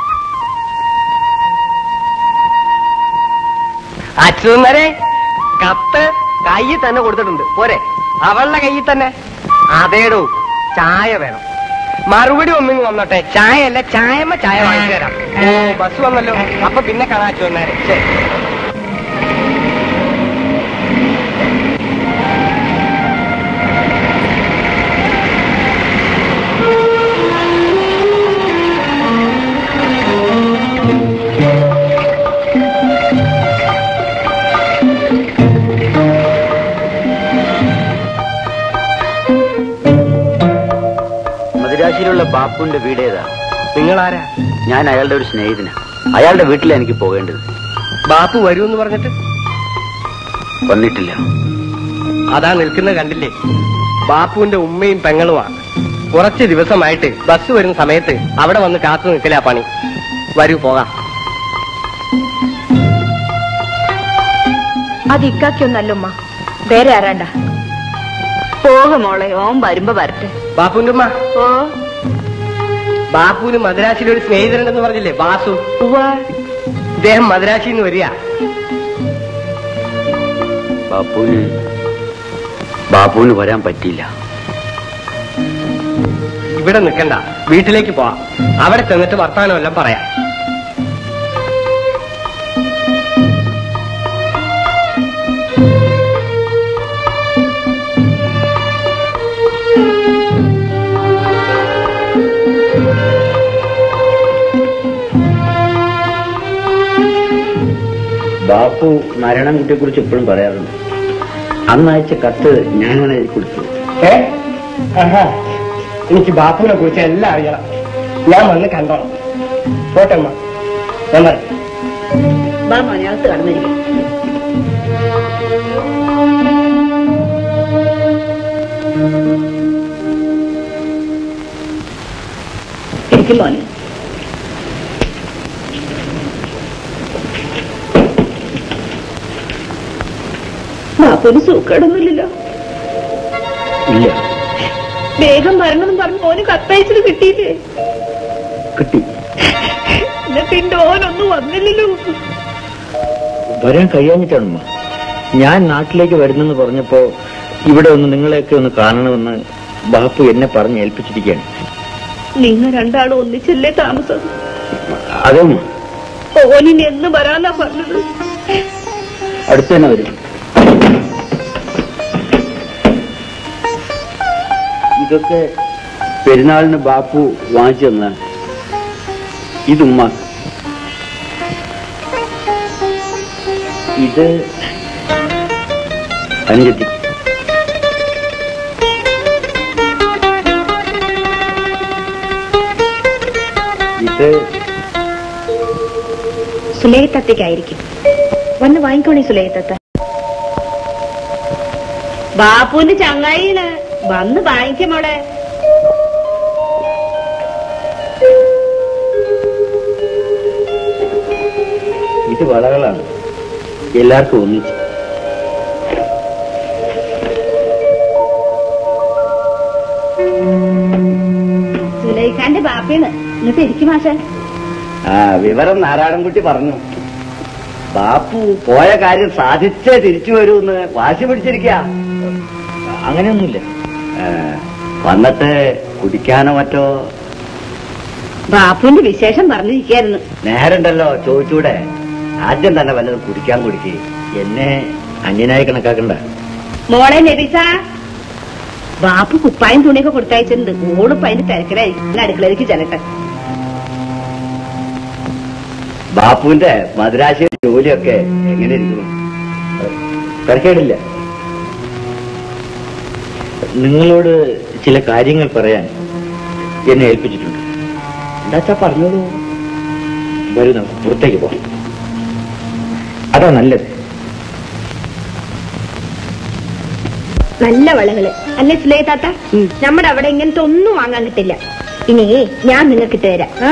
അച്ഛനരെ കത്ത് കയ്യിൽ തന്നെ കൊടുത്തിട്ടുണ്ട് പോരെ അവളുടെ കയ്യിൽ തന്നെ അതേടോ ചായ വേണം മറുപടി ഒന്നും വന്നോട്ടെ ചായ അല്ല ചായമ്മ ചായ വാങ്ങിച്ചു തരാം ഓ ബസ് വന്നല്ലോ അപ്പൊ പിന്നെ കാണാ അച്ഛനരെ ശരി മദിരാശിയിലുള്ള ബാപ്പുവിന്റെ വീട് ഏതാ നിങ്ങൾ ആരാ ഞാൻ അയാളുടെ ഒരു സ്നേഹിതനാ അയാളുടെ വീട്ടിലാണ് എനിക്ക് പോകേണ്ടത് ബാപ്പു വരൂന്ന് പറഞ്ഞിട്ട് വന്നിട്ടില്ല അതാ നിൽക്കുന്നത് കണ്ടില്ലേ ബാപ്പുവിന്റെ ഉമ്മയും പെങ്ങളുമാണ് കുറച്ച് ദിവസമായിട്ട് ബസ് വരുന്ന സമയത്ത് അവിടെ വന്ന് കാത്തു നിൽക്കലാ പണി വരൂ പോകാം അത് ഇക്കാക്കൊന്നല്ലുമ്മ വേറെ ആരാണ്ട പോക മോളെ ഓൻ വരുമ്പോ വരട്ടെ ബാപ്പുവിന്റെ ഉമ്മ ഓ ബാപ്പുവിന് മദ്രാശിയിൽ ഒരു സ്നേഹിതനുണ്ടെന്ന് പറഞ്ഞില്ലേ ബാസു ഇദ്ദേഹം മദ്രാശിയിൽ നിന്ന് വരിക ബാപ്പുവിന് ബാപ്പുവിന് വരാൻ പറ്റിയില്ല ഇവിടെ നിൽക്കണ്ട വീട്ടിലേക്ക് പോവാം അവിടെ ചെന്നിട്ട് വർത്താനം എല്ലാം പറയാം ബാപ്പു നാരായണൻകുട്ടിയെ കുറിച്ച് എപ്പോഴും പറയാറുണ്ട് അന്ന് അയച്ച കത്ത് ഞാനാണ് എഴുതി കൊടുത്തത് ഏ ആഹാ. എനിക്ക് ബാപ്പുവിനെ കുറിച്ച് എല്ലാം അറിയണം ഞാൻ വന്ന് കണ്ടോളാം പോട്ടെ അമ്മ ഞാൻ വരാം ബാ മലയാളത്ത് കടന്നിരിക്കും ഇരിക്കും മോനെ ബാപ്പുവിന് സൂക്കേടൊന്നുമില്ലല്ലോ ഇല്ല വേഗം വരണമെന്ന് പറഞ്ഞ് മോന് കത്തയച്ചത് കിട്ടിയില്ലേ കിട്ടി എന്നിട്ട് എന്റെ ഓനൊന്നും വന്നില്ലല്ലോ വരാൻ കഴിയാഞ്ഞിട്ടാണമ്മ ഞാൻ നാട്ടിലേക്ക് വരുന്നെന്ന് പറഞ്ഞപ്പോ ഇവിടെ ഒന്ന് നിങ്ങളെയൊക്കെ ഒന്ന് കാണണമെന്ന് ബാപ്പു എന്നെ പറഞ്ഞ് ഏൽപ്പിച്ചിരിക്കുകയാണ് നിങ്ങൾ രണ്ടാളും ഒന്നിച്ചല്ലേ താമസം അതേമ്മ ഓനിനി എന്ന് വരാന്നാ പറഞ്ഞത് അടുത്ത് തന്നെ വരും ഇതൊക്കെ പെരുന്നാളിന് ബാപ്പു വാങ്ങിച്ചു തന്നാണ് ഇതുമ്മ ഇത് അഞ്ചത്തി ഇത് സുലേത്തത്തേക്കായിരിക്കും വന്ന് വാങ്ങിക്കോണേ സുലേത്തത്ത ബാപ്പുവിന്റെ ചങ്ങായിന് വന്ന് വാങ്ങിക്കാം മോളെ ഇത് വളകളാണ് എല്ലാവർക്കും ഒന്നിച്ച് സുലൈഖാന്റെ ബാപ്പയാണ് എന്നിട്ട് ഇരിക്കും മാഷെ ആ വിവരം നാരായണൻകുട്ടി പറഞ്ഞു ബാപ്പു പോയ കാര്യം സാധിച്ചേ തിരിച്ചു വരൂന്ന് വാശി പിടിച്ചിരിക്ക അങ്ങനെയൊന്നുമില്ല ആ, വന്നിട്ട് കുടിക്കാനോ മറ്റോ ബാപ്പുവിന്റെ വിശേഷം പറഞ്ഞിരിക്കായിരുന്നു നേരണ്ടല്ലോ ചോദിച്ചൂടെ ആദ്യം തന്നെ വല്ലതും കുടിക്കാൻ കുടിക്ക് എന്നെ അന്യനായി കണക്കാക്കണ്ട മോളെ നബിസ ബാപ്പു കുപ്പായും തുണിയൊക്കെ കൊടുത്തയച്ചിട്ടുണ്ട് ഓളിപ്പ അതിന്റെ തിരക്കിലായി ഞാൻ അടുക്കളയിലേക്ക് ചെല്ലട്ടെ ബാപ്പുവിന്റെ മദ്രാശി ജോലിയൊക്കെ എങ്ങനെ ഇരിക്കുന്നു തിരക്കേടില്ല നിങ്ങളോട് ചില കാര്യങ്ങൾ പറയാൻ എന്നെ ഏൽപ്പിച്ചിട്ടുണ്ട് എന്താച്ചാ പറഞ്ഞോളൂ വരൂ നമുക്ക് പുറത്തേക്ക് പോകാം അതാ നല്ലത് നല്ല വളകള് അല്ലേ സുലേ താത്ത നമ്മുടെ അവിടെ ഇങ്ങനത്തെ ഒന്നും വാങ്ങാൻ കിട്ടില്ല ഇനി ഞാൻ നിങ്ങൾക്ക് തരാം ആ?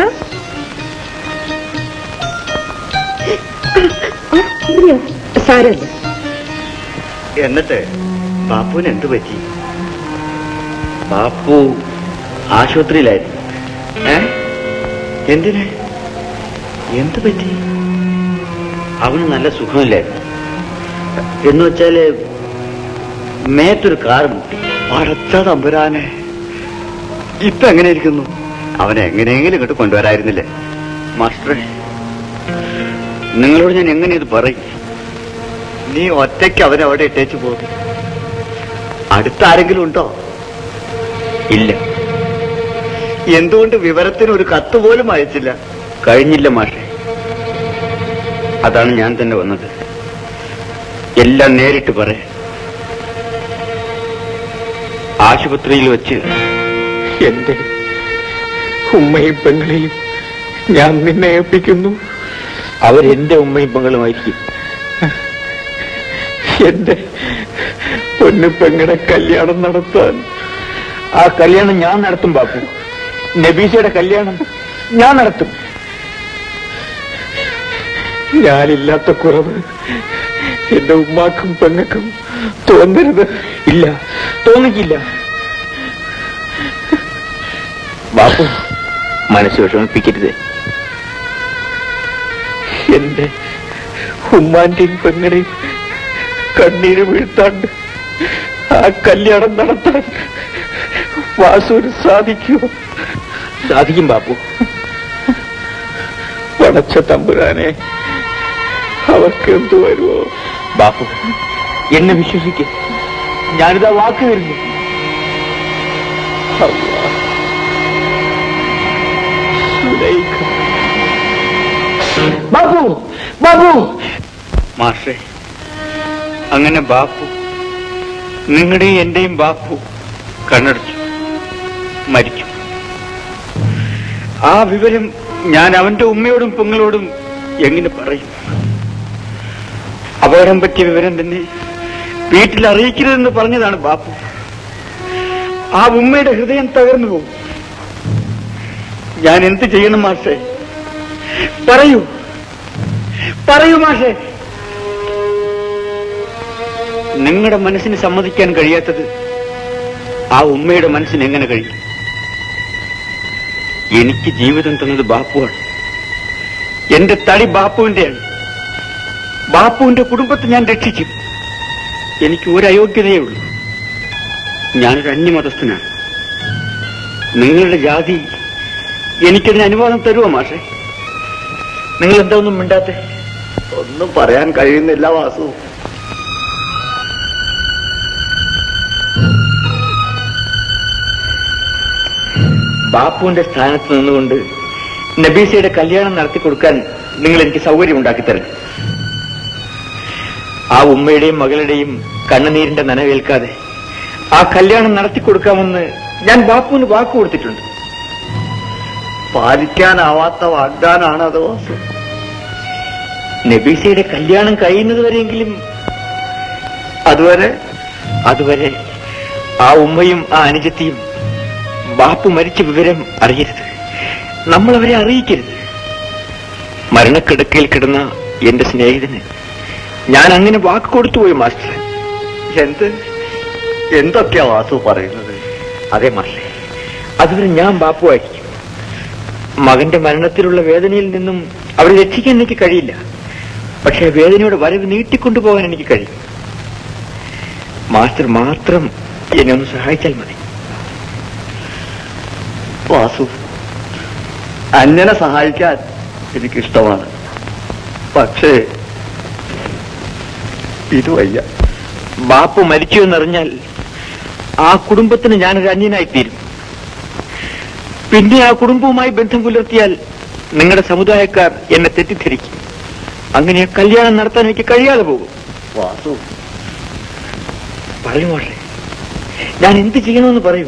ആ, ഇരിഞ്ഞോ. സാരമില്ല എന്നിട്ട് ബാപ്പുവിന് എന്ത് പറ്റി ബാപ്പു ആശുപത്രിയിലായിരുന്നു ഏ എന്തിന് എന്ത് പറ്റി അവന് നല്ല സുഖമില്ലായിരുന്നു എന്ന് വെച്ചാല് മേത്തൊരു കാർ മുട്ടി പടച്ച തമ്പുരാനെ ഇപ്പൊ എങ്ങനെ ഇരിക്കുന്നു അവനെ എങ്ങനെയെങ്കിലും ഇങ്ങോട്ട് കൊണ്ടുവരായിരുന്നില്ലേ മാസ്റ്ററെ നിങ്ങളോട് ഞാൻ എങ്ങനെ ഇത് പറയും നീ ഒറ്റയ്ക്ക് അവനെ അവിടെ ഇട്ടേച്ചു പോകും അടുത്ത ആരെങ്കിലും ഉണ്ടോ ഇല്ല എന്തുകൊണ്ട് വിവരത്തിന് ഒരു കത്ത് പോലും അയച്ചില്ല കഴിഞ്ഞില്ല മാഷെ അതാണ് ഞാൻ തന്നെ വന്നത് എല്ലാം നേരിട്ട് പറയാം ആശുപത്രിയിൽ വെച്ച് എന്റെ ഉമ്മയും പെങ്ങളെയും ഞാൻ നിന്നെ ഏൽപ്പിക്കുന്നു അവരെന്റെ ഉമ്മയും പെങ്ങളുമായിരിക്കും എന്റെ പൊന്നു പെങ്ങളുടെ കല്യാണം നടത്താൻ ആ കല്യാണം ഞാൻ നടത്തും ബാപ്പു നബീസയുടെ കല്യാണം ഞാൻ നടത്തും ഞാനില്ലാത്ത കുറവ് എന്റെ ഉമ്മാക്കും പെങ്ങൾക്കും തോന്നരുത് ഇല്ല തോന്നിക്കില്ല ബാപ്പു മനസ്സ് വിഷമിപ്പിക്കരുത് എന്റെ ഉമ്മാന്റെയും പെങ്ങളുടെയും കണ്ണീര് വീഴ്ത്താണ്ട് ആ കല്യാണം നടത്താൻ വാസുവിന് സാധിക്കുമോ സാധിക്കും ബാപ്പു പടച്ച തമ്പുരാനെ അവർക്ക് എന്തു വരുമോ ബാപ്പു എന്നെ വിശ്വസിക്കും ഞാനിതാ വാക്ക് തരുന്നു അല്ലാ. സുലൈഖ. ബാബു ബാബു മാഷേ അങ്ങനെ ബാപ്പു നിങ്ങളുടെയും എന്റെയും ബാപ്പു കണ്ണടച്ചു മരിച്ചു ആ വിവരം ഞാൻ അവന്റെ ഉമ്മയോടും പെങ്ങളോടും എങ്ങനെ പറയും അപകടം പറ്റിയ വിവരം തന്നെ വീട്ടിൽ അറിയിക്കരുതെന്ന് പറഞ്ഞതാണ് ബാപ്പു ആ ഉമ്മയുടെ ഹൃദയം തകർന്നു പോകും ഞാൻ എന്ത് ചെയ്യണം മാഷേ പറയൂ പറയൂ മാഷേ നിങ്ങളുടെ മനസ്സിന് സമ്മതിക്കാൻ കഴിയാത്തത് ആ ഉമ്മയുടെ മനസ്സിന് എങ്ങനെ കഴിയും എനിക്ക് ജീവിതം തന്നത് ബാപ്പുവാണ് എന്റെ തടി ബാപ്പുവിന്റെയാണ് ബാപ്പുവിന്റെ കുടുംബത്തെ ഞാൻ രക്ഷിക്കും എനിക്ക് ഒരു അയോഗ്യതയേ ഉള്ളൂ ഞാനൊരു അന്യമതസ്ഥനാണ് നിങ്ങളുടെ ജാതി എനിക്കതിന് അനുവാദം തരുമോ മാഷെ നിങ്ങൾ എന്താ ഒന്നും മിണ്ടാത്തെ ഒന്നും പറയാൻ കഴിയുന്നില്ല വാസു ബാപ്പുവിന്റെ സ്ഥാനത്ത് നിന്നുകൊണ്ട് നബീസയുടെ കല്യാണം നടത്തി കൊടുക്കാൻ നിങ്ങൾ എനിക്ക് സൗകര്യം ഉണ്ടാക്കി തരണം ആ ഉമ്മയുടെയും മകളുടെയും കണ്ണുനീരിന്റെ നനവേൽക്കാതെ ആ കല്യാണം നടത്തി കൊടുക്കാമെന്ന് ഞാൻ ബാപ്പുവിന് വാക്ക് കൊടുത്തിട്ടുണ്ട് പാലിക്കാനാവാത്ത വാഗ്ദാനാണ് അത് വാസു നബീസയുടെ കല്യാണം കഴിയുന്നത് വരെയെങ്കിലും അതുവരെ അതുവരെ ആ ഉമ്മയും ആ അനുജത്തിയും ബാപ്പു മരിച്ച വിവരം അറിയരുത് നമ്മൾ അവരെ അറിയിക്കരുത് മരണക്കിടക്കയിൽ കിടന്ന എന്റെ സ്നേഹിതന് ഞാൻ അങ്ങനെ വാക്ക് കൊടുത്തുപോയി മാസ്റ്റർ എന്ത് എന്തൊക്കെയാ വാസു പറയുന്നത് അതെ മാസ്റ്റർ അതുവരെ ഞാൻ ബാപ്പുവായിരിക്കും മകന്റെ മരണത്തിലുള്ള വേദനയിൽ നിന്നും അവരെ രക്ഷിക്കാൻ എനിക്ക് കഴിയില്ല പക്ഷേ വേദനയുടെ വരവ് നീട്ടിക്കൊണ്ടുപോകാൻ എനിക്ക് കഴിയും മാസ്റ്റർ മാത്രം എന്നെ ഒന്ന് സഹായിച്ചാൽ മതി വാസു അന്യനെ സഹായിക്കാൻ എനിക്കിഷ്ടമാണ് പക്ഷേ ഇത് വയ്യ ബാപ്പു മരിച്ചു എന്നറിഞ്ഞാൽ ആ കുടുംബത്തിന് ഞാനൊരു അന്യനായി തീരും പിന്നെ ആ കുടുംബവുമായി ബന്ധം പുലർത്തിയാൽ നിങ്ങളുടെ സമുദായക്കാർ എന്നെ തെറ്റിദ്ധരിക്കും അങ്ങനെ ആ കല്യാണം നടത്താൻ എനിക്ക് കഴിയാതെ പോകും വാസു പറയൂ മോളെ ഞാൻ എന്ത് ചെയ്യണമെന്ന് പറയൂ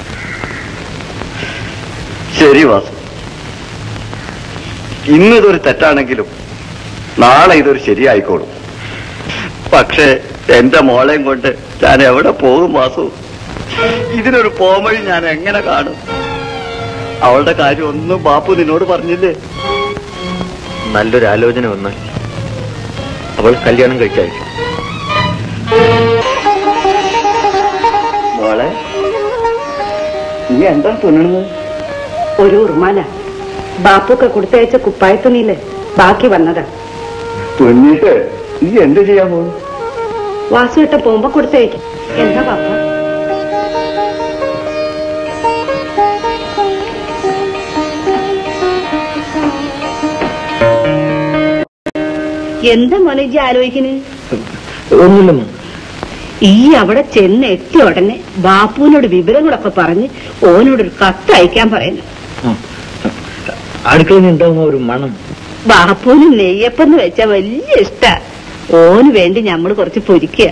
ശരി വാസു ഇന്ന് ഇതൊരു തെറ്റാണെങ്കിലും നാളെ ഇതൊരു ശരിയായിക്കോളും പക്ഷേ എന്റെ മോളെയും കൊണ്ട് ഞാൻ എവിടെ പോകും വാസു ഇതിനൊരു പോമഴി ഞാൻ എങ്ങനെ കാണും അവളുടെ കാര്യം ഒന്നും ബാപ്പു നിന്നോട് പറഞ്ഞില്ലേ നല്ലൊരു ആലോചന വന്നാൽ അവൾ കല്യാണം കഴിച്ചായിരിക്കും മോളെ നീ എന്താ തുന്നണത് ഒരു ഉറുമാല ബാപ്പൊക്കെ കൊടുത്തയച്ച കുപ്പായത്തുണിയില് ബാക്കി വന്നതാ തുന്നിട്ട് നീ എന്ത് ചെയ്യാൻ പോകും വാസുവേട്ട പോകുമ്പോ കൊടുത്തയക്കും എന്താ ബാപ്പ എന്താ മോനജി ആലോചിക്കണ് ഒന്നുമില്ലമ്മ ഈ അവിടെ ചെന്ന് എത്തിയ ഉടനെ ബാപ്പുവിനോട് വിവരങ്ങളൊക്കെ പറഞ്ഞ് ഓനോടൊരു കത്ത് അയക്കാൻ പറയുന്നു അടുക്കളയിൽ ഉണ്ടാവുന്ന ഒരു മണം ബാപ്പുവിന് നെയ്യപ്പെന്ന് വെച്ചാ വലിയ ഇഷ്ട ഓന് വേണ്ടി നമ്മൾ കുറച്ച് പൊരിക്കുക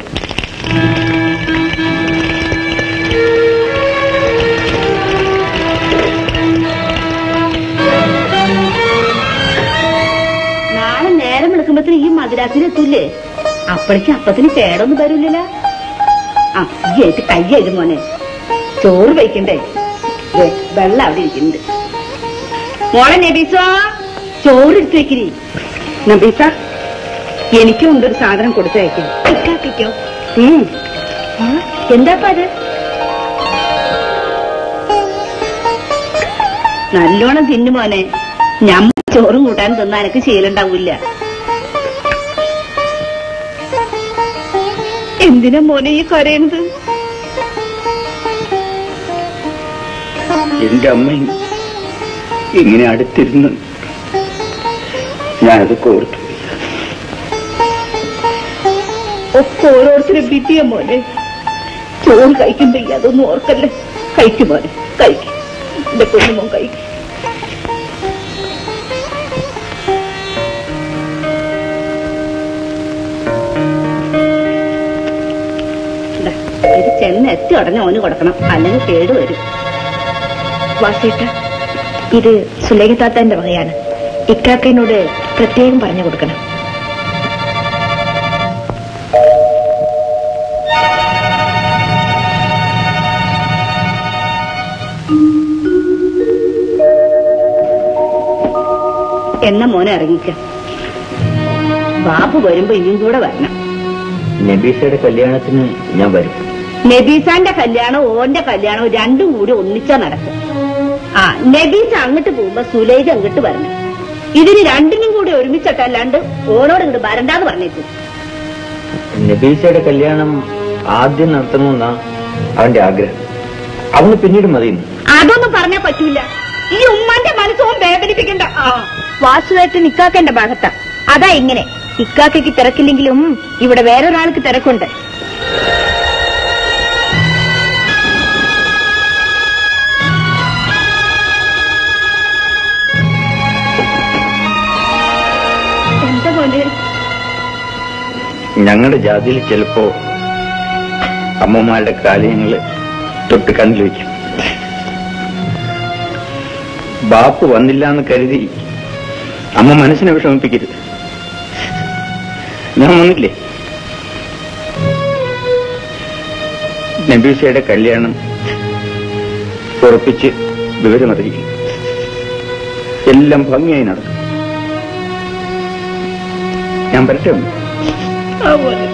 നാളെ നേരം വിളിക്കുമ്പത്തിന് ഈ മദ്രാസിലെത്തൂലേ അപ്പോഴേക്കും അപ്പത്തിന് കേടൊന്നും വരൂലല്ലോ ആ ഈ ആയിട്ട് കയ്യായിട്ട് മോനെ ചോറ് വയ്ക്കണ്ടേ ദേ, വെള്ളം അവിടെ ഇരിക്കുന്നുണ്ട് മോളെ നബീസോ ചോറ് എടുത്തു വെക്കിരി നബീസ എനിക്കും ഉണ്ടൊരു സാധനം കൊടുത്തയക്കും ഇക്കാക്കിക്കോ എന്താപ്പാ അത് നല്ലോണം തിന്നു മോനെ ഞമ്മ ചോറും കൂട്ടാൻ തിന്നാ എനക്ക് ശീലുണ്ടാവൂല എന്തിനാ മോനെ ഈ കരയണത് എന്റെ അമ്മയും ഇങ്ങനെ അടുത്തിരുന്ന് ഞാനത് കോർത്തു ഒക്കെ ഓരോരുത്തരും വിധിയ മോനെ ചോറ് കഴിക്കുമ്പോ ഈ അതൊന്നും ഓർക്കല്ലേ കഴിക്കും മോനെ കഴിക്കും എന്റെ പൊന്നുമോൻ കഴിക്കും ഇതാ, ഇത് ചെന്ന് എത്തി ഉടനെ ഓന് കൊടുക്കണം അല്ലെങ്കിൽ കേട് വരും വാസേട്ട ഇത് സുലേഖ താത്താന്റെ വകയാണ് ഇക്കാക്കനോട് പ്രത്യേകം പറഞ്ഞു കൊടുക്കണം എന്ന മോനെ ഇറങ്ങിക്ക ബാബു വരുമ്പോ ഇനിയും കൂടെ വരണം നബീസയുടെ കല്യാണത്തിന് ഞാൻ വരും നബീസാന്റെ കല്യാണം ഓന്റെ കല്യാണം രണ്ടും കൂടി ഒന്നിച്ചാ നടക്കും ആ നബീസ് അങ്ങോട്ട് പോകുമ്പോ സുലൈജ് അങ്ങോട്ട് വരണം ഇതിന് രണ്ടിനും കൂടി ഒരുമിച്ചിട്ടല്ലാണ്ട് ഓനോട് ഇങ്ങോട്ട് വരണ്ടാന്ന് പറഞ്ഞേക്കും നബീസയുടെ കല്യാണം ആദ്യം നടത്തണമെന്നാ അവന്റെ ആഗ്രഹം അവന് പിന്നീട് മതിയെന്ന് അതൊന്നും പറഞ്ഞാ പറ്റൂല ഈ ഉമ്മാന്റെ മനസ്സോൻ വേദനിപ്പിക്കണ്ട ആ വാസുവേട്ടൻ ഇക്കാക്കന്റെ ഭാഗത്താ അതാ ഇങ്ങനെ ഇക്കാക്കയ്ക്ക് തിരക്കില്ലെങ്കിലും ഇവിടെ വേറൊരാൾക്ക് തിരക്കുണ്ട് എന്താ മോനെ ഞങ്ങളുടെ ജാതിയിൽ ചിലപ്പോ അമ്മമാരുടെ കാലയങ്ങള് തൊട്ട് കണ്ണിൽ വയ്ക്കും ബാപ്പ് വന്നില്ല എന്ന് കരുതി അമ്മ മനസ്സിനെ വിഷമിപ്പിക്കരുത് ഞാൻ വന്നില്ലേ നബീസയുടെ കല്യാണം ഉറപ്പിച്ച് വിവരമറിയിക്കും എല്ലാം ഭംഗിയായി നടക്കും ഞാൻ പരട്ടെ അമ്മേ? ആ മോനെ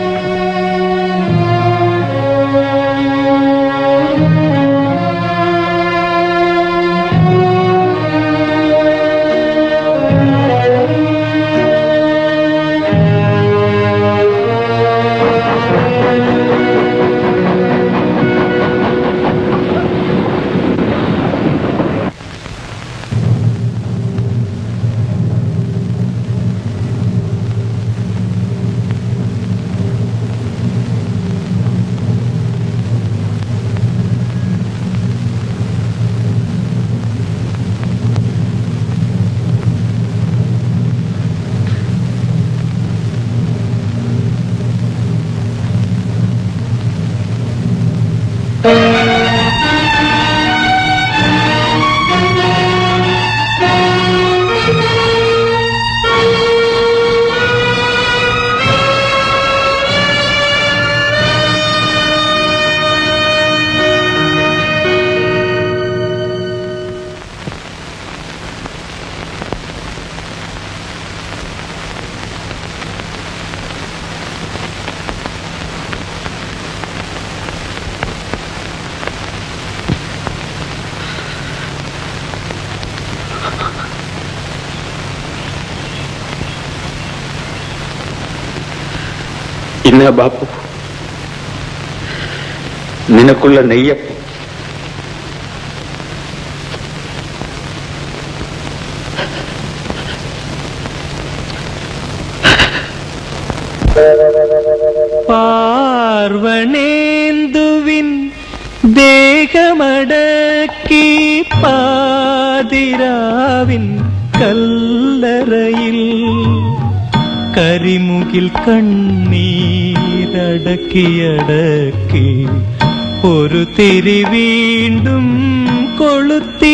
ഇന്ന ബാപ്പു നിനക്കുള്ള നെയ്യപ്പം പാർവണേന്ദുവിൻ ദേഹമടക്കി പാതിരാവിൻ കല്ലറയിൽ കരിമുകിൽ കണ്ണീരടക്കിയടക്കി ഒരു തിരി വീണ്ടും കൊളുത്തി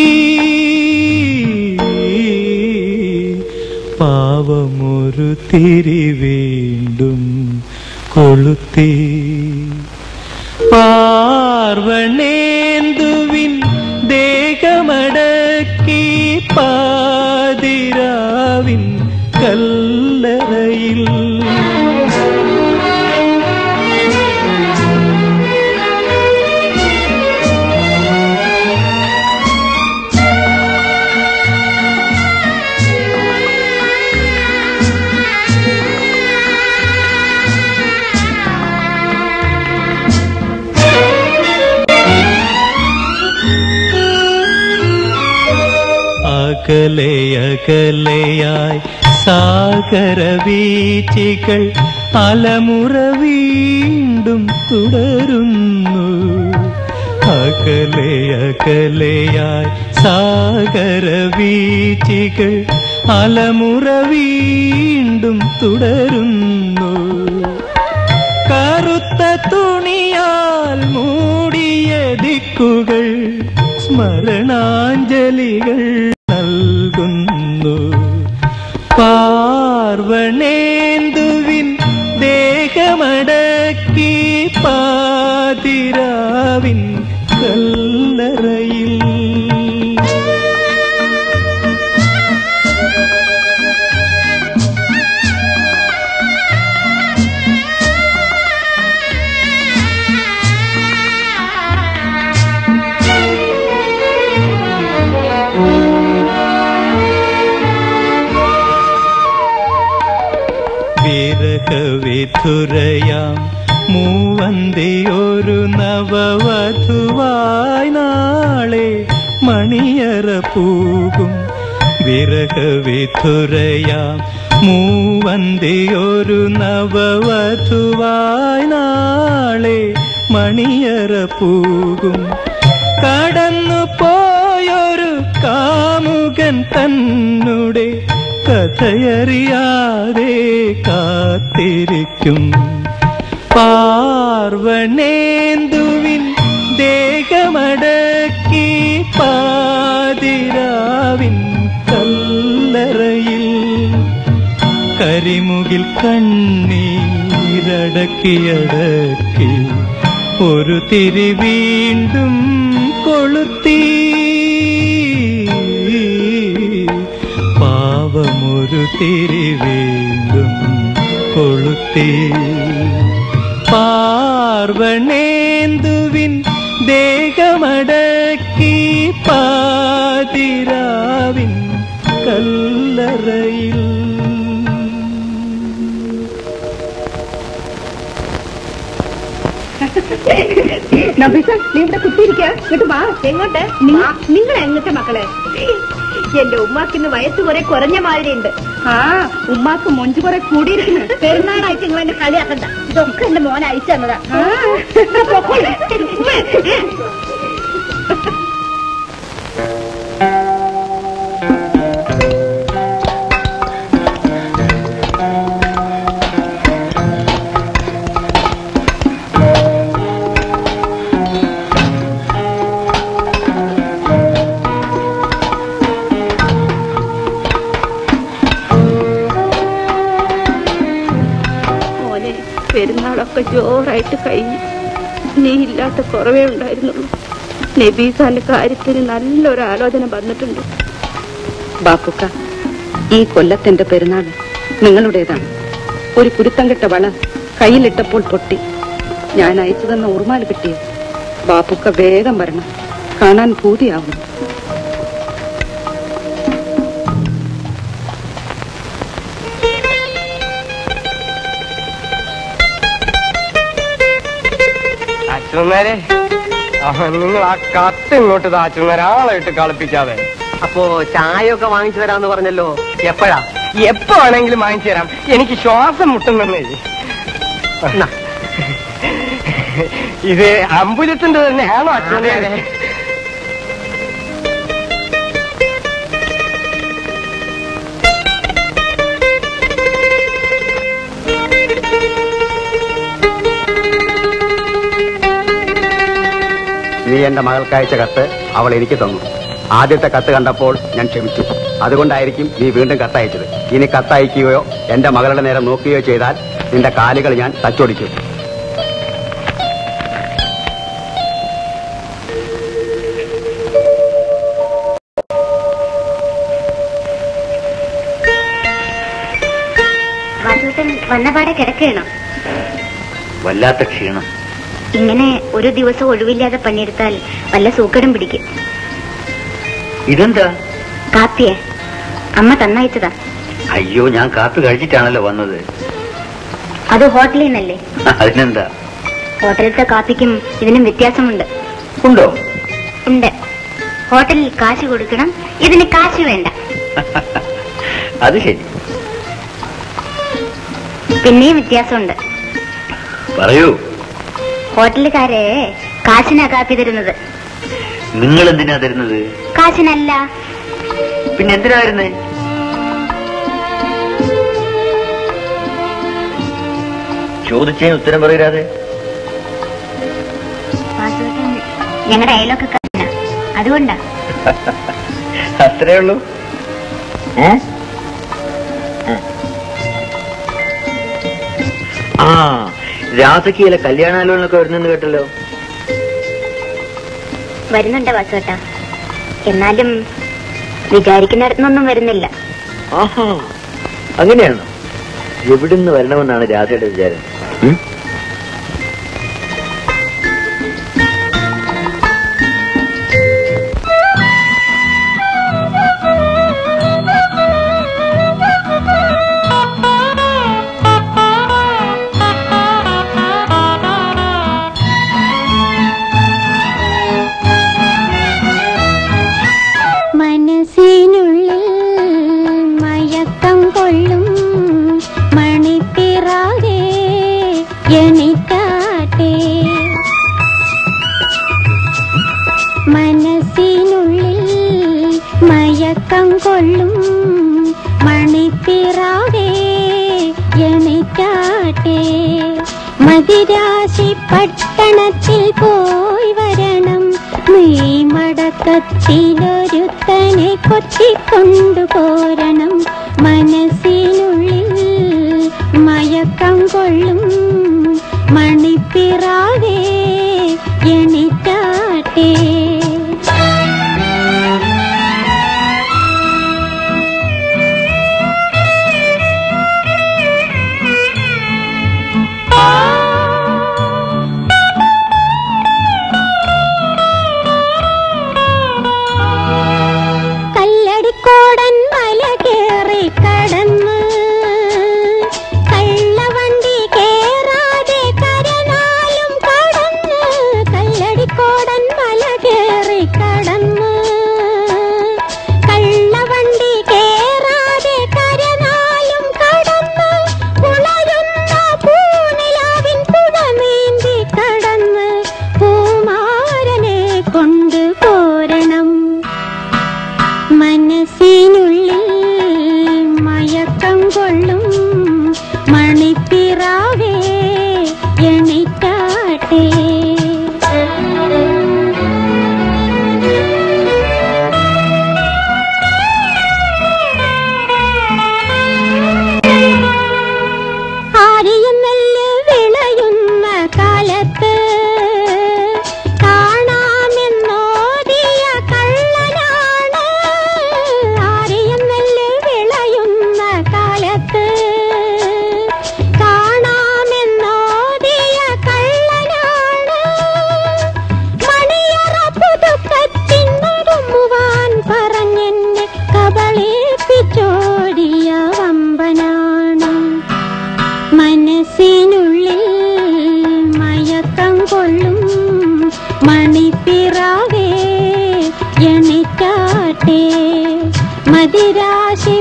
പാവമൊരു തിരി വീണ്ടും കൊളുത്തി പാർവണേന്ദുവിൻ ദേഹമടക്കി പാതിരാവിൻ കല്ലറയിൽ അകലെ അകലെയായി സാഗര വീച്ചികൾ അലമുറ വീണ്ടും തുടരുന്നു അകലെ അകലെയായി സാഗര വീച്ചികൾ അലമുറ വീണ്ടും തുടരുന്നു കറുത്ത തുണിയാൽ മൂടിയ ദിക്കുകൾ സ്മരണാഞ്ജലികൾ നൽകുന്നു പാർവണേന്ദുവിൻ ദേഹമടക്കി പാതിരാവിൻ കല്ലറയിൽ വിരഹവിധുരയാം മൂവന്തിയൊരു നവവധുവായി നാളെ മണിയറ പൂകും വിരഹവിധുരയാം മൂവന്തിയൊരു നവവധുവായി നാളെ മണിയറ പൂകും കടന്നു പോയൊരു കാമുകൻ തന്നുടെ കഥയറിയാതെ കാത്തിരിക്കും പാർവണേന്ദുവിൻ ദേഹമടക്കി പാതിരാവിൻ കല്ലറയിൽ കരിമുകിൽ കണ്ണീരടക്കിയടക്കി ഒരു തിരി വീണ്ടും കൊളുത്തി പാവമൊരു തിരി വീണ്ടും കൊളുത്തി പാർവണേന്ദുവിൻ ദേഹമടക്കി പാതിരാവിൻ കല്ലറയിൽ നബീസ നീ ഇവിടെ കുത്തിയിരിക്കാ ഇങ്ങോട്ട് വാ എങ്ങോട്ട് നിങ്ങൾ എങ്ങോട്ട് മക്കളെ എന്റെ ഉമ്മാക്ക് ഇന്ന് വയസ്സ് കുറെ കുറഞ്ഞ മാതിരി ഉണ്ട് ആ ഉമ്മാക്ക് മൊഞ്ച് കുറെ കൂടിയിരിക്കുന്നു പെരുന്നാളായിട്ട് നിങ്ങൾ എന്നെ കളിയാക്കണ്ട ഇതൊക്കെ എന്റെ മോൻ അയച്ചു തന്നതാ മോനെ പെരുന്നാളൊക്കെ ജോറായിട്ട് കഴിഞ്ഞു നീ ഇല്ലാത്ത കുറവേ ഉണ്ടായിരുന്നുള്ളൂ നബീസാന്റെ കാര്യത്തിന് നല്ലൊരു ആലോചന വന്നിട്ടുണ്ട് ബാപ്പുക്ക ഈ കൊല്ലത്തിന്റെ പെരുന്നാൾ നിങ്ങളുടേതാണ് ഒരു കുരുത്തം കെട്ട വള കയ്യിലിട്ടപ്പോൾ പൊട്ടി ഞാൻ അയച്ചു തന്ന ഉറുമാൽ കിട്ടിയത് ബാപ്പുക്ക വേഗം വരണം കാണാൻ പൂതിയാവുന്നു അച്ഛനേരെ നിങ്ങൾ ആ കത്ത് ഇങ്ങോട്ട് താച്ചുന്നേരെ ആളെ ഇട്ട് കളിപ്പിക്കാതെ അപ്പോ ചായ ഒക്കെ വാങ്ങിച്ചു തരാന്ന് പറഞ്ഞല്ലോ എപ്പോഴാ എപ്പോ വേണമെങ്കിലും വാങ്ങിച്ചു തരാം എനിക്ക് ശ്വാസം മുട്ടുന്നേ ഇത് അമ്പുലത്തിന്റെ തന്നെയാണോ അച്ഛനേരെ നീ എന്റെ മകൾക്കയച്ച കത്ത് അവൾ എനിക്ക് തന്നു ആദ്യത്തെ കത്ത് കണ്ടപ്പോൾ ഞാൻ ക്ഷമിച്ചു അതുകൊണ്ടായിരിക്കും നീ വീണ്ടും കത്തയച്ചത് ഇനി കത്തയക്കുകയോ എന്റെ മകളുടെ നേരെ നോക്കുകയോ ചെയ്താൽ നിന്റെ കാലുകൾ ഞാൻ തച്ചൊടിക്കും വാസുട്ടൻ വന്നപാടെ കിടക്കുകയാണോ വല്ലാത്ത ക്ഷീണം ഇങ്ങനെ ഒരു ദിവസം ഒഴിവില്ലാതെ പണിയെടുത്താൽ വല്ല സൂക്കടും പിടിക്കും ഇതെന്താ കാപ്പിയെ അമ്മ തന്നയച്ചതാ അയ്യോ ഞാൻ കാപ്പി കഴിച്ചിട്ടാണല്ലോ വന്നത് അത് ഹോട്ടലിൽ നിന്നല്ലേ അതിനെന്താ ഹോട്ടലിലത്തെ കാപ്പിക്കും ഇതിനും വ്യത്യാസമുണ്ട് ഉണ്ടോ ഉണ്ട് ഹോട്ടലിൽ കാശ് കൊടുക്കണം ഇതിന് കാശ് വേണ്ട അത് ശരി പിന്നെയും വ്യത്യാസമുണ്ട് പറയൂ ഹോട്ടലുകാരെ കാശിനാ കാപ്പി തരുന്നത് നിങ്ങൾ എന്തിനാ തരുന്നത് കാശിനല്ല പിന്നെ എന്തിനായിരുന്നേ ചോദിച്ചതിന് ഉത്തരം പറയാതെ വാസുവേട്ടൻ ഞങ്ങളുടെ അയലൊക്കെ അതുകൊണ്ടാ അത്രേ ഉള്ളൂ ഉം? ഉം. ആ രാധക്കിയിലെ കല്യാണാലോചനൊക്കെ വരുന്നെന്ന് കേട്ടല്ലോ വരുന്നുണ്ട് വാസുവേട്ട എന്നാലും വിചാരിക്കുന്നിടത്തുനിന്നൊന്നും വരുന്നില്ല ആഹാ അങ്ങനെയാണോ എവിടുന്ന് വരണമെന്നാണ് രാധയുടെ വിചാരം ഉം? മനസ്സിനുള്ളിൽ മയക്കം കൊള്ളും മണിത്തിറാകെ എണിക്കാട്ടെ മനസ്സിനുള്ളിൽ മയക്കം കൊള്ളും മണിത്തിറാകെ എണിക്കാട്ടെ മതിരാശി പട്ടണത്തിൽ പോയി വരണം മെയ് മടക്കത്തിലൊരുത്തനെ കൊത്തിക്കൊണ്ടുപോരണം മനസ്സിനുള്ളിൽ മയക്കം കൊള്ളും മണിപ്പിറാകെ എണിറ്റാട്ടെ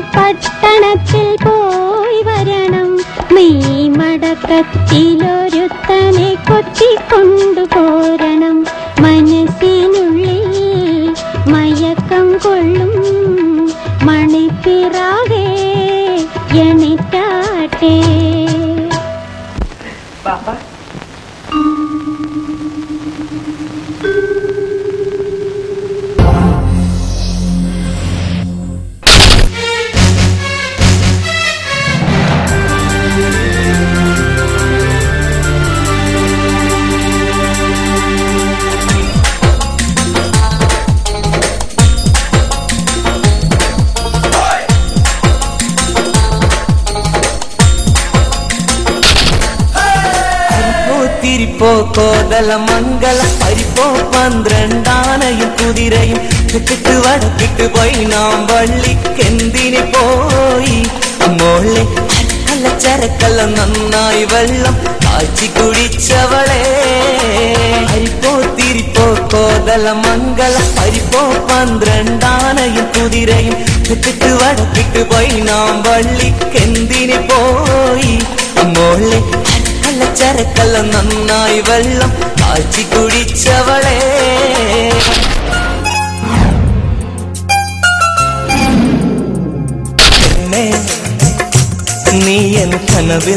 പട്ടണത്തിൽ പോയി വരണം മെയ് മടക്കത്തിലൊരുത്തനെ കൊത്തിക്കൊണ്ടു പോരണം മനസ്സിനുള്ളിൽ മയക്കം കൊള്ളും മണിപ്പിറാകെ എണിറ്റാട്ടെ ബാപ്പ തിരിപ്പോ കോതല മംഗള പരിപ്പോ പന്ത്രണ്ടാനയും കുതിരയും തെക്കിട്ട് വടക്കിട്ട് പോയി നാം വള്ളിക്കെന്തിന് പോയി മോളെ ചരക്കല്ല ചരക്കല്ല നന്നായി വെള്ളം കാച്ചി കുടിച്ചവളെ അരിപ്പോ തിരിപ്പോ കോതല മംഗള പരിപ്പോ പന്ത്രണ്ടാനയും കുതിരയും തെക്കിട്ട് വടക്കിട്ട് പോയി നാം വള്ളിക്കെന്തിന് പോയി മോളെ ചരക്കല്ല ചരക്കല്ല നന്നായി വെള്ളം കാച്ചി കുടിച്ചവളെ പെണ്ണേ, നീ എൻ കനവിൽ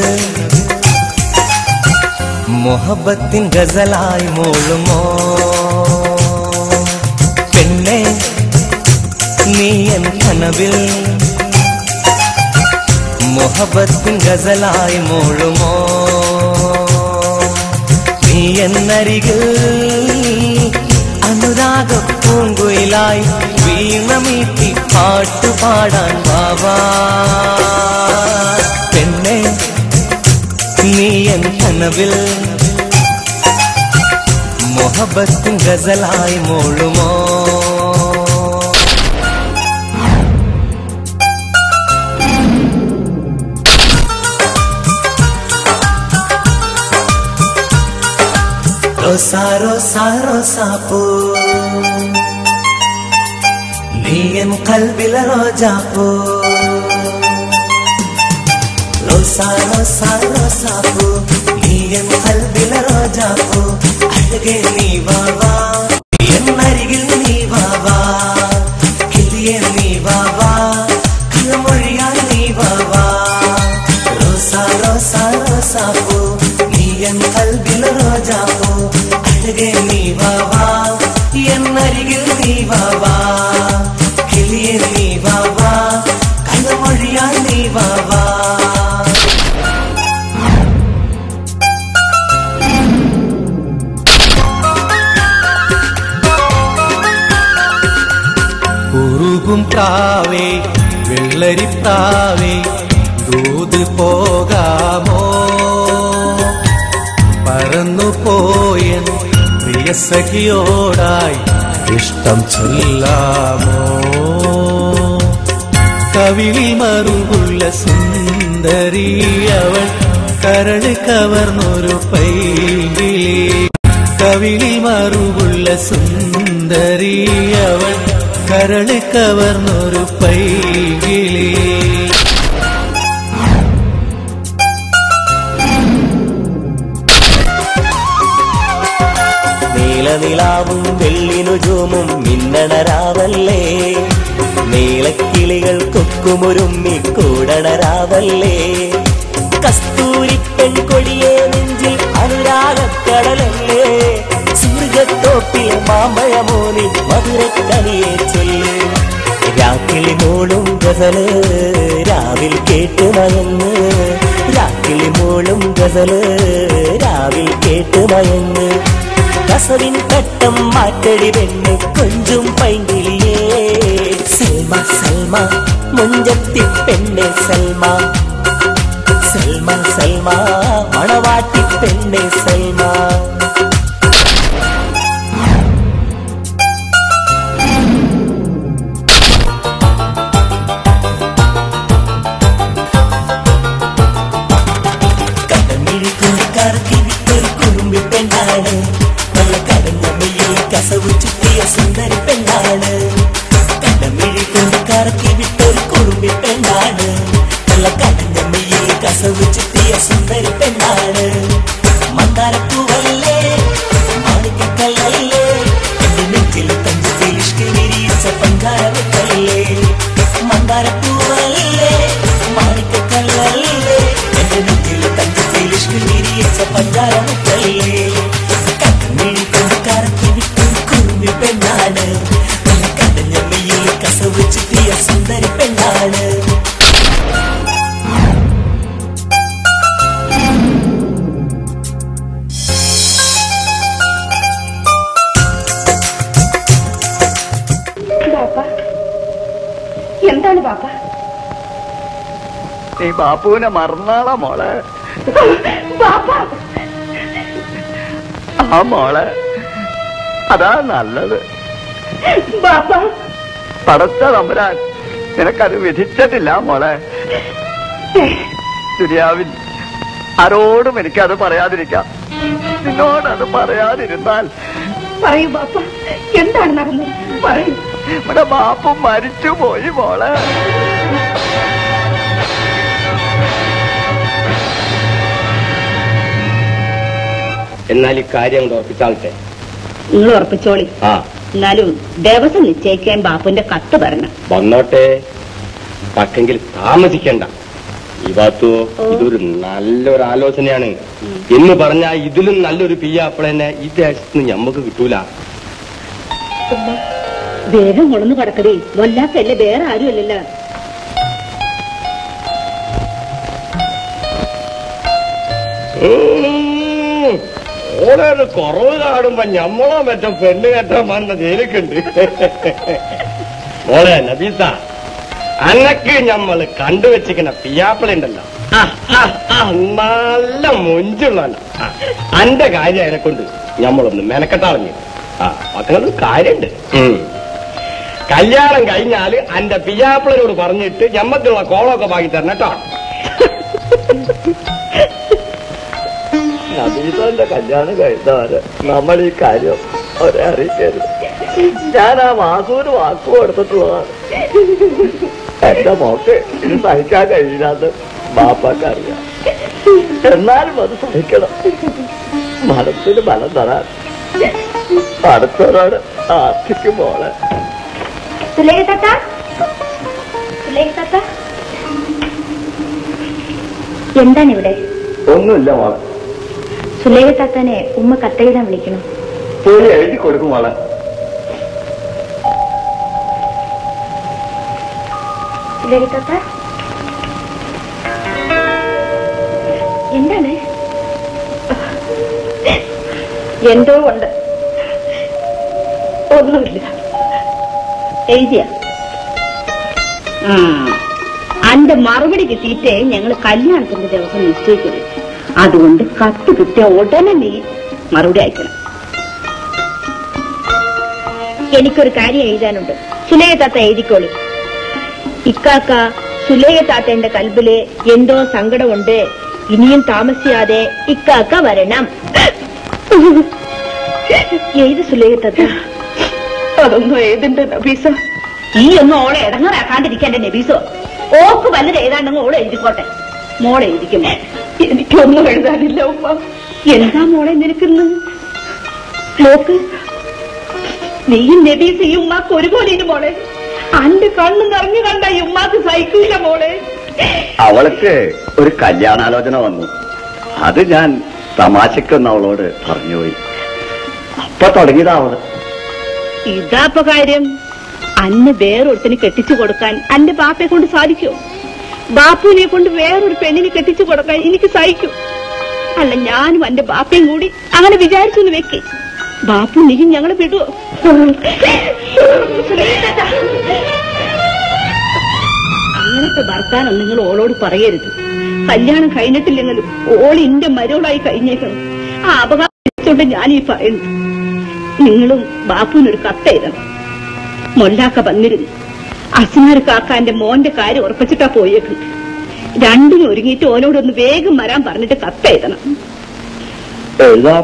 മൊഹബത്തിൻ ഗസലായി മോളുമോ പെണ്ണെ നീ എൻ കനവിൽ മൊഹബത്തിൻ ഗസലായി മോളുമോ നീ എന്നരികിൽ അനുരാഗ പൂങ്കുയിലായി വീണമീട്ടി പാട്ടുപാടാൻ വാവാ പെണ്ണെ നീ എൻ കനവിൽ മൊഹബത്തിൻ ഗസലായി മോളുമോ റോസാ റോസാ റോസാപ്പൂ നീ എൻ കൽബില റോജാപ്പൂ റോസാ റോസാ റോസാപ്പൂ നീ എൻ കൽബില റോജാപ്പൂ അഴകെ നീ വാവാ നീ എന്നരികിൽ നീ വാവാ കിളിയെ നീ വാവാ കള്ളമൊഴിയാൽ നീ വാവാ റോസാ റോസാ റോസാപ്പൂ നീ എൻ കൽബില റോജാപ്പൂ അഴകെ നീ വാവാ എന്നരികിൽ നീ വാവാ കിളിയെ നീ വാവാ കള്ളമൊഴിയാൽ നീ വാവാ കുറുകും പ്രാവേ വെള്ളരിപ്രാവേ ദൂത് പോകാമോ പറന്നു പോയൻ പ്രിയ സഖിയോടായി ഇഷ്ടം ചൊല്ലാമോ കവിളിൽ മറുകുള്ള സുന്ദരി അവൾ കരള് കവർന്നൊരു പൈകിളി കവിളിൽ മറുകുള്ള സുന്ദരി അവൾ കരള് കവർന്നൊരു പൈകിളി നീലനിലാവും വെള്ളിനുജൂമും മിന്നണരാവല്ലേ നീലക്കിളികൾ കൊക്കുമുരുമ്മി കൂടണരാവല്ലേ കസ്തൂരി പെൺകൊടിയെ നെഞ്ചിൽ അനുരാഗക്കടലല്ലേ സ്വർഗത്തോപ്പിൽ മാമ്പഴമോനി മധുരക്കനിയെ ചൊല്ല് രാക്കിളി മോളും ഗസല് രാവിൽ കേട്ട് മയങ്ങ് രാക്കിളി മോളും ഗസല് രാവിൽ കേട്ട് മയങ്ങ് കസവിൻ കട്ടം മാറ്റടി പെണ്ണ് കൊഞ്ചും പൈങ്കിളിയേ സൽമ സൽമ മുഞ്ചത്തി പെണ്ണെ സൽമ സൽമ സൽമ മണവാട്ടി പെണ്ണെ സൽമ കടമിഴിക്കുറിക്കാർക്ക് വിട്ടൊരു കുറുമ്പി പെണ്ണാണ് നല്ല കടഞ്ഞമ്മയിൽ കസവ് ചുറ്റിയ സുന്ദരി പെണ്ണാണ് കടമിഴിക്കുറിക്കാർക്ക് വിട്ടൊരു കുറുമ്പി പെണ്ണാണ് സുന്ദരി പെണ്ണാണ് മന്ദാരപ്പൂവല്ലേ മാണിക്കക്കല്ലല്ലേ എന്റെ നെഞ്ചിൽ തഞ്ചത്തിൽ ഇഷ്കിൽ വിരിയിച്ച പങ്കാരവക്കല്ലേ മന്ദാരപ്പൂവല്ലേ മാണിക്കക്കല്ലല്ലേ എന്റെ നെഞ്ചിൽ തഞ്ചത്തിൽ ഇഷ്കിൽ വിരിയിച്ച പങ്കാരവക്കല്ലേ കണ്ണുമിഴി കൊണ്ട് കറക്കി വിട്ടും കുറുമ്പി പെണ്ണാണ് കണ്ടഞ്ഞ മെയ്യിൽ കസവ് ചുറ്റിയ സുന്ദരി പെണ്ണാണ് ബാപ്പ എന്താണ് ബാപ്പ നീ ബാപ്പുവിനെ മറന്നാളാ മോളെ ബാപ്പ ആ മോളെ അതാ നല്ലത് ബാപ്പ പടച്ച തമ്പുരാൻ നിനക്കത് വിധിച്ചിട്ടില്ല മോളെ ദുര്യാവിൻ ആരോടും എനിക്കത് പറയാതിരിക്കാം നിന്നോടത് പറയാതിരുന്നാൽ പറയൂ ബാപ്പ എന്താണ് നടന്നത് പറയൂ നമ്മുടെ ബാപ്പു മരിച്ചു പോയി മോളെ എന്നാൽ ഈ കാര്യം അങ്ങോട്ട് ഉറപ്പിച്ചാളട്ടെ നിങ്ങൾ ഉറപ്പിച്ചോളി ആ എന്നാലും ദിവസം നിശ്ചയിക്കാൻ ബാപ്പുന്റെ കത്ത് തരണം വന്നോട്ടെ പക്ഷെങ്കിൽ താമസിക്കണ്ട ഈ ഭാഗത്തു ഇതൊരു നല്ലൊരു ആലോചനയാണ് എന്ന് പറഞ്ഞാൽ ഇതിലും നല്ലൊരു പിയ്യാപ്പിളനെ ഈ ദേശത്ത് ഞമ്മക്ക് കിട്ടൂല വേഗം കൊളന്ന് കിടക്കടേ വല്ലാത്തല്ലേ വേറെ ആരും അല്ലല്ലോ ഓരോരു കുറവ് കാണുമ്പോ ഞമ്മളോ മറ്റോ പെണ്ണ് കെട്ടാൻ വന്ന ജയിലിക്കുണ്ട് മോളെ നബീസ അന്നക്ക് ഞമ്മള് കണ്ടുവച്ചിരിക്കുന്ന പിയാപ്പിളുണ്ടല്ലോ ആ, ആ, ആ, നല്ല മൊഞ്ചുള്ളവന അന്റെ കാര്യം അതിനെ കൊണ്ട് ഞമ്മളൊന്ന് മെനക്കെട്ടളഞ്ഞു ആ അതൊരു കാര്യണ്ട് ഉം. കല്യാണം കഴിഞ്ഞാല് അന്റെ പിയാപ്പിളിനോട് പറഞ്ഞിട്ട് ഞമ്മക്കുള്ള കോളമൊക്കെ വാങ്ങി തരണം കേട്ടോ നബീസന്റെ കല്യാണം കഴിഞ്ഞവര് നമ്മൾ ഈ കാര്യം അവരെ അറിയിക്കരുത് ഞാൻ ആ വാസൂര് വാക്ക് കൊടുത്തിട്ടുള്ളതാണ് എന്റെ മോക്ക് ഇത് സഹിക്കാൻ കഴിയില്ലാന്ന് ബാപ്പാക്ക് അറിയാം എന്നാലും അത് സഹിക്കണം മനസ്സിന് ബലം തരാൻ അടുത്തവരോട് ആർത്തിക്കും മോളെ സുലേഖ താത്ത സുലേഖ താത്ത എന്താണ് ഇവിടെ ഒന്നുമില്ല മോളെ സുലേഖ താത്താനെ ഉമ്മ കത്തെഴുതാൻ വിളിക്കണം പോയി എഴുതി കൊടുക്കും മോളെ സുലേഖ താത്ത എന്താണ് എന്തോ ഉണ്ട് ഒന്നുമില്ല എഴുതിയ അന്റെ മറുപടി കിട്ടിയിട്ടേ ഞങ്ങൾ കല്യാണത്തിന്റെ ദിവസം നിശ്ചയിക്കുള്ളൂ അതുകൊണ്ട് കത്ത് കിട്ടിയ ഉടനെ നീ മറുപടി അയക്കണം എനിക്കൊരു കാര്യം എഴുതാനുണ്ട് സുലയ താത്ത എഴുതിക്കോളൂ ഇക്കാക്ക സുലയ താത്തേന്റെ കൽബില് എന്തോ സങ്കടമുണ്ട് ഇനിയും താമസിയാതെ ഇക്കാക്ക വരണം ഏത് സുലയ താത്ത അതൊന്നും ഏതിന്റെ നബീസ ഈ ഒന്നും ഓളെ ഇടങ്ങറാക്കാണ്ടിരിക്കണ്ടേ നബീസോ ഓക്ക് വല്ലത് ഏതാണ്ടെങ്കിൽ ഓളെ എഴുതിക്കോട്ടെ മോളെ എഴുതിക്കുമോ എനിക്കൊന്നും എഴുതാനില്ല ഉമ്മ എന്താ മോളെ നിനക്കിന്ന് നോക്ക് നീയും നബീസ് ഈ ഉമ്മാക്ക് ഒരുപോലെ ഇനി മോളെ അന്റെ കണ്ണ് നിറഞ്ഞു കണ്ട ഈ ഉമ്മാക്ക് സഹിക്കൂല മോളെ അവൾക്ക് ഒരു കല്യാണാലോചന വന്നു അത് ഞാൻ തമാശക്കൊന്ന് അവളോട് പറഞ്ഞുപോയി അപ്പൊ തുടങ്ങിയതാ അവള് ഇതാപ്പ കാര്യം അന്ന് വേറൊരുത്തിന് കെട്ടിച്ചു കൊടുക്കാൻ അന്റെ ബാപ്പയെ കൊണ്ട് സാധിക്കോ ബാപ്പുവിനെ കൊണ്ട് വേറൊരു പെണ്ണിനെ കെട്ടിച്ചു കൊടുക്കാൻ എനിക്ക് സഹിക്കും അല്ല ഞാനും എന്റെ ബാപ്പയും കൂടി അങ്ങനെ വിചാരിച്ചു എന്ന് വെക്കേ ബാപ്പു നീയും ഞങ്ങളെ വിടുവോ അങ്ങനത്തെ ഭർത്താനം നിങ്ങൾ ഓളോട് പറയരുത് കല്യാണം കഴിഞ്ഞിട്ടില്ലെങ്കിലും ഓൾ ഇന്റെ മരോളായി കഴിഞ്ഞേക്കണം ആ അപകടത്തോണ്ട് ഞാൻ ഈ പറയുന്നു നിങ്ങളും ബാപ്പുവിനൊരു കത്തെഴുതണം മൊല്ലാക്ക വന്നിരുന്നു അസ്മാർ കാക്കാന്റെ മോന്റെ കാര്യം ഉറപ്പിച്ചിട്ടാ പോയേക്കുന്നത് രണ്ടിനും ഒരുങ്ങിയിട്ട് ഓനോടൊന്ന് വേഗം വരാൻ പറഞ്ഞിട്ട് കത്തെഴുതണം എഴുതാം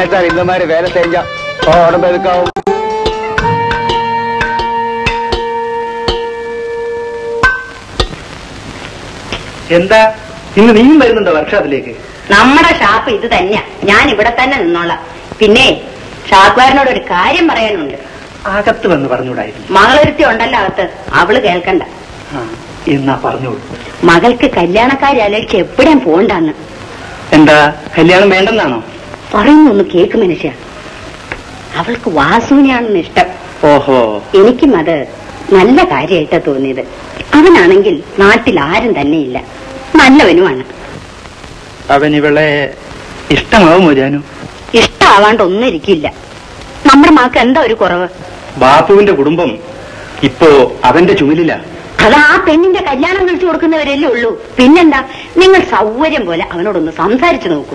பதினெட்டாம் இந்த மாதிரி வேலை செஞ்சா உடம்பு எதுக்காகும் എന്താ ഇന്ന് നീയും വരുന്നുണ്ടോ വർക്ക്ഷോപ്പിലേക്ക് നമ്മുടെ ഷാപ്പ് ഇത് തന്നെയാ ഞാൻ ഇവിടെ തന്നെ നിന്നോളാം പിന്നെ ഷാപ്പുകാരനോട് ഒരു കാര്യം പറയാനുണ്ട് അകത്ത് വന്ന് പറഞ്ഞുകൂടായിരുന്നു മകളൊരുത്തി ഉണ്ടല്ലോ അകത്ത് അവള് കേൾക്കണ്ട ആ, എന്നാ പറഞ്ഞോളൂ മകൾക്ക് കല്യാണക്കാരി ആലോചിച്ച് എപ്പോഴും പോണ്ടാന്ന് എന്താ കല്യാണം വേണ്ടെന്നാണോ പറയുന്നൊന്ന് കേക്ക് മനുഷ്യ അവൾക്ക് വാസുവിനെയാണെന്ന് ഇഷ്ടം ഓഹോ എനിക്കും അത് നല്ല കാര്യമായിട്ടാ തോന്നിയത് അവനാണെങ്കിൽ നാട്ടിൽ ആരും തന്നെയില്ല നല്ലവനുമാണ് അവൻ ഇവളെ ഇഷ്ടമാവുമോ ജാനു ഇഷ്ടമാവാണ്ട് ഒന്നും ഇരിക്കില്ല നമ്മുടെ മകൾക്ക് എന്താ ഒരു കുറവ് ബാപ്പുവിന്റെ കുടുംബം ഇപ്പോ അവന്റെ ചുമലിലാ അത് ആ പെണ്ണിന്റെ കല്യാണം കഴിച്ചു കൊടുക്കുന്നവരല്ലേ ഉള്ളൂ പിന്നെന്താ നിങ്ങൾ സൗകര്യം പോലെ അവനോടൊന്ന് സംസാരിച്ചു നോക്കൂ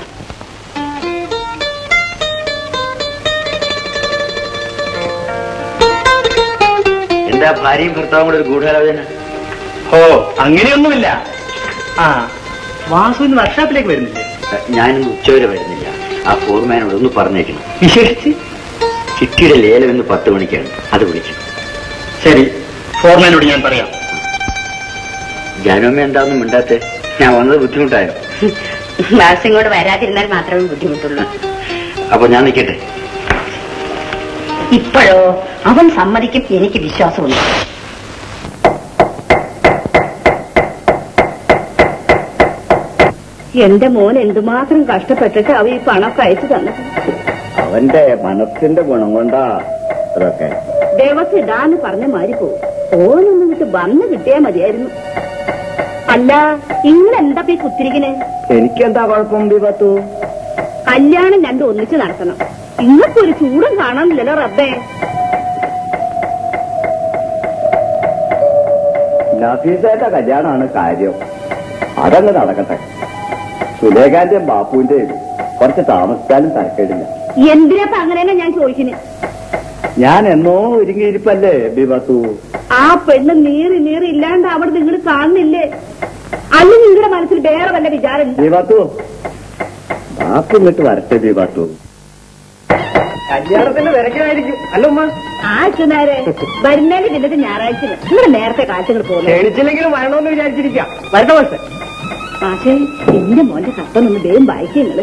എന്താ ഭാര്യയും ഭർത്താവും കൂടെ ഒരു ഗൂഢാലോചന ഓ അങ്ങനെയൊന്നുമില്ല ആ വാസു ഇന്ന് വർക്ക്ഷോപ്പിലേക്ക് വരുന്നില്ലേ ഞാനിന്ന് ഉച്ചവരെ വരുന്നില്ല ആ ഫോർമാനോട് ഒന്ന് പറഞ്ഞേക്കണം വിശേഷിച്ച് ചിട്ടിയുടെ ലേലം ഇന്ന് പത്ത് മണിക്കാണ് അത് വിളിച്ചു ശരി ഫോർമാനോട് ഞാൻ പറയാം ജാനുമ്മ എന്താണെന്നും മിണ്ടാത്തെ ഞാൻ വന്നത് ബുദ്ധിമുട്ടായോ വാസിങ്ങോട് വരാതിരുന്നാൽ മാത്രമേ ബുദ്ധിമുട്ടുള്ളൂ അപ്പൊ ഞാൻ നിൽക്കട്ടെ ഇപ്പോഴോ അവൻ സമ്മതിക്കും എനിക്ക് വിശ്വാസമുണ്ട് എന്റെ മോൻ എന്തുമാത്രം കഷ്ടപ്പെട്ടിട്ട് അവ ഈ പണമൊക്കെ അയച്ചു തന്നത് അവന്റെ മനസ്സിന്റെ ഗുണം കൊണ്ടാ അതൊക്കെ ദേവസ് ഇടാന്ന് പറഞ്ഞ മാറി പോകും ഓനൊന്നും വിട്ട് വന്ന് കിട്ടിയാ മതിയായിരുന്നു അല്ല ഇങ്ങളെന്താ ഈ കുത്തിരിക്കണേ എനിക്കെന്താ കുഴപ്പം വിപത്തു കല്യാണം രണ്ടും ഒന്നിച്ച് നടത്തണം ഇങ്ങക്കൊരു ചൂടും കാണാനില്ലല്ലോ റബ്ബേ നഫീസയുടെ കല്യാണമാണ് കാര്യം അതങ്ങ് നടക്കട്ടെ സുലേഖാന്റെയും ബാപ്പുവിന്റെയും കുറച്ച് താമസിച്ചാലും തരക്കേടില്ല എന്തിനാ അങ്ങനെയാണ് ഞാൻ ചോദിക്കുന്നത് ഞാൻ എന്നോ ഒരുങ്ങിയിരിപ്പല്ലേ ബിബത്തു ആ പെണ്ണ് നീറി നീറി ഇല്ലാണ്ട് അവിടെ നിങ്ങൾ കാണുന്നില്ലേ അല്ല നിങ്ങളുടെ മനസ്സിൽ വേറെ വല്ല വിചാരം ബിബത്തു ബാപ്പു ഇങ്ങോട്ട് വരട്ടെ ബിബത്തു കല്യാണത്തിന്റെ തിരക്കിലായിരിക്കും അല്ല ഉമ്മ ആഴ്ചനേരെ വരുന്നതിന് പിന്നിട്ട് ഞായറാഴ്ച നിങ്ങൾ നേരത്തെ കാറ്റുകൾ പോകുന്നത് ക്ഷണിച്ചില്ലെങ്കിലും വരണമെന്ന് വിചാരിച്ചിരിക്കാം വരട്ടെ പക്ഷേ പക്ഷേ എന്റെ മോന്റെ കത്തൊന്ന് വേഗം വായിക്കുന്നത്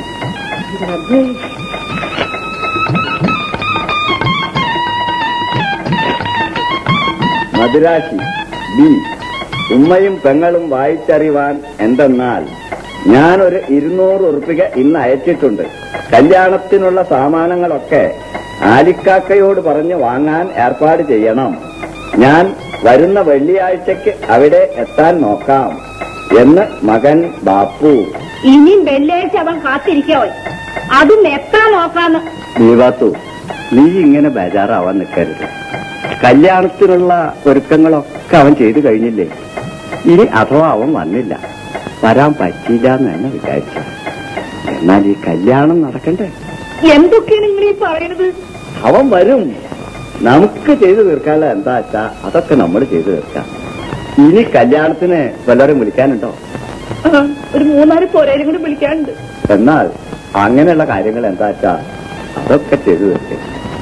മധുരാശി ബി ഉമ്മയും പെങ്ങളും വായിച്ചറിവാൻ എന്തെന്നാൽ ഞാനൊരു ഇരുന്നൂറ് ഉറുപ്പിക ഇന്ന് അയച്ചിട്ടുണ്ട് കല്യാണത്തിനുള്ള സാമാനങ്ങളൊക്കെ ആലിക്കാക്കയോട് പറഞ്ഞ് വാങ്ങാൻ ഏർപ്പാട് ചെയ്യണം ഞാൻ വരുന്ന വെള്ളിയാഴ്ചക്ക് അവിടെ എത്താൻ നോക്കാം എന്ന് മകൻ ബാപ്പു ഇനിയും വെള്ളിയാഴ്ച അവൻ കാത്തിരിക്കാവോ അതും എത്താൻ നോക്കാന്ന് ദീപാത്തു നീ ഇങ്ങനെ ബേജാറാവാൻ നിൽക്കരുത് കല്യാണത്തിനുള്ള ഒരുക്കങ്ങളൊക്കെ അവൻ ചെയ്തു കഴിഞ്ഞില്ലേ ഇനി അഥവാ അവൻ വന്നില്ല വരാൻ പറ്റിയില്ല എന്ന് തന്നെ വിചാരിച്ചു എന്നാൽ ഈ കല്യാണം നടക്കണ്ടേ എന്തൊക്കെയാണ് നിങ്ങൾ ഈ പറയുന്നത് അവൻ വരും നമുക്ക് ചെയ്തു തീർക്കാനുള്ള എന്താ വെച്ചാ അതൊക്കെ നമ്മൾ ചെയ്തു തീർക്കാം ഇനി കല്യാണത്തിന് വല്ലവരും വിളിക്കാനുണ്ടോ ആ, ഒരു മൂന്നാല് പോരേലും കൂടി വിളിക്കാനുണ്ട് എന്നാൽ അങ്ങനെയുള്ള കാര്യങ്ങൾ എന്താ വെച്ചാ അതൊക്കെ ചെയ്തു തീർക്കും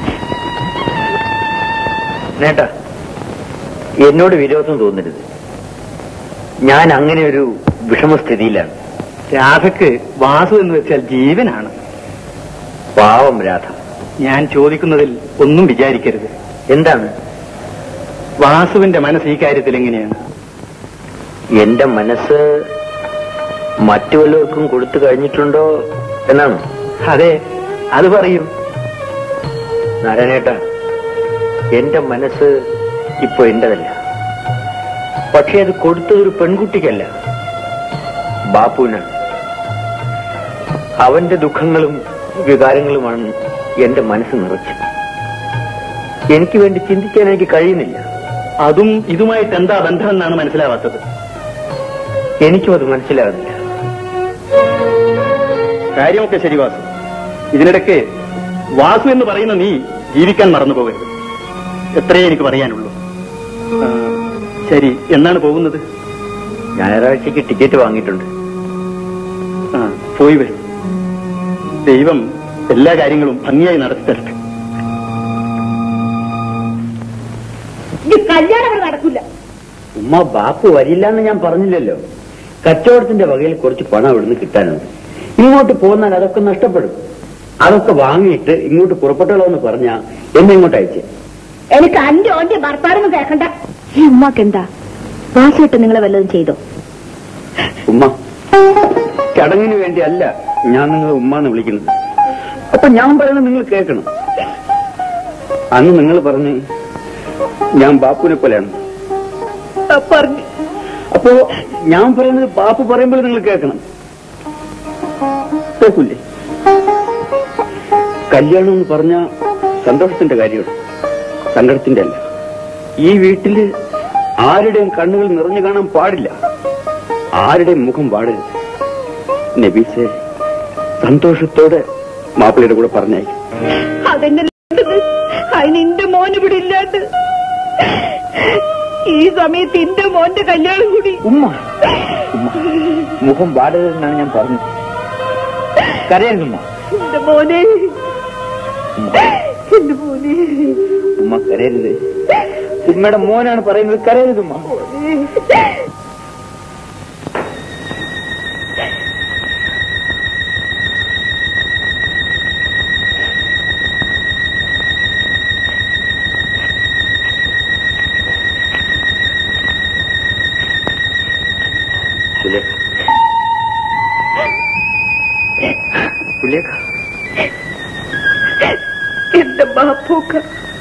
നേട്ടാ എന്നോട് വിരോധം തോന്നരുത് ഞാൻ അങ്ങനെ ഒരു വിഷമസ്ഥിതിയിലാണ് രാധക്ക് വാസു എന്ന് വെച്ചാൽ ജീവനാണ് പാവം രാധ ഞാൻ ചോദിക്കുന്നതിൽ ഒന്നും വിചാരിക്കരുത് എന്താണ് വാസുവിന്റെ മനസ്സ് ഈ കാര്യത്തിൽ എങ്ങനെയാണ് എന്റെ മനസ്സ് മറ്റു വല്ലവർക്കും കൊടുത്തു കഴിഞ്ഞിട്ടുണ്ടോ എന്നാണ് അതെ അത് പറയൂ നാരായണേട്ട എന്റെ മനസ്സ് ഇപ്പൊ എന്റേതല്ല പക്ഷെ അത് കൊടുത്തത് ഒരു പെൺകുട്ടിക്കല്ല ബാപ്പുവിനാണ് അവന്റെ ദുഃഖങ്ങളും വികാരങ്ങളുമാണ് എന്റെ മനസ്സ് നിറച്ചത് എനിക്ക് വേണ്ടി ചിന്തിക്കാൻ എനിക്ക് കഴിയുന്നില്ല അതും ഇതുമായിട്ട് എന്താ ബന്ധം എന്നാണ് മനസ്സിലാവാത്തത് എനിക്കും അത് മനസ്സിലാകുന്നില്ല കാര്യമൊക്കെ ശരി വാസു ഇതിനിടയ്ക്ക് വാസു എന്ന് പറയുന്ന നീ ജീവിക്കാൻ മറന്നു പോകരുത് എത്രയേ എനിക്ക് പറയാനുള്ളൂ ആ, ശരി എന്നാണ് പോകുന്നത് ഞായറാഴ്ചക്ക് ടിക്കറ്റ് വാങ്ങിയിട്ടുണ്ട് ആ പോയി വരും ദൈവം എല്ലാ കാര്യങ്ങളും ഭംഗിയായി നടത്തി തരട്ടെ ഈ കല്യാണം അവിടെ നടക്കില്ല ഉമ്മ ബാപ്പു വരില്ല എന്ന് ഞാൻ പറഞ്ഞില്ലല്ലോ കച്ചവടത്തിന്റെ വകയിൽ കുറച്ച് പണം ഇവിടുന്ന് കിട്ടാനുണ്ട് ഇങ്ങോട്ട് പോന്നാൽ അതൊക്കെ നഷ്ടപ്പെടും അതൊക്കെ വാങ്ങിയിട്ട് ഇങ്ങോട്ട് പുറപ്പെട്ടോളൂ എന്ന് പറഞ്ഞാ എന്നെ ഇങ്ങോട്ട് അയച്ചേ എനിക്ക് അന്റെ ഓന്റെ ഭർത്താവൊന്നും കേൾക്കണ്ട ഈ ഉമ്മാക്ക് എന്താ വാസുവിട്ട് നിങ്ങളെ വല്ലതും ചെയ്തോ ഉമ്മ ചടങ്ങിന് വേണ്ടി അല്ല ഞാൻ നിങ്ങളെ ഉമ്മ എന്ന് വിളിക്കുന്നത് അപ്പൊ ഞാൻ പറയുന്നത് നിങ്ങൾ കേൾക്കണം അന്ന് നിങ്ങൾ പറഞ്ഞ് ഞാൻ ബാപ്പുവിനെ പോലെയാണ് പറഞ്ഞു അപ്പോ ഞാൻ പറയുന്നത് ബാപ്പു പറയുമ്പോൾ നിങ്ങൾ കേൾക്കണം കേൾക്കൂലേ കല്യാണം എന്ന് പറഞ്ഞ സന്തോഷത്തിന്റെ കാര്യമാണ് സങ്കടത്തിന്റെ അല്ല ഈ വീട്ടില് ആരുടെയും കണ്ണുകൾ നിറഞ്ഞു കാണാൻ പാടില്ല ആരുടെയും മുഖം പാടരുത് നബീസെ സന്തോഷത്തോടെ മാപ്പിളയുടെ കൂടെ പറഞ്ഞായി അതെങ്ങനെ അതിന് എന്റെ മോൻ ഇവിടെ ഇല്ലാണ്ട് ഈ സമയത്ത് എന്റെ മോന്റെ കല്യാണം കൂടി ഉമ്മ മുഖം പാടരുതെന്നാണ് ഞാൻ പറഞ്ഞത് കരയരുതുമ്മ എന്റെ മോനെ എന്റെ മോനെ ഉമ്മ കരയരുത് ഉമ്മയുടെ മോനാണ് പറയുന്നത് കരയരുതുമ്മ സുലേഖ സുലേഖ എന്റെ ബാപ്പൂക്ക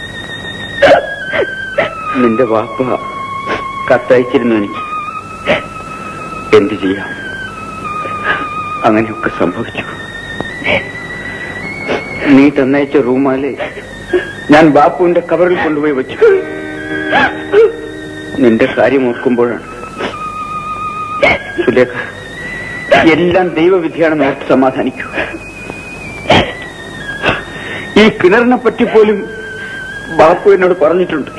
നിന്റെ വാപ്പ കത്തയച്ചിരുന്നു എനിക്ക് എന്തു ചെയ്യാം അങ്ങനെയൊക്കെ സംഭവിച്ചു നീ തന്നയച്ച റൂമാല് ഞാൻ ബാപ്പുവിന്റെ കവറിൽ കൊണ്ടുപോയി വെച്ചു നിന്റെ കാര്യം ഓർക്കുമ്പോഴാണ് സുലേഖ എല്ലാം ദൈവവിധിയാണെന്ന് ഓർത്ത് സമാധാനിക്കൂ ഈ കിണറിനെ പറ്റി പോലും ബാപ്പു എന്നോട് പറഞ്ഞിട്ടുണ്ട്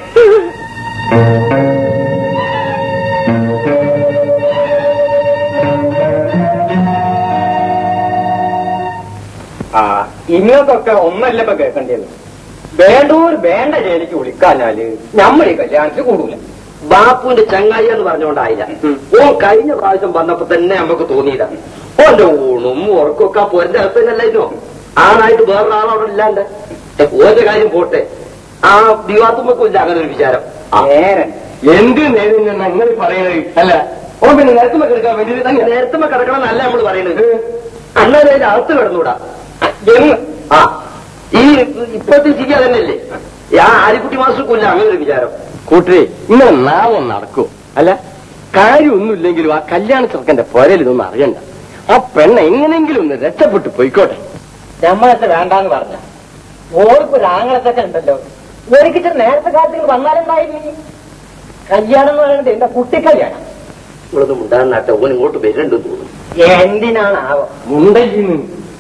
ആ ഇങ്ങനത്തൊക്കെ ഒന്നല്ല ഇപ്പൊ കേൾക്കേണ്ടത് വേണ്ടൂർ വേണ്ട ജയിലിക്ക് വിളിക്കാഞ്ഞാല് നമ്മൾ ഈ കല്യാണത്തിന് കൂടൂല ബാപ്പുവിന്റെ ചങ്ങായി എന്ന് പറഞ്ഞുകൊണ്ടായില്ല ഓ കഴിഞ്ഞ പ്രാവശ്യം വന്നപ്പോ തന്നെ നമുക്ക് തോന്നിയില്ല ഓന്റെ ഊണും ഉറക്കൊക്കെ ആ പൊരന്റെ അകത്ത് തന്നെയല്ലോ ആണായിട്ട് വേറൊരാളവിടെ ഇല്ലാണ്ട് ഓന്റെ കാര്യം പോട്ടെ ആ ദിവാത്തുമ്പക്കും ഇല്ല അങ്ങനെ ഒരു വിചാരം എന്ത് നേരം നിങ്ങൾ പറയുന്നത് അല്ല ഓ പിന്നെ നേരത്തുമ്പോ കിടക്കാൻ വേണ്ടി നേരത്തുമ്പോ കിടക്കണം എന്നല്ല നമ്മൾ പറയുന്നത് അന്നേരം അതിന്റെ അകത്ത് കിടന്നൂടാ എന്ന് ആ ഈ ഇപ്പത്തെ സ്ഥിതി തന്നെയല്ലേ ആ ആലിക്കുട്ടി മാസ്റ്റർക്കില്ല അങ്ങനെ ഒരു വിചാരം കൂട്ടരെ ഇങ്ങനെ നാമം നടക്കൂ അല്ല കാര്യമൊന്നുമില്ലെങ്കിലും ആ കല്യാണ ചെറുക്കന്റെ പുരയിൽ ഇതൊന്നും അറിയണ്ട ആ പെണ്ണ എങ്ങനെയെങ്കിലും ഒന്ന് രക്ഷപ്പെട്ടു പോയിക്കോട്ടെ നമ്മളൊക്കെ വേണ്ടാന്ന് പറഞ്ഞ ഓർക്കൊരു ആങ്ങളത്തൊക്കെ ഉണ്ടല്ലോ ഒരിക്കൽ നേരത്തെ കാലത്തിൽ വന്നാലെന്തായിരുന്നു കല്യാണം എന്ന് പറയുന്നത് എന്റെ കുട്ടിക്കല്യാണം ഇവിടുന്ന് മുണ്ടാന്നാട്ടെ ഓൻ ഇങ്ങോട്ട് വരുന്നുണ്ടെന്ന് തോന്നുന്നു എന്തിനാണ് ആവോ മുണ്ടയ്ക്കുന്നു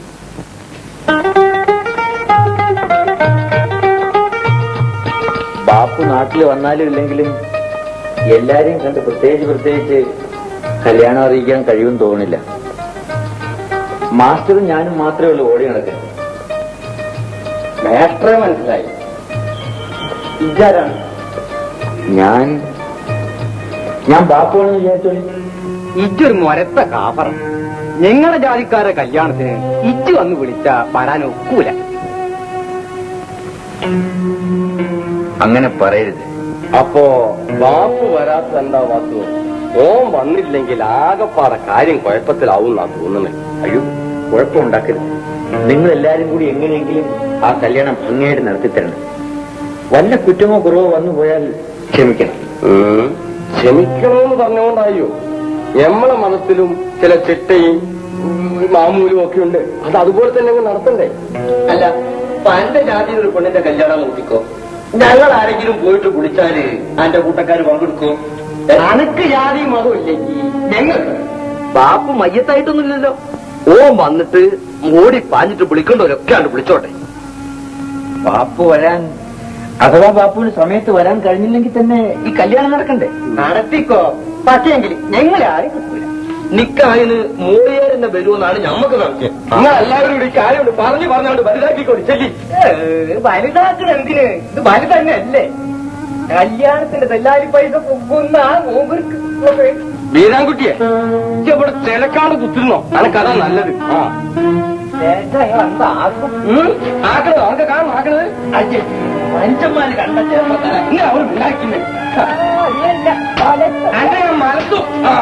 ബാപ്പു നാട്ടിൽ വന്നാലും ഇല്ലെങ്കിലും എല്ലാരെയും കണ്ട് പ്രത്യേകിച്ച് പ്രത്യേകിച്ച് കല്യാണം അറിയിക്കാൻ കഴിയുമെന്ന് തോന്നില്ല മാസ്റ്ററും ഞാനും മാത്രമേ ഉള്ളൂ ഓടി നടക്കുന്നത് മാസ്റ്ററെ മനസ്സിലായി ഇതാരാണ് ഞാൻ ഞാൻ ബാപ്പുവാണെന്ന് വിചാരിച്ചോളി ഇജ്ജൊരു മൊരത്ത കാഫർ ഞങ്ങളുടെ ജാതിക്കാരെ കല്യാണത്തിന് ഇജ്ജ് വന്ന് വിളിച്ച വരാൻ ഒക്കൂല അങ്ങനെ പറയരുത് അപ്പോ ബാപ്പു വരാത്ത എന്താ വാസു ഓൻ വന്നില്ലെങ്കിൽ ആകെപ്പാടെ കാര്യം കുഴപ്പത്തിലാവും എന്നാ തോന്നുന്നത് അയ്യോ കുഴപ്പമുണ്ടാക്കരുത് നിങ്ങൾ എല്ലാരും കൂടി എങ്ങനെയെങ്കിലും ആ കല്യാണം ഭംഗിയായിട്ട് നടത്തിത്തരണം വല്ല കുറ്റമോ കുറവോ വന്നു പോയാൽ ക്ഷമിക്കണം ക്ഷമിക്കണമെന്ന് പറഞ്ഞുകൊണ്ടായോ നമ്മളെ മനസ്സിലും ചില ചിട്ടയും ഉം, മാമൂലും ഒക്കെ ഉണ്ട് അത് അതുപോലെ തന്നെ അങ്ങ് നടത്തണ്ടേ അല്ല പന്റെ ജാതിയിൽ ഒരു പെണ്ണിന്റെ കല്യാണം നോക്കിക്കോ ഞങ്ങൾ ആരെങ്കിലും പോയിട്ട് വിളിച്ചാല് അന്റെ കൂട്ടക്കാര് പങ്കെടുക്കോ അനക്ക് ജാതി മതം ഇല്ലെങ്കിൽ ഞങ്ങൾ ബാപ്പു മയ്യത്തായിട്ടൊന്നുമില്ലല്ലോ ഓ വന്നിട്ട് ഓടി പാഞ്ഞിട്ട് വിളിക്കേണ്ടവരൊക്കെ ആണ് വിളിച്ചോട്ടെ ബാപ്പു വരാൻ അഥവാ ബാപ്പുവിന് സമയത്ത് വരാൻ കഴിഞ്ഞില്ലെങ്കിൽ തന്നെ ഈ കല്യാണം നടക്കണ്ടേ നടത്തിക്കോ പക്ഷേങ്കിൽ ഞങ്ങളെ ആരും കിട്ടൂല നിക്കായിന് മൂടിയേരുന്ന വരുമെന്നാണ് ഞമ്മക്ക് സംശയം നിങ്ങൾ എല്ലാവരും കൂടി ഈ കാര്യം പറഞ്ഞു പറഞ്ഞോണ്ട് വലുതാക്കിക്കോളി ചെല്ലി വലുതാക്കണ എന്തിന് ഇത് വലുത് തന്നെ അല്ലേ കല്യാണത്തിന്റെ തെല്ലാരി പൈസ പൊക്കുന്ന ആ മൂവർക്ക് വീരാൻകുട്ടിയെ ഇജ്ജ് ഇവിടെ ചിലക്കാട് കുത്തുന്നോ അനക്കതാ നല്ലത് ആ എന്താ ആക്കും ഉം, ആക്കണത് അവർക്ക് കാണും ആക്കണത് അയ്യേ മനുഷ്യന്മാര് കണ്ട ചെറുപ്പക്കാരാ ഇങ്ങനെ അവർ ഉണ്ടാക്കില്ലേ അങ്ങനെ ഞാൻ മലത്തു ആ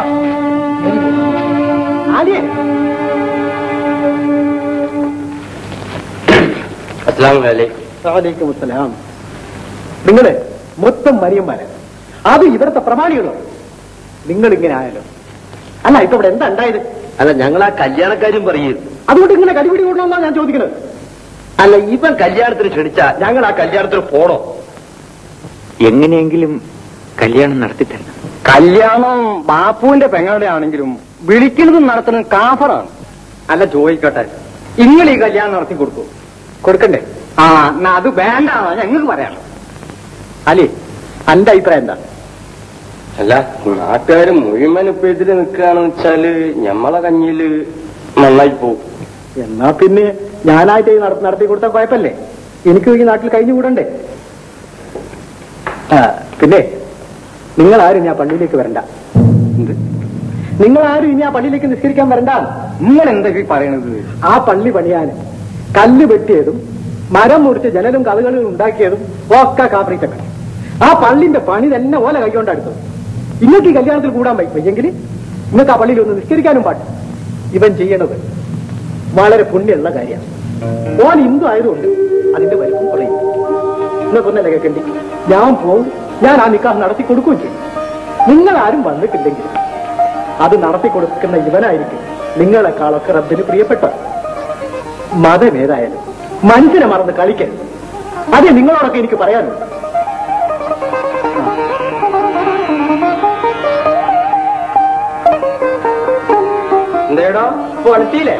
അസ്ലാം വലൈക്കും അസ്സലാം നിങ്ങള് മൊത്തം മരിയന്മാര് അത് ഇവിടുത്തെ പ്രമാണികളോ നിങ്ങൾ ഇങ്ങനെ ആയാലോ അല്ല ഇപ്പൊ ഇവിടെ എന്താ ഉണ്ടായത് അല്ല ഞങ്ങൾ ആ കല്യാണക്കാരും പറയും അതുകൊണ്ട് ഇങ്ങനെ കടിപിടി കൂടണമെന്നാണ് ഞാൻ ചോദിക്കുന്നത് അല്ല ഇവൻ കല്യാണത്തിന് ക്ഷണിച്ച ഞങ്ങൾ ആ കല്യാണത്തിന് പോണോ എങ്ങനെയെങ്കിലും കല്യാണം നടത്തിത്തരണം കല്യാണം ബാപ്പുവിന്റെ പെങ്ങളുടെ ആണെങ്കിലും വിളിക്കുന്നതും നടത്തുന്നതും കാഫറാണ് അല്ല ചോദിക്കട്ടെ നിങ്ങൾ ഈ കല്യാണം നടത്തി കൊടുക്കൂ കൊടുക്കണ്ടേ ആ എന്നാ അത് വേണ്ടാണോ ഞങ്ങൾക്ക് പറയാം അലി എന്റെ അഭിപ്രായം എന്താ അല്ല നാട്ടുകാര് മുഴുവൻ ഇപ്പൊ എതിര് നിൽക്കുകയാണെന്ന് വെച്ചാല് ഞമ്മളെ കഞ്ഞിയില് നന്നായി പോകും എന്നാ പിന്നെ ഞാനായിട്ട് ഈ നട- നടത്തി കൊടുത്താൽ കുഴപ്പല്ലേ എനിക്ക് ഈ നാട്ടിൽ കഴിഞ്ഞുകൂടണ്ടേ ആ, പിന്നെ നിങ്ങൾ ആരും ഞാൻ പള്ളിയിലേക്ക് വരണ്ട എന്ത്? നിങ്ങൾ ആരും ഇനി ആ പള്ളിയിലേക്ക് നിസ്കരിക്കാൻ വരണ്ട നിങ്ങൾ എന്തൊക്കെ പറയണത് ആ പള്ളി പണിയാൻ കല്ല് വെട്ടിയതും മരം മുറിച്ച് ജനലും കഥകളും ഉണ്ടാക്കിയതും ഒക്കെ കാപ്രിച്ചക്ക ആ പള്ളിന്റെ പണി തന്നെ ഓല കൈകൊണ്ട് അടുത്തത് ഇങ്ങോട്ട് ഈ കല്യാണത്തിൽ കൂടാൻ വയ്യെങ്കിൽ നിങ്ങൾക്ക് ആ പള്ളിയിൽ ഒന്ന് നിസ്കരിക്കാനും പാടില്ല ഇവൻ ചെയ്യണത് വളരെ പുണ്യമുള്ള കാര്യമാണ് ഓൻ ഹിന്ദു ആയതുകൊണ്ട് അതിന്റെ വലിപ്പം കുറയും നിങ്ങൾക്കൊന്നല്ല കേൾക്കണ്ടി ഞാൻ പോവും ഞാൻ ആ നിക്കാഹ് നടത്തി കൊടുക്കുകയും ചെയ്യും നിങ്ങൾ ആരും വന്നിട്ടില്ലെങ്കിൽ അത് നടത്തി കൊടുക്കുന്ന ഇവനായിരിക്കും നിങ്ങളെക്കാളൊക്കെ റബ്ബിന് പ്രിയപ്പെട്ട മതം ഏതായാലും മനുഷ്യനെ മറന്ന് കളിക്കരുത് അതെ നിങ്ങളോടൊക്കെ എനിക്ക് പറയാനുണ്ട് എന്തേടോ ഇപ്പൊ അടുത്തില്ലേ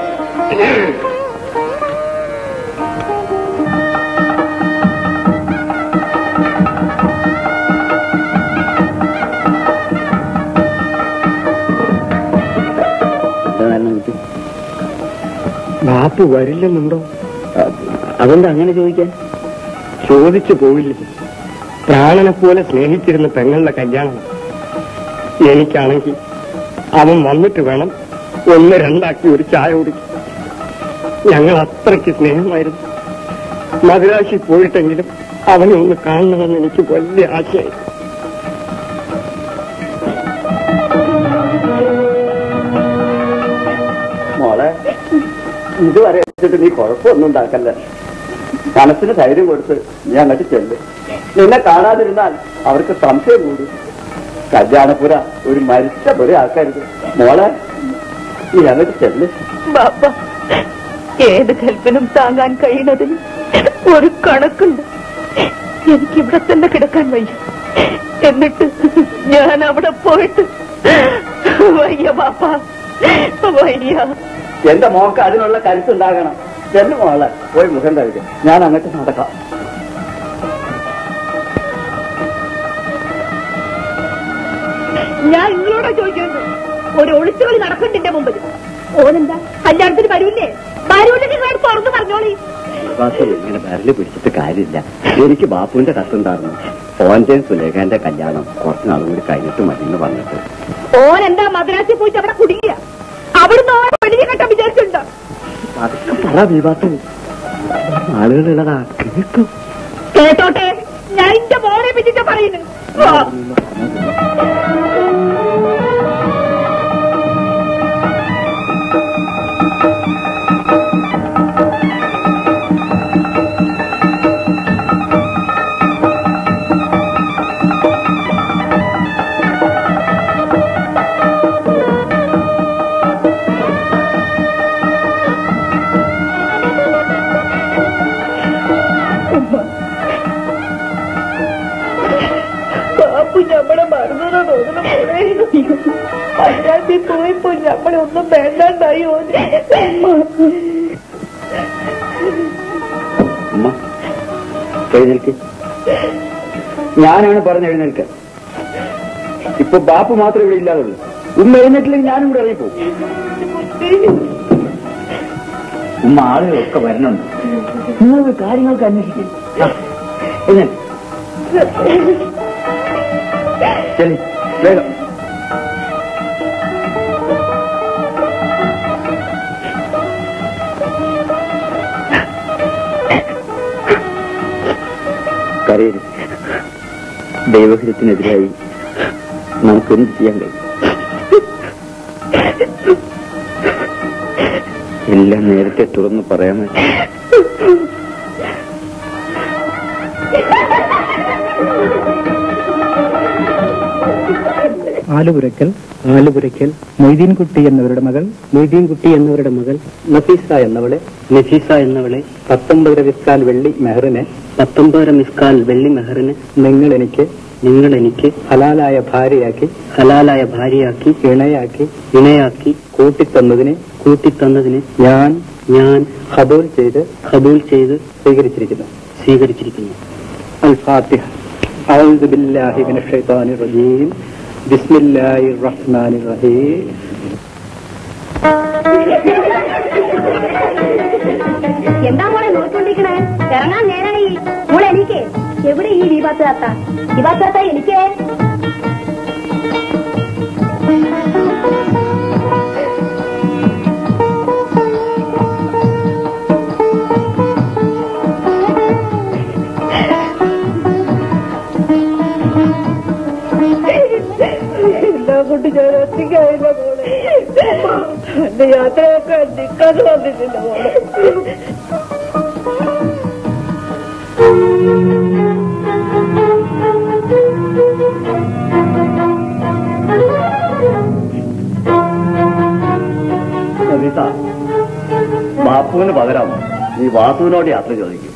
ബാപ്പു വരില്ലെന്നുണ്ടോ അതെന്താ അങ്ങനെ ചോദിക്കാൻ ചോദിച്ചു പോവില്ല പ്രാണനെ പോലെ സ്നേഹിച്ചിരുന്ന പെങ്ങളുടെ കല്യാണം എനിക്കാണെങ്കിൽ അവൻ വന്നിട്ട് വേണം ഒന്ന് രണ്ടാക്കി ഒരു ചായ കുടിക്കും ഞങ്ങൾ അത്രയ്ക്ക് സ്നേഹമായിരുന്നു മധുരാശി പോയിട്ടെങ്കിലും അവനെ ഒന്ന് കാണണമെന്ന് എനിക്ക് വലിയ ആശയായി മോളെ ഇതുവരെ വെച്ചിട്ട് നീ കുഴപ്പമൊന്നും ഉണ്ടാക്കല്ല മനസ്സിന് ധൈര്യം കൊടുത്ത് നീ അങ്ങോട്ട് ചെല്ല് നിന്നെ കാണാതിരുന്നാൽ അവർക്ക് സംശയം കൂടും കല്യാണപ്പുര ഒരു മരിച്ച പോലെ ആക്കരുത് മോളെ നീ അങ്ങോട്ട് ചെല്ല് ബാപ്പ ഏത് കൽപ്പനം താങ്ങാൻ കഴിയുന്നതിന് ഒരു കണക്കുണ്ട് എനിക്ക് ഇവിടെ തന്നെ കിടക്കാൻ വയ്യ എന്നിട്ട് ഞാൻ അവിടെ പോയിട്ട് വയ്യ ബാപ്പ വയ്യ എന്റെ മോക്ക് അതിനുള്ള കരുത്തുണ്ടാകണം ചെല്ലു മോളെ പോയി മുഖം കഴിക്കും ഞാൻ അങ്ങോട്ട് നടക്കാം ഞാൻ നിങ്ങളോടാ ചോദിക്കുന്നത് ഒരു ഒളിച്ചുകളി നടക്കുന്നുണ്ട് മുമ്പിൽ ഓനെന്താ കല്യാണത്തിന് വരൂല്ലേ വരൂല്ലെങ്കിൽ നിങ്ങൾ തുറന്നു പറഞ്ഞോളി ബാപ്പു ഇങ്ങനെ വിരല് പിടിച്ചിട്ട് കാര്യമില്ല എനിക്ക് ബാപ്പുവിന്റെ കത്തുണ്ടായിരുന്നു ഓന്റെയും സുലേഖാന്റെ കല്യാണം കുറച്ച് നാളും കൂടി കഴിഞ്ഞിട്ട് മതി എന്ന് പറഞ്ഞിട്ട് ഓൻ എന്താ മദ്രാസിൽ പോയിട്ട് അവിടെ കുടുങ്ങിയ അവിടുന്ന് ഓൻ വെളിയെ കെട്ടാൻ വിചാരിച്ചിട്ടുണ്ടോ അതൊക്കെ പറ വിവാത്തു ആളുകളുള്ളതാ കേട്ടു കേട്ടോട്ടെ ഞാൻ എന്റെ മോനെ പറ്റിട്ട് പറയുന്നു ആ. ബാപ്പു ഞമ്മളെ മറന്നോ തോന്നുന്നു മോളെ പഞ്ചായത്തിൽ പോയപ്പോ ഞമ്മളെ ഒന്നും വേണ്ടാണ്ടായി ഓന് അമ്മ എഴുന്നേൽക്ക് ഞാനാണ് പറഞ്ഞ എഴുന്നേൽക്ക ഇപ്പൊ ബാപ്പു മാത്രമേ ഇവിടെ ഇല്ലാതുള്ളൂ ഉമ്മ എഴുന്നേറ്റില്ലെങ്കിൽ ഞാനും കൂടെ ഇറങ്ങിപ്പോ ഉമ്മ ആളുകളൊക്കെ വരണുണ്ട് നിങ്ങൾ കാര്യങ്ങൾക്ക് അന്വേഷിക്കും ശരി വേഗം കരയരുത് ദൈവഹിതത്തിനെതിരായി നമുക്കെന്ത് ചെയ്യാൻ കഴിയും എല്ലാം നേരത്തെ തുറന്നു പറയാമോ ആലുപുരയ്ക്കൽ ആലുപുരയ്ക്കൽ മൊയ്തീൻകുട്ടി എന്നവരുടെ മകൾ മൊയ്തീൻകുട്ടി എന്നവരുടെ മകൾ നഫീസ എന്നവളെ നഫീസ എന്നവളെ പത്തൊമ്പതര മിസ്കാൽ വെള്ളി മെഹറിന് പത്തൊമ്പതര മിസ്കാൽ വെള്ളി മെഹറിന് നിങ്ങൾ എനിക്ക് നിങ്ങൾ എനിക്ക് ഹലാലായ ഭാര്യയാക്കി ഹലാലായ ഭാര്യയാക്കി ഇണയാക്കി ഇണയാക്കി കൂട്ടിത്തന്നതിന് കൂട്ടിത്തന്നതിന് ഞാൻ ഞാൻ ഖബൂൽ ചെയ്ത് ഖബൂൽ ചെയ്ത് സ്വീകരിച്ചിരിക്കുന്നു സ്വീകരിച്ചിരിക്കുന്നു അൽ ഫാത്തിഹ أعوذ بالله من الشيطان الرجيم بسم الله الرحمن الرحيم എന്താ മോളെ നോക്കിക്കൊണ്ടിരിക്കണേ ഇറങ്ങാൻ നേരായി മോളെ എനിക്ക് എവിടെ ഈ ദീപാത്ത് താത്ത ദീപാത്ത് താത്ത എനിക്ക് എല്ലാം കൊണ്ട് ഞാൻ ഒറ്റയ്ക്കായില്ല മോളെ എന്റെ യാത്രയൊക്കെ നിൽക്കാൻ വന്നിട്ടില്ല മോളെ സവിത ബാപ്പുവിന് പകരം നീ വാസുവിനോട് യാത്ര ചോദിക്കും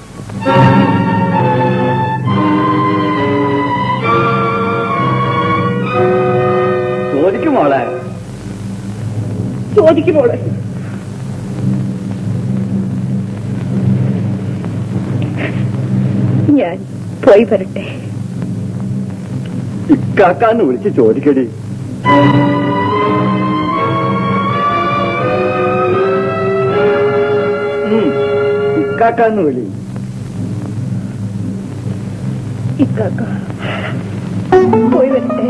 ചോദിക്കും മോളെ ചോദിക്കും മോളെ ഞാൻ പോയി വരട്ടെ ഇക്കാക്കാന്ന് വിളിച്ച് ചോദിക്കടി ഉം. ഇക്കാക്കാന്ന് വിളി ഇക്കാക്ക പോയി വരട്ടെ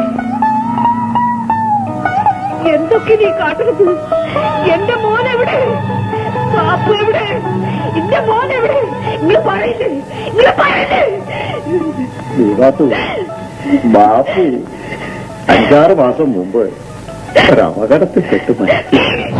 എന്തൊക്കെ നീ കാട്ടുന്നത് എന്റെ മോൻ എവിടെ പാപ്പു എവിടെ എന്റെ മോൻ എവിടെ നിങ്ങൾ പറയില്ലേ നിങ്ങൾ പറയില്ലേ ദീപാത്തു ബാപ്പു അഞ്ചാറ് മാസം മുമ്പ് ഒരു അപകടത്തിൽ പെട്ടു മരിച്ചു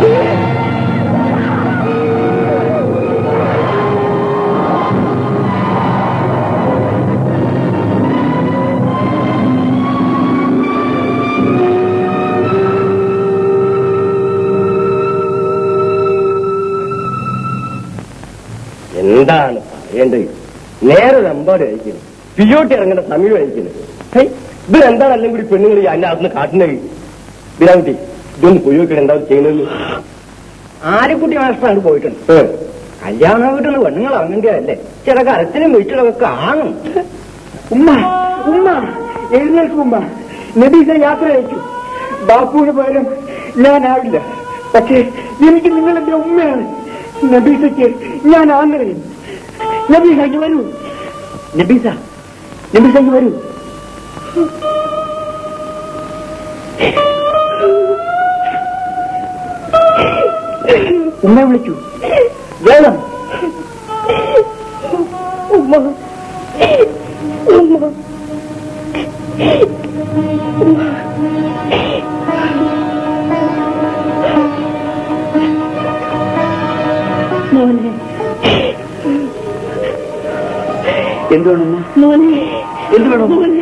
എന്താണ് പറയേണ്ടത് നേരെ നമ്പാട് കഴിക്കുന്നു പിയോട്ടി ഇറങ്ങേണ്ട സമയം കഴിക്കുന്നു ഹേയ്, ഇവരെന്താണ് എല്ലാം കൂടി പെണ്ണുങ്ങൾ ഈ അന്നെ അന്ന് കാട്ടുന്നത് ബിരാകുട്ടി ഇതൊന്ന് പോയി നോക്കണം എന്താ ചെയ്യുന്നത് ആരെക്കുട്ടി മാസ്റ്ററാണ് പോയിട്ടുണ്ട് കല്യാണ വീട്ടിൽ പെണ്ണുങ്ങൾ അങ്ങനെയല്ലേ ചില കരത്തിനും വീട്ടിലൊക്കെ കാണും ഉമ്മ ഉമ്മ എഴുന്നേൽക്കും ഉമ്മ നബീസ യാത്ര അയച്ചു ബാപ്പുവിന് പകരം ഞാനാവില്ല പക്ഷേ എനിക്ക് നിങ്ങൾ എന്റെ ഉമ്മയാണ് നബീസയ്ക്ക് ഞാൻ ആഗ്രഹം നബീസ ഇങ്ങ് വരൂ നബീസ നബീസ ഇങ്ങ് വരൂ ഉമ്മ വിളിച്ചു വേണം ഉമ്മ ഉമ്മ മോനെ എന്ത് വേണം ഉമ്മ മോനെ എന്ത് വേണം മോനെ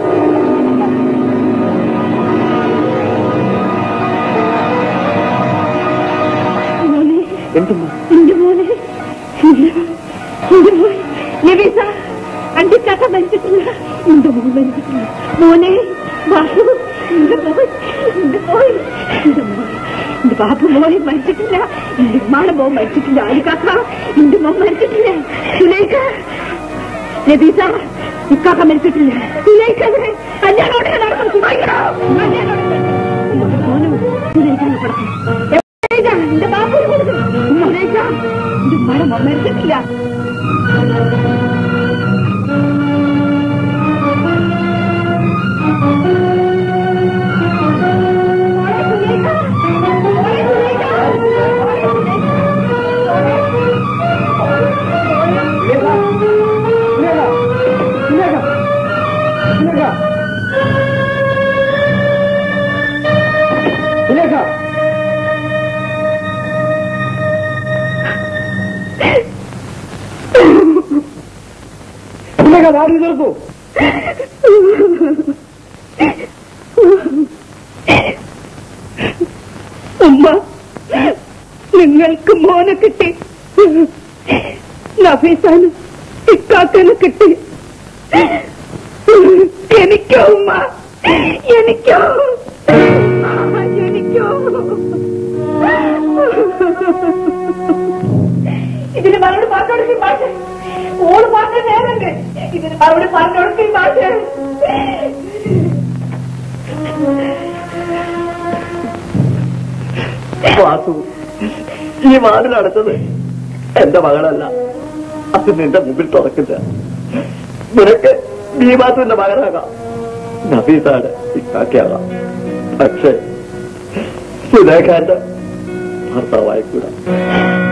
മോനെ എന്തുമ്മ എന്റെ മോനെ എന്റെ മോൻ നബീസ അണ്ടിക്കാക്ക മരിച്ചിട്ടില്ല എന്റെ മോൻ മരിച്ചിട്ടില്ല മോനെ ബാബു എന്റെ മോൻ എന്റെ മോൻ എന്റെ മോൻ എന്റെ ബാബു മോനെ മരിച്ചിട്ടില്ല എന്റെ ഉമ്മാടെ മോൻ മരിച്ചിട്ടില്ല ആലിക്കാക്ക എന്റെ മോൻ മരിച്ചിട്ടില്ല സുലൈക്ക നബീസ ഇക്കാക്ക മരിച്ചിട്ടില്ല സുലൈക്ക കല്യാണം ഉടനെ നടക്കും സുലൈക്ക. കല്യാണം ഉടനെ. മോനെ എന്റെ ബാപ്പു സുരേഷ എന്റെ മരം മരിച്ചിട്ടില്ല നാടി തീർക്കൂ ഉമ്മ നിങ്ങൾക്ക് മോനെ കിട്ടി നഫീസാന് ഇക്കാക്കന് കിട്ടി എനിക്കോ ഉമ്മ എനിക്കോ എനിക്കോ ഇതിന് മറുപടി പറഞ്ഞു കൊടുക്കും ഭാഷ ഓള് പറഞ്ഞ നേരണ്ട് ഇതിന് മറുപടി പറഞ്ഞു കൊടുക്കും ഭാഷ വാസു ഈ വാതിലടച്ചത് എന്റെ മകളല്ല അത് നിന്റെ മുമ്പിൽ തുറക്കില്ല നിനക്ക് ഭീമാത്തുവിന്റെ മകനാകാം നബീസാണ് ഇക്കാക്കിയാകാം പക്ഷേ സുലേഖാന്റെ ഭർത്താവായിക്കൂടാ